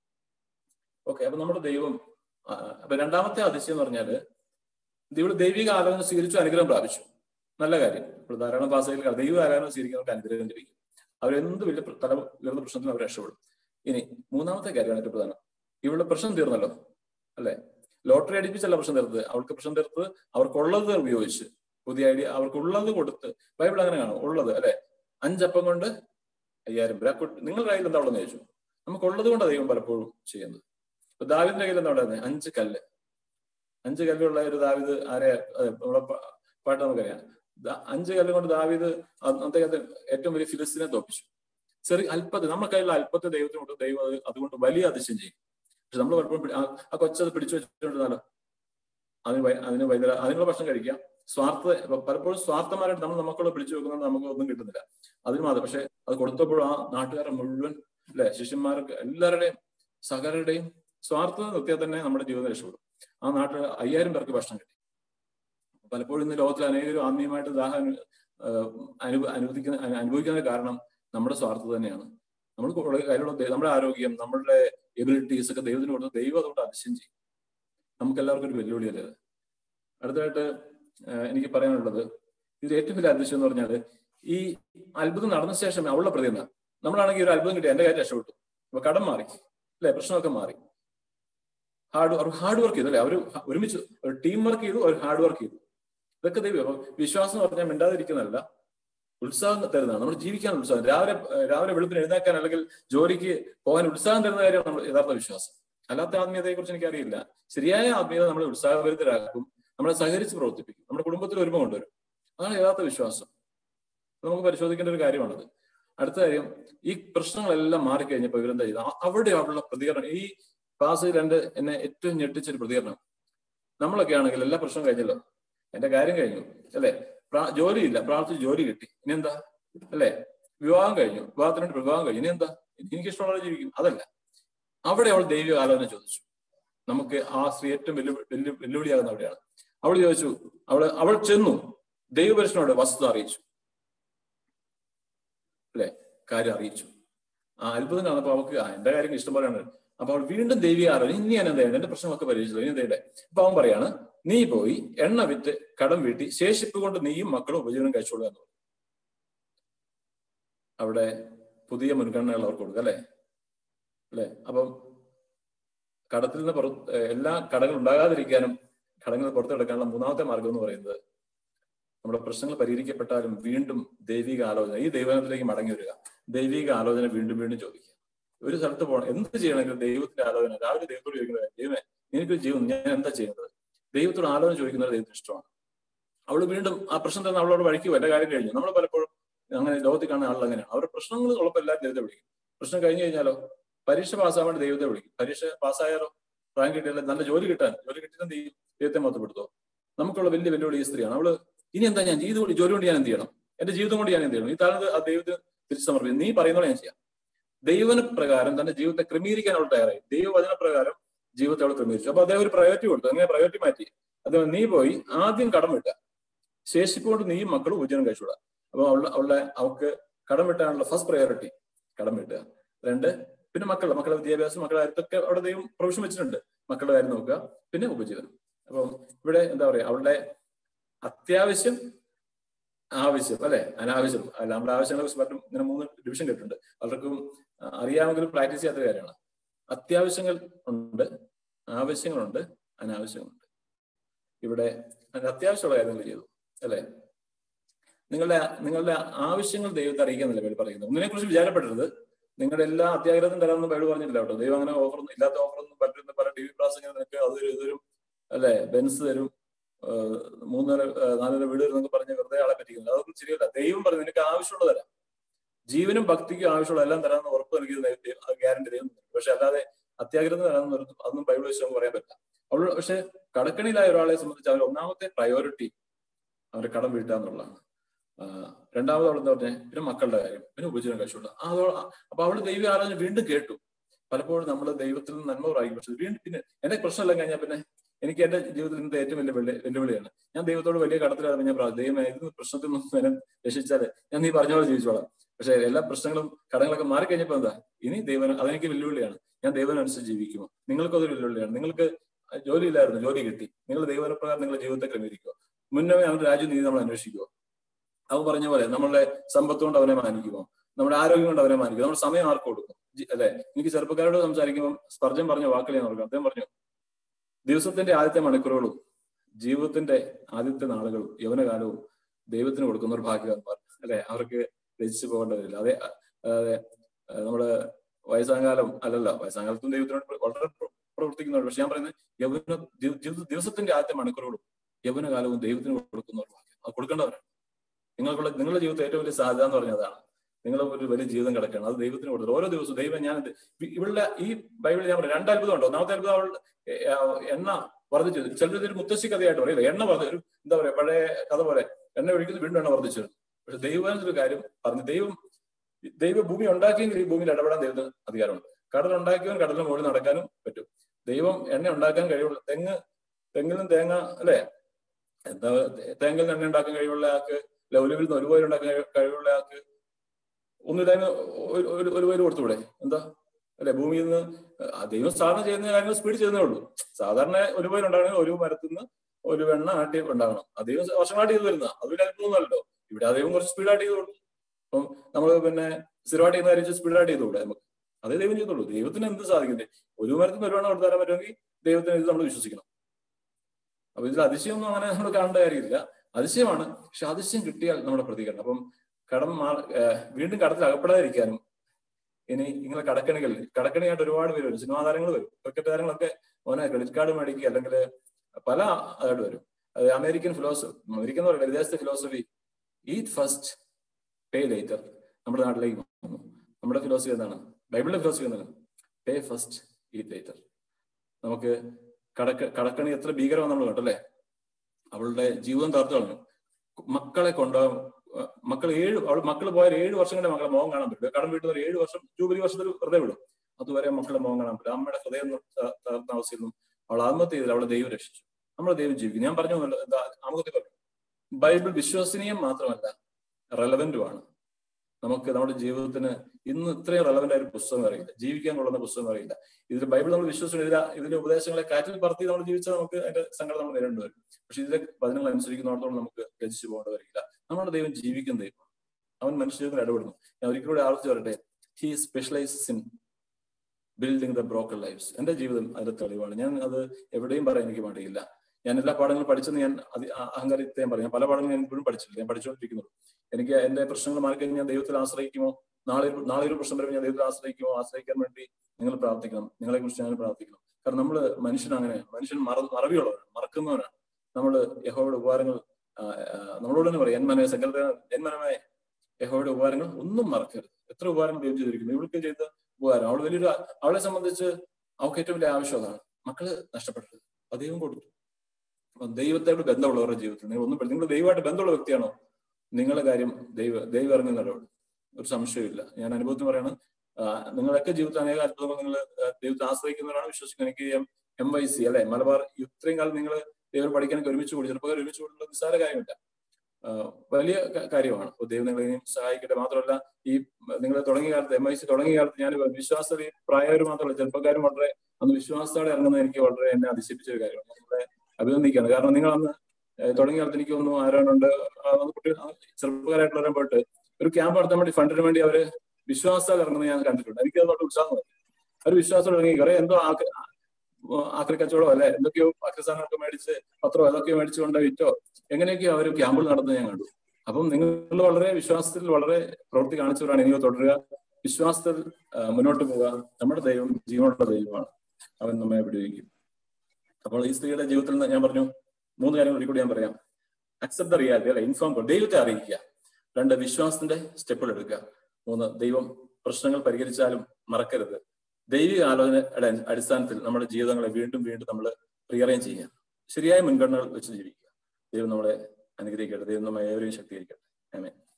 ഓക്കെ അപ്പൊ നമ്മുടെ ദൈവം ആ, അപ്പൊ രണ്ടാമത്തെ അതിശയം എന്ന് പറഞ്ഞാല് ഇവിടെ ദൈവിക ആരാധന സ്വീകരിച്ചു അനുഗ്രഹം പ്രാപിച്ചു നല്ല കാര്യം ഇപ്പോൾ ധാരാളം ഭാഷയിൽ ദൈവിക ആരാധന സ്വീകരിക്കുന്നവർക്ക് അനുഗ്രഹം ലഭിക്കും അവരെന്ത് വലിയ പ്ര- തല ഉയർന്ന പ്രശ്നത്തിൽ അവർ രക്ഷപ്പെടും ഇനി മൂന്നാമത്തെ കാര്യമാണ് ഏറ്റവും പ്രധാനം ഇവളുടെ പ്രശ്നം തീർന്നല്ലോ അല്ലെ ലോട്ടറി അടിപ്പിച്ചല്ല പ്രശ്നം തീർത്തത് അവൾക്ക് പ്രശ്നം തീർത്തത് അവർക്കുള്ളത് ഉപയോഗിച്ച് പുതിയ ഐഡിയ അവർക്കുള്ളത് കൊടുത്ത് ബൈബിൾ അങ്ങനെ കാണും ഉള്ളത് അല്ലെ അഞ്ചപ്പം കൊണ്ട് അയ്യായിരം പേര് ആ കുട്ടി- നിങ്ങളുടെ കയ്യിൽ എന്താ ഉള്ളതെന്ന് ചോദിച്ചു നമുക്കുള്ളത് കൊണ്ടാണ് ദൈവം പലപ്പോഴും ചെയ്യുന്നത് ഇപ്പൊ ദാവിദിന്റെ കയ്യിൽ എന്താ ഉള്ളത് അഞ്ച് കല്ല് അഞ്ച് കല്ലുള്ള ഒരു ദാവിദ് ആരെ അതെ, നമ്മളെ പ- പാട്ട് നമുക്കറിയാം ദാ- അഞ്ച് കല്ല് കൊണ്ട് ദാവിദ് അദ്ദേഹത്തെ ഏറ്റവും വലിയ ഫിലിസ്തീനെ തോപ്പിച്ചു ചെറിയ അല്പത്തെ നമ്മുടെ കയ്യിലുള്ള അല്പത്തെ ദൈവത്തിന് കൊടുത്ത് ദൈവം അത് അതുകൊണ്ട് വലിയ അതിശയം ചെയ്യും പക്ഷെ നമ്മൾ പലപ്പോഴും പിടി- ആ- ആ കൊച്ചത് പിടിച്ചു വെച്ചിട്ടുണ്ടെന്നാലോ അതിന് വൈ- അതിന് വൈകുന്നേരം അതിനുള്ള ഭക്ഷണം കഴിക്കാം സ്വാർത്ഥ ഇപ്പൊ പലപ്പോഴും സ്വാർത്ഥമാരായിട്ട് നമ്മൾ നമുക്കുള്ള പിടിച്ചു വെക്കുന്നത് നമുക്ക് ഒന്നും കിട്ടുന്നില്ല അതിന് മാത്രം പക്ഷെ അത് കൊടുത്തപ്പോഴും ആ നാട്ടുകാരെ മുഴുവൻ അല്ലെ ശിഷ്യന്മാർക്ക് എല്ലാവരുടെയും സകലരുടെയും സ്വാർത്ഥത നിർത്തിയാൽ തന്നെ നമ്മുടെ ജീവിതം രക്ഷപ്പെടും ആ നാട്ടിൽ അയ്യായിരം പേർക്ക് ഭക്ഷണം കിട്ടി പലപ്പോഴും ഇന്ന് ലോകത്തിൽ അനേകരും ആത്മീയമായിട്ട് ദാഹം അനു ആഹ് അനു അനുവദിക്കുന്ന അനു- അനുഭവിക്കുന്ന കാരണം നമ്മുടെ സ്വാർത്ഥത തന്നെയാണ് നമ്മൾ കയ്യിലുള്ള ദൈ- നമ്മുടെ ആരോഗ്യം നമ്മളുടെ എബിലിറ്റീസ് ഒക്കെ ദൈവത്തിന് കൊടുത്ത് ദൈവം അതുകൊണ്ട് അതിശയം ചെയ്യും നമുക്ക് എല്ലാവർക്കും ഒരു വെല്ലുവിളിയല്ലേ അത് അടുത്തതായിട്ട് ആഹ് എനിക്ക് പറയാനുള്ളത് ഇത് ഏറ്റവും വലിയ അതിശയം എന്ന് പറഞ്ഞാൽ ഈ അത്ഭുതം നടന്ന ശേഷം അവളുടെ പ്രതികരണം നമ്മളാണെങ്കിൽ ഒരു അത്ഭുതം കിട്ടി എന്റെ കാര്യം രക്ഷപ്പെട്ടു അപ്പൊ കടം മാറി അല്ലെ പ്രശ്നമൊക്കെ മാറി ഹാർഡ് അവർ ഹാർഡ് വർക്ക് ചെയ്തു അല്ലെ അവർ ഒരുമിച്ച് ഒരു ടീം വർക്ക് ചെയ്തു അവർ ഹാർഡ് വർക്ക് ചെയ്തു ഇതൊക്കെ ദൈവം അപ്പൊ വിശ്വാസം എന്ന് പറഞ്ഞാൽ മിണ്ടാതിരിക്കുന്നതല്ല ഉത്സാഹം തരുന്നതാണ് നമ്മൾ ജീവിക്കാൻ ഉത്സാഹം രാവിലെ ഏഹ് രാവിലെ വെളുപ്പിന് എഴുന്നേക്കാൻ അല്ലെങ്കിൽ ജോലിക്ക് പോകാൻ ഉത്സാഹം തരുന്ന കാര്യമാണ് നമ്മൾ യഥാർത്ഥ വിശ്വാസം അല്ലാത്ത ആത്മീയതയെ കുറിച്ച് എനിക്കറിയില്ല ശരിയായ ആത്മീയത നമ്മളെ ഉത്സാഹഭരിതരാക്കും നമ്മളെ സഹകരിച്ച് പ്രവർത്തിപ്പിക്കും നമ്മുടെ കുടുംബത്തിൽ ഒരുമ കൊണ്ടുവരും അതാണ് യഥാർത്ഥ വിശ്വാസം നമുക്ക് പരിശോധിക്കേണ്ട ഒരു കാര്യമാണത് അടുത്ത കാര്യം ഈ പ്രശ്നങ്ങളെല്ലാം മാറിക്കഴിഞ്ഞപ്പോൾ ഇവരെന്താ ചെയ്തത് ആ- അവിടെ അവളുടെ പ്രതികരണം ഈ പാസ് രണ്ട് എന്നെ ഏറ്റവും ഞെട്ടിച്ചൊരു പ്രതികരണം നമ്മളൊക്കെ ആണെങ്കിൽ എല്ലാ പ്രശ്നവും കഴിഞ്ഞല്ലോ എന്റെ കാര്യം കഴിഞ്ഞു അല്ലെ പ്രാ- ജോലിയില്ല പ്രാർത്ഥിച്ച് ജോലി കിട്ടി ഇനി എന്താ അല്ലെ വിവാഹം കഴിഞ്ഞു വിവാഹത്തിന് വേണ്ടി വിവാഹം കഴിഞ്ഞു ഇനി എന്താ എനിക്ക് ഇഷ്ടമുള്ള ജീവിക്കും അതല്ല അവിടെ അവൾ ദൈവിക ആലോചന ചോദിച്ചു നമുക്ക് ആ സ്ത്രീ ഏറ്റവും വെല്ലു വെല്ലു വെല്ലുവിളിയാകുന്ന അവിടെയാണ് അവൾ ചോദിച്ചു അവള് അവൾ ചെന്നു ദൈവപുരുഷനോട് വസ്തുത അറിയിച്ചു അല്ലെ കാര്യം അറിയിച്ചു ആ അത്ഭുതം കാണുമ്പോൾ അവൾക്ക് ആ എന്റെ കാര്യം ഇഷ്ടം പോലെയാണ് അപ്പൊ അവൾ വീണ്ടും ദൈവിക ആലോചന ഇനി ഞാൻ എന്താ ചെയ്യണ്ടേ? എന്റെ പ്രശ്നമൊക്കെ പരിഹരിച്ചല്ലോ ഇനി എന്താ ചെയ്യണ്ടേ? അപ്പൊ അവൻ പറയാണ് നീ പോയി എണ്ണ വിറ്റ് കടം വീട്ടി ശേഷിപ്പ് കൊണ്ട് നീയും മക്കളും ഉപജീവനം കഴിച്ചോളുക എന്ന് പറഞ്ഞു അവിടെ പുതിയ മുൻഗണനകൾ അവർക്ക് കൊടുക്കുക അല്ലെ അല്ലെ അപ്പം കടത്തിൽ നിന്ന് പുറത്ത് ഏഹ് എല്ലാ കടകൾ ഉണ്ടാകാതിരിക്കാനും കടങ്ങൾ പുറത്തെടുക്കാനുള്ള മൂന്നാമത്തെ മാർഗം എന്ന് പറയുന്നത് നമ്മുടെ പ്രശ്നങ്ങൾ പരിഹരിക്കപ്പെട്ടാലും വീണ്ടും ദൈവിക ആലോചന ഈ ദൈവത്തിലേക്ക് മടങ്ങി വരിക ദൈവിക ആലോചന വീണ്ടും വീണ്ടും ചോദിക്കുക ഒരു സ്ഥലത്ത് പോകണം എന്ത് ചെയ്യണമെങ്കിലും ദൈവത്തിന്റെ ആലോചന രാവിലെ ദൈവത്തോട് ചോദിക്കുന്നത് ദൈവമേ എനിക്കൊരു ജീവൻ ഞാൻ എന്താ ചെയ്യുന്നത് ദൈവത്തോട് ആലോചന ചോദിക്കുന്നത് ദൈവത്തിന് ഇഷ്ടമാണ് അവൾ വീണ്ടും ആ പ്രശ്നം തന്നെ അവളോട് വഴിക്കും എന്റെ കാര്യം കഴിഞ്ഞു നമ്മൾ പലപ്പോഴും അങ്ങനെ ലോകത്തിൽ കാണുന്ന ആളുകൾ അങ്ങനെയാണ് അവരുടെ പ്രശ്നങ്ങൾ ഉള്ളപ്പോൾ എല്ലാവരും ദൈവത്തെ വിളിക്കും പ്രശ്നം കഴിഞ്ഞു കഴിഞ്ഞാലോ പരീക്ഷ പാസ്സാവാൻ വേണ്ടി ദൈവത്തെ വിളിക്കും പരീക്ഷ പാസ്സായാലോ റാങ്ക് കിട്ടിയാലോ നല്ല ജോലി കിട്ടാൻ ജോലി കിട്ടിയാൽ എന്ത് ചെയ്യും ദൈവത്തെ മൊത്തപ്പെടുത്തോ നമുക്കുള്ള വലിയ വെല്ലുവിളി ഈ സ്ത്രീയാണ് അവള് ഇനി എന്താ ഞാൻ ജീവിതം കൊണ്ട് ജോലി കൊണ്ട് ഞാൻ എന്ത് ചെയ്യണം എന്റെ ജീവിതം കൊണ്ട് ഞാൻ എന്ത് ചെയ്യണം ഈ താഴ്ന്നത് ആ ദൈവത്തിന് തിരിച്ചു സമർപ്പിക്കും നീ പറയുന്നോടെ ഞാൻ ചെയ്യാം ദൈവന പ്രകാരം തന്റെ ജീവിതത്തെ ക്രമീകരിക്കാൻ അവൾ തയ്യാറായി ദൈവവചന പ്രകാരം ജീവിതത്തെ അവൾ ക്രമീകരിച്ചു അപ്പൊ അദ്ദേഹം ഒരു പ്രയോറിറ്റി കൊടുത്തു അങ്ങനെ പ്രയോറിറ്റി മാറ്റി അദ്ദേഹം നീ പോയി ആദ്യം കടം വിട്ട ശേഷിപ്പുകൊണ്ട് നീയും മക്കളും ഉപജനം കഴിച്ചുകൂടാ അപ്പൊ അവളുടെ അവളുടെ അവൾക്ക് കടം വിട്ടാനുള്ള ഫസ്റ്റ് പ്രയോറിറ്റി കടം വിട്ടുക രണ്ട് പിന്നെ മക്കളുടെ മക്കളുടെ വിദ്യാഭ്യാസം മക്കളുടെ കാര്യത്തൊക്കെ അവിടെ ദൈവം പ്രൊവിഷൻ വെച്ചിട്ടുണ്ട് മക്കളുടെ കാര്യം നോക്കുക പിന്നെ ഉപജീവനം അപ്പം ഇവിടെ എന്താ പറയാ അവരുടെ അത്യാവശ്യം ആവശ്യം അല്ലെ അനാവശ്യം അല്ല നമ്മുടെ ആവശ്യങ്ങളെ കുറിച്ച് പറഞ്ഞു ഇങ്ങനെ മൂന്ന് ഡിവിഷൻ കേട്ടിട്ടുണ്ട് പലർക്കും അറിയാമെങ്കിലും പ്രാക്ടീസ് ചെയ്യാത്ത കാര്യമാണ് അത്യാവശ്യങ്ങൾ ഉണ്ട് ആവശ്യങ്ങളുണ്ട് അനാവശ്യങ്ങളുണ്ട് ഇവിടെ അത്യാവശ്യമുള്ള കാര്യങ്ങൾ ചെയ്തു അല്ലെ നിങ്ങളുടെ നിങ്ങളുടെ ആവശ്യങ്ങൾ ദൈവത്തെ അറിയിക്കുന്നില്ല ബൈബിൾ പറയുന്നത് ഒന്നിനെ കുറിച്ച് വിചാരപ്പെടരുത് നിങ്ങളുടെ എല്ലാ അത്യാഗ്രഹം തരാമെന്ന് ബൈബിൾ പറഞ്ഞിട്ടില്ല കേട്ടോ ദൈവം അങ്ങനെ ഓഫർ ഇല്ലാത്ത ഓഫറൊന്നും പറ്റുന്ന പല ടി വി പ്രാസംഗം നിനക്ക് അത് ഇതൊരു അല്ലെ ബെൻസ് തരും മൂന്നര നാലര വീട് എന്നൊക്കെ പറഞ്ഞ് വെറുതെ ആളെ പറ്റിക്കുന്നത് അതൊന്നും ശരിയല്ല ദൈവം പറഞ്ഞു നിനക്ക് ആവശ്യമുള്ള തരാം ജീവനും ഭക്തിക്കും ആവശ്യമുള്ള എല്ലാം തരാമെന്ന് ഉറപ്പ് നൽകിയത് ഗ്യാരണ്ടി ദൈവം പക്ഷെ അല്ലാതെ അത്യാഗ്രഹം തരാമെന്ന് അതൊന്നും ബൈബിൾ വെച്ച് നമുക്ക് പറയാൻ പറ്റില്ല അവൾ പക്ഷെ കടക്കണിയിലായ ഒരാളെ സംബന്ധിച്ച് അവർ ഒന്നാമത്തെ പ്രയോറിറ്റി അവരുടെ കടം വീട്ടുക എന്നുള്ളതാണ് രണ്ടാമത് അവൾ എന്താ പറഞ്ഞേ പിന്നെ മക്കളുടെ കാര്യം പിന്നെ ഉപജീവനം കഴിച്ചുള്ള അതോ അപ്പൊ അവള് ദൈവ ആലോചന വീണ്ടും കേട്ടു പലപ്പോഴും നമ്മൾ ദൈവത്തിൽ നിന്ന് നന്മ പറയും പക്ഷെ വീണ്ടും പിന്നെ എന്റെ പ്രശ്നമെല്ലാം കഴിഞ്ഞാൽ പിന്നെ എനിക്ക് എന്റെ ജീവിതത്തിൽ ഇന്നത്തെ ഏറ്റവും വലിയ വെള്ളി വെല്ലുവിളിയാണ് ഞാൻ ദൈവത്തോട് വലിയ കടത്തിലാണ് ഞാൻ പറഞ്ഞു ദൈവം ഇത് പ്രശ്നത്തിൽ നിന്ന് എന്നെ രക്ഷിച്ചാല് ഞാൻ നീ പറഞ്ഞ പോലെ ജീവിച്ചോളാം പക്ഷെ എല്ലാ പ്രശ്നങ്ങളും കടങ്ങളൊക്കെ മാറിക്കഴിഞ്ഞപ്പോ എന്താ ഇനി ദൈവം അതെനിക്ക് വെല്ലുവിളിയാണ് ഞാൻ ദൈവനനുസരിച്ച് ജീവിക്കുമോ നിങ്ങൾക്കും അതൊരു വെല്ലുവിളിയാണ് നിങ്ങൾക്ക് ജോലി ഇല്ലായിരുന്നു ജോലി കിട്ടി നിങ്ങൾ ദൈവപ്രകാരം നിങ്ങളുടെ ജീവിതത്തെ ക്രമീകരിക്കുക മുന്നേ അവന്റെ രാജ്യം നീതി നമ്മൾ അന്വേഷിക്കുക അവൻ പറഞ്ഞ പോലെ നമ്മളുടെ സമ്പത്ത് കൊണ്ട് അവനെ മാനിക്കുമോ നമ്മുടെ ആരോഗ്യം കൊണ്ട് അവനെ മാനിക്കും നമ്മുടെ സമയം ആർക്ക് കൊടുക്കും അല്ലെ എനിക്ക് ചെറുപ്പക്കാരോട് സംസാരിക്കുമ്പോൾ സ്പർജൻ പറഞ്ഞ വാക്കുകൾ ഞാൻ ഓർക്കാം അദ്ദേഹം പറഞ്ഞു ദിവസത്തിന്റെ ആദ്യത്തെ മണിക്കൂറുകളും ജീവിതത്തിന്റെ ആദ്യത്തെ നാളുകളും യൗവനകാലവും ദൈവത്തിന് കൊടുക്കുന്ന ഒരു ഭാഗ്യവാന്മാർ അല്ലെ അവർക്ക് രചിച്ചു പോകേണ്ടതില്ല അതെ അതെ നമ്മുടെ വയസ്സാകാലം അല്ലല്ല വയസ്സാകാലത്തും ദൈവത്തിനോട് വളരെ പ്രവർത്തിക്കുന്നുണ്ട് പക്ഷെ ഞാൻ പറയുന്നത് യൗവന ദിവസത്തിന്റെ ആദ്യത്തെ മണിക്കൂറുകളും യൗവനകാലവും ദൈവത്തിന് കൊടുക്കുന്ന ഒരു ഭാഗ്യം അത് കൊടുക്കേണ്ടവരാണ് നിങ്ങൾക്കുള്ള നിങ്ങളുടെ ജീവിതത്തിൽ ഏറ്റവും വലിയ സാധ്യത എന്ന് പറഞ്ഞതാണ് നിങ്ങൾ ഒരു വലിയ ജീവിതം കിടക്കുകയാണ് അത് ദൈവത്തിന് കൊടുത്തത് ഓരോ ദിവസവും ദൈവം ഞാൻ ഇവളുടെ ഈ ബൈബിളിൽ ഞാൻ പറയാം രണ്ട് അത്ഭുതം ഉണ്ടോ ഒന്നാമത്തെ അത്ഭുതം അവൾ എണ്ണ വർദ്ധിച്ചു ചിലർ ഒരു മുത്തശ്ശി കഥയായിട്ട് പറയില്ല എണ്ണ വർദ്ധ ഒരു എന്താ പറയാ പഴയ കഥ പോലെ എണ്ണ ഒഴിക്കുന്നത് വീണ്ടും എണ്ണ വർദ്ധിച്ചു പക്ഷെ ദൈവത്തിനൊരു കാര്യം പറഞ്ഞു ദൈവം ദൈവ ഭൂമി ഉണ്ടാക്കിയെങ്കിൽ ഈ ഭൂമിയിൽ ഇടപെടാൻ ദൈവത്തിന് അധികാരമുണ്ട് കടൽ ഉണ്ടാക്കിയവൻ കടലിന് മുകളിൽ നടക്കാനും പറ്റും ദൈവം എണ്ണ ഉണ്ടാക്കാൻ കഴിവുള്ള തെങ്ങ് തെങ്ങിലും തേങ്ങ അല്ലെ എന്താ തേങ്ങിൽ എണ്ണ ഉണ്ടാക്കാൻ കഴിവുള്ള ആൾക്ക് ലൗലവിൽ നിന്ന് ഒരു പേര് ഉണ്ടാക്കാൻ കഴിവുള്ള ആൾക്ക് ഒന്നില്ലായ്മ ഒരു പേര് കൊടുത്തൂടെ എന്താ അല്ലെ ഭൂമിയിൽ നിന്ന് ദൈവം സാധാരണ ചെയ്യുന്ന കാര്യങ്ങൾ സ്പീഡ് ചെയ്യുന്നേ ഉള്ളൂ സാധാരണ ഒരു പേര് ഉണ്ടാകണമെങ്കിൽ ഒരു മരത്തിൽ നിന്ന് ഒരു വെണ്ണ ആട്ടി ഉണ്ടാകണം അധികം വർഷങ്ങളായിട്ട് ചെയ്ത് വരുന്ന അത് പിന്നെ അല്പമൊന്നുമല്ലോ ഇവിടെ അദ്ദേഹം കുറച്ച് സ്പീഡായിട്ട് ചെയ്ത് കൊടുക്കും അപ്പം നമ്മൾ പിന്നെ സ്ഥിരമായിട്ട് ചെയ്യുന്ന കാര്യം സ്പീഡായിട്ട് ചെയ്തുകൂടെ നമുക്ക് അതേ ദൈവം ചെയ്തോളൂ ദൈവത്തിന് എന്ത് സാധിക്കുന്നത് ഒരു മരത്തിൽ നിന്ന് ഒരു വെണ്ണം കൊടുത്തു തരാൻ പറ്റുമെങ്കിൽ ദൈവത്തിന് ഇത് നമ്മൾ വിശ്വസിക്കണം അപ്പൊ ഇതിൽ അതിശയമൊന്നും അങ്ങനെ നമ്മൾ കാണേണ്ട കാര്യമില്ല അതിശയമാണ് പക്ഷെ അതിശയം കിട്ടിയാൽ നമ്മുടെ പ്രതികരണം അപ്പം കടം മാ വീണ്ടും കടത്തിൽ അകപ്പെടാതിരിക്കാനും ഇനി ഇങ്ങനെ കടക്കണികൾ കടക്കണിയായിട്ട് ഒരുപാട് പേര് വരും സിനിമാ താരങ്ങൾ വരും ക്രിക്കറ്റ് താരങ്ങളൊക്കെ ഓനെ ക്രെഡിറ്റ് കാർഡ് മേടിക്കുക അല്ലെങ്കിൽ പല അതായിട്ട് വരും അത് അമേരിക്കൻ ഫിലോസഫി അമേരിക്കൻ എന്ന് പറയുന്നത് വിദേശത്തെ philosophy eat first pay later നമ്മുടെ നാട്ടിലേക്ക് വന്നു നമ്മുടെ ഫിലോസഫി എന്താണ് ബൈബിളിലെ ഫിലോസഫി എന്താണ് പേ ഫസ്റ്റ് ഈറ്റ് ലേറ്റർ നമുക്ക് കടക്ക കടക്കണി എത്ര ഭീകരമാണ് നമ്മൾ കണ്ടല്ലേ അവളുടെ ജീവിതം തകർത്തു കളഞ്ഞു മക്കളെ കൊണ്ടുപോകാൻ മക്കൾ ഏഴ് അവൾ മക്കൾ പോയാൽ ഏഴ് വർഷം കൊണ്ട് മക്കളെ മോഹം കാണാൻ പറ്റില്ല കടം വീട്ടുന്ന ഏഴ് വർഷം ജൂബിലി വർഷത്തിൽ വെറുതെ വിടും അതുവരെ മക്കളെ മോഹം കാണാൻ പറ്റില്ല അമ്മയുടെ ഹൃദയം തകർന്ന അവസ്ഥയിൽ നിന്നും അവൾ ആത്മഹത്യ ചെയ്തില്ല അവളെ ദൈവം രക്ഷിച്ചു നമ്മളെ ദൈവം ജീവിക്കും ഞാൻ പറഞ്ഞു എന്താ ആമുഖത്തിൽ പറഞ്ഞു ബൈബിൾ വിശ്വസനീയം മാത്രമല്ല റെലവെന്റുമാണ് നമുക്ക് നമ്മുടെ ജീവിതത്തിന് ഇന്ന് ഇത്രയും റെലവെന്റ് ആയ ഒരു പുസ്തകം അറിയില്ല ജീവിക്കാൻ കൊള്ളുന്ന പുസ്തകം അറിയില്ല ഇതിൽ ബൈബിൾ നമ്മൾ വിശ്വസിച്ചു ഇതിലെ ഇതിന്റെ ഉപദേശങ്ങളെ കാറ്റിൽ പറത്തി നമ്മൾ ജീവിച്ചാൽ നമുക്ക് അതിന്റെ സങ്കടം നമ്മൾ നേരിടേണ്ടി വരും പക്ഷെ ഇതിലെ വചനങ്ങൾ അനുസരിക്കുന്നിടത്തോളം നമുക്ക് രചിച്ചു പോകേണ്ടി വരില്ല നമ്മുടെ ദൈവം ജീവിക്കുന്ന ദൈവം അവൻ മനുഷ്യത്തിൽ ഇടപെടുന്നു ഞാൻ ഒരിക്കലൂടെ ആവർത്തിച്ച് പറയട്ടെ he specialises in building the broken lifes എന്റെ ജീവിതം അതിന്റെ തെളിവാണ് ഞാൻ അത് എവിടെയും പറയാൻ എനിക്ക് മടിയില്ല ഞാൻ എല്ലാ പാഠങ്ങളും പഠിച്ചെന്ന് ഞാൻ അഹങ്കാരത്തെ ഞാൻ പറയും പല പാഠങ്ങളും ഞാൻ ഇപ്പോഴും പഠിച്ചിട്ടില്ല ഞാൻ പഠിച്ചുകൊണ്ടിരിക്കുന്നു എനിക്ക് എന്റെ പ്രശ്നങ്ങൾ മാറിക്കഴിഞ്ഞ് ഞാൻ ദൈവത്തിൽ ആശ്രയിക്കുമോ നാളെ നാളെ ഒരു പ്രശ്നം വരുമ്പോൾ ഞാൻ ദൈവത്തിൽ ആശ്രയിക്കുമോ ആശ്രയിക്കാൻ വേണ്ടി നിങ്ങൾ പ്രാർത്ഥിക്കണം നിങ്ങളെ കുറിച്ച് ഞാൻ പ്രാർത്ഥിക്കണം കാരണം നമ്മൾ മനുഷ്യൻ അങ്ങനെ മനുഷ്യൻ മറ മറവിയുള്ളവരാണ് മറക്കുന്നവരാണ് നമ്മൾ യഹോയുടെ ഉപകാരങ്ങൾ നമ്മളോട് തന്നെ പറയും എന്മനെ സങ്കല്പ എന്മനമായ യഹോയുടെ ഉപകാരങ്ങൾ ഒന്നും മറക്കരുത് എത്ര ഉപകാരങ്ങൾ ദൈവം ചെയ്തിരിക്കുന്നു ഇവൾക്ക് ചെയ്ത ഉപകാരം അവൾ വലിയൊരു അവളെ സംബന്ധിച്ച് അവൾക്ക് ഏറ്റവും വലിയ ആവശ്യം അതാണ് മക്കള് നഷ്ടപ്പെട്ടത് അത് ദൈവം കൊടുത്തു അപ്പൊ ദൈവത്തോട് ബന്ധമുള്ളവരുടെ ജീവിതത്തിൽ നിങ്ങൾ ഒന്നും നിങ്ങൾ ദൈവമായിട്ട് ബന്ധമുള്ള വ്യക്തിയാണോ നിങ്ങളുടെ കാര്യം ദൈവ ദൈവം ഇറങ്ങുന്നവരോട് ഒരു സംശയമില്ല ഞാൻ അനുഭവത്തിൽ പറയാണ് നിങ്ങളൊക്കെ ജീവിതത്തിൽ അനേക അത്ഭുതങ്ങൾ നിങ്ങൾ ദൈവത്തെ ആശ്രയിക്കുന്നവരാണ് വിശ്വസിക്കുന്നത് എനിക്ക് എം വൈ സി അല്ലെ മലബാർ ഇത്രയും കാലം നിങ്ങൾ ദൈവം പഠിക്കാനൊക്കെ ഒരുമിച്ച് കൂടി ചെറുപ്പക്കാർ ഒരുമിച്ച് കൂടുന്നത് നിസ്സാര കാര്യമില്ല വലിയ കാര്യമാണ് അപ്പോൾ ദൈവം നിങ്ങളെ ഇനിയും സഹായിക്കട്ടെ മാത്രമല്ല ഈ നിങ്ങൾ തുടങ്ങിയ കാലത്ത് എം ഐ സി തുടങ്ങിയ കാലത്ത് ഞാൻ വിശ്വാസ പ്രായവർ മാത്രമല്ല ചെറുപ്പക്കാരും വളരെ അന്ന് വിശ്വാസത്തോടെ ഇറങ്ങുന്നത് എനിക്ക് വളരെ എന്നെ അതിശയിപ്പിച്ച ഒരു കാര്യമാണ് ഞാൻ നിങ്ങളെ അഭിനന്ദിക്കുകയാണ് കാരണം നിങ്ങൾ അന്ന് തുടങ്ങിയ കാലത്ത് എനിക്ക് തോന്നുന്നു ആരാണുണ്ട് കുട്ടികൾ ചെറുപ്പക്കാരായിട്ടുള്ളവരെ പോയിട്ട് ഒരു ക്യാമ്പ് നടത്താൻ വേണ്ടി ഫണ്ടിന് വേണ്ടി അവര് വിശ്വാസത്താൽ ഇറങ്ങുന്നത് ഞാൻ കണ്ടിട്ടുണ്ട് എനിക്ക് അതുകൊണ്ട് ഉത്സാഹം അവർ വിശ്വാസത്തോടെ ഇറങ്ങി കുറെ എന്തോ ആക്രി കച്ചവടം അല്ലെ എന്തൊക്കെയോ പാകിസ്ഥാനൊക്കെ മേടിച്ച് പത്രമോ അതൊക്കെ മേടിച്ചുകൊണ്ട് വിറ്റോ എങ്ങനെയൊക്കെയോ അവർ ക്യാമ്പിൽ നടന്നത് ഞാൻ കണ്ടു അപ്പം നിങ്ങൾ വളരെ വിശ്വാസത്തിൽ വളരെ പ്രവൃത്തി കാണിച്ചവരാണ് ഇനിയോ തുടരുക വിശ്വാസത്തിൽ മുന്നോട്ട് പോവുക നമ്മുടെ ദൈവം ജീവനുള്ള ദൈവമാണ് അവൻ നമ്മെ വിടുവിക്കും അപ്പോൾ ഈ സ്ത്രീയുടെ ജീവിതത്തിൽ നിന്ന് ഞാൻ പറഞ്ഞു മൂന്ന് കാര്യങ്ങൾ ഒരിക്കലും ഞാൻ പറയാം അക്സെപ്റ്റ് ദ റിയാലിറ്റി അല്ലെ ഇൻഫോം ദൈവത്തെ അറിയിക്കുക രണ്ട് വിശ്വാസത്തിന്റെ സ്റ്റെപ്പുകൾ എടുക്കുക മൂന്ന് ദൈവം പ്രശ്നങ്ങൾ പരിഹരിച്ചാലും മറക്കരുത് ദൈവിക ആലോചനയുടെ അടിസ്ഥാനത്തിൽ നമ്മുടെ ജീവിതങ്ങളെ വീണ്ടും വീണ്ടും നമ്മൾ റീഅറേഞ്ച് ചെയ്യുക ശരിയായ മുൻഗണനകൾ വെച്ച് ജീവിക്കുക ദൈവം നമ്മളെ അനുഗ്രഹിക്കട്ടെ ദൈവം നമ്മെ ഏവരെയും ശക്തീകരിക്കട്ടെ ആമേ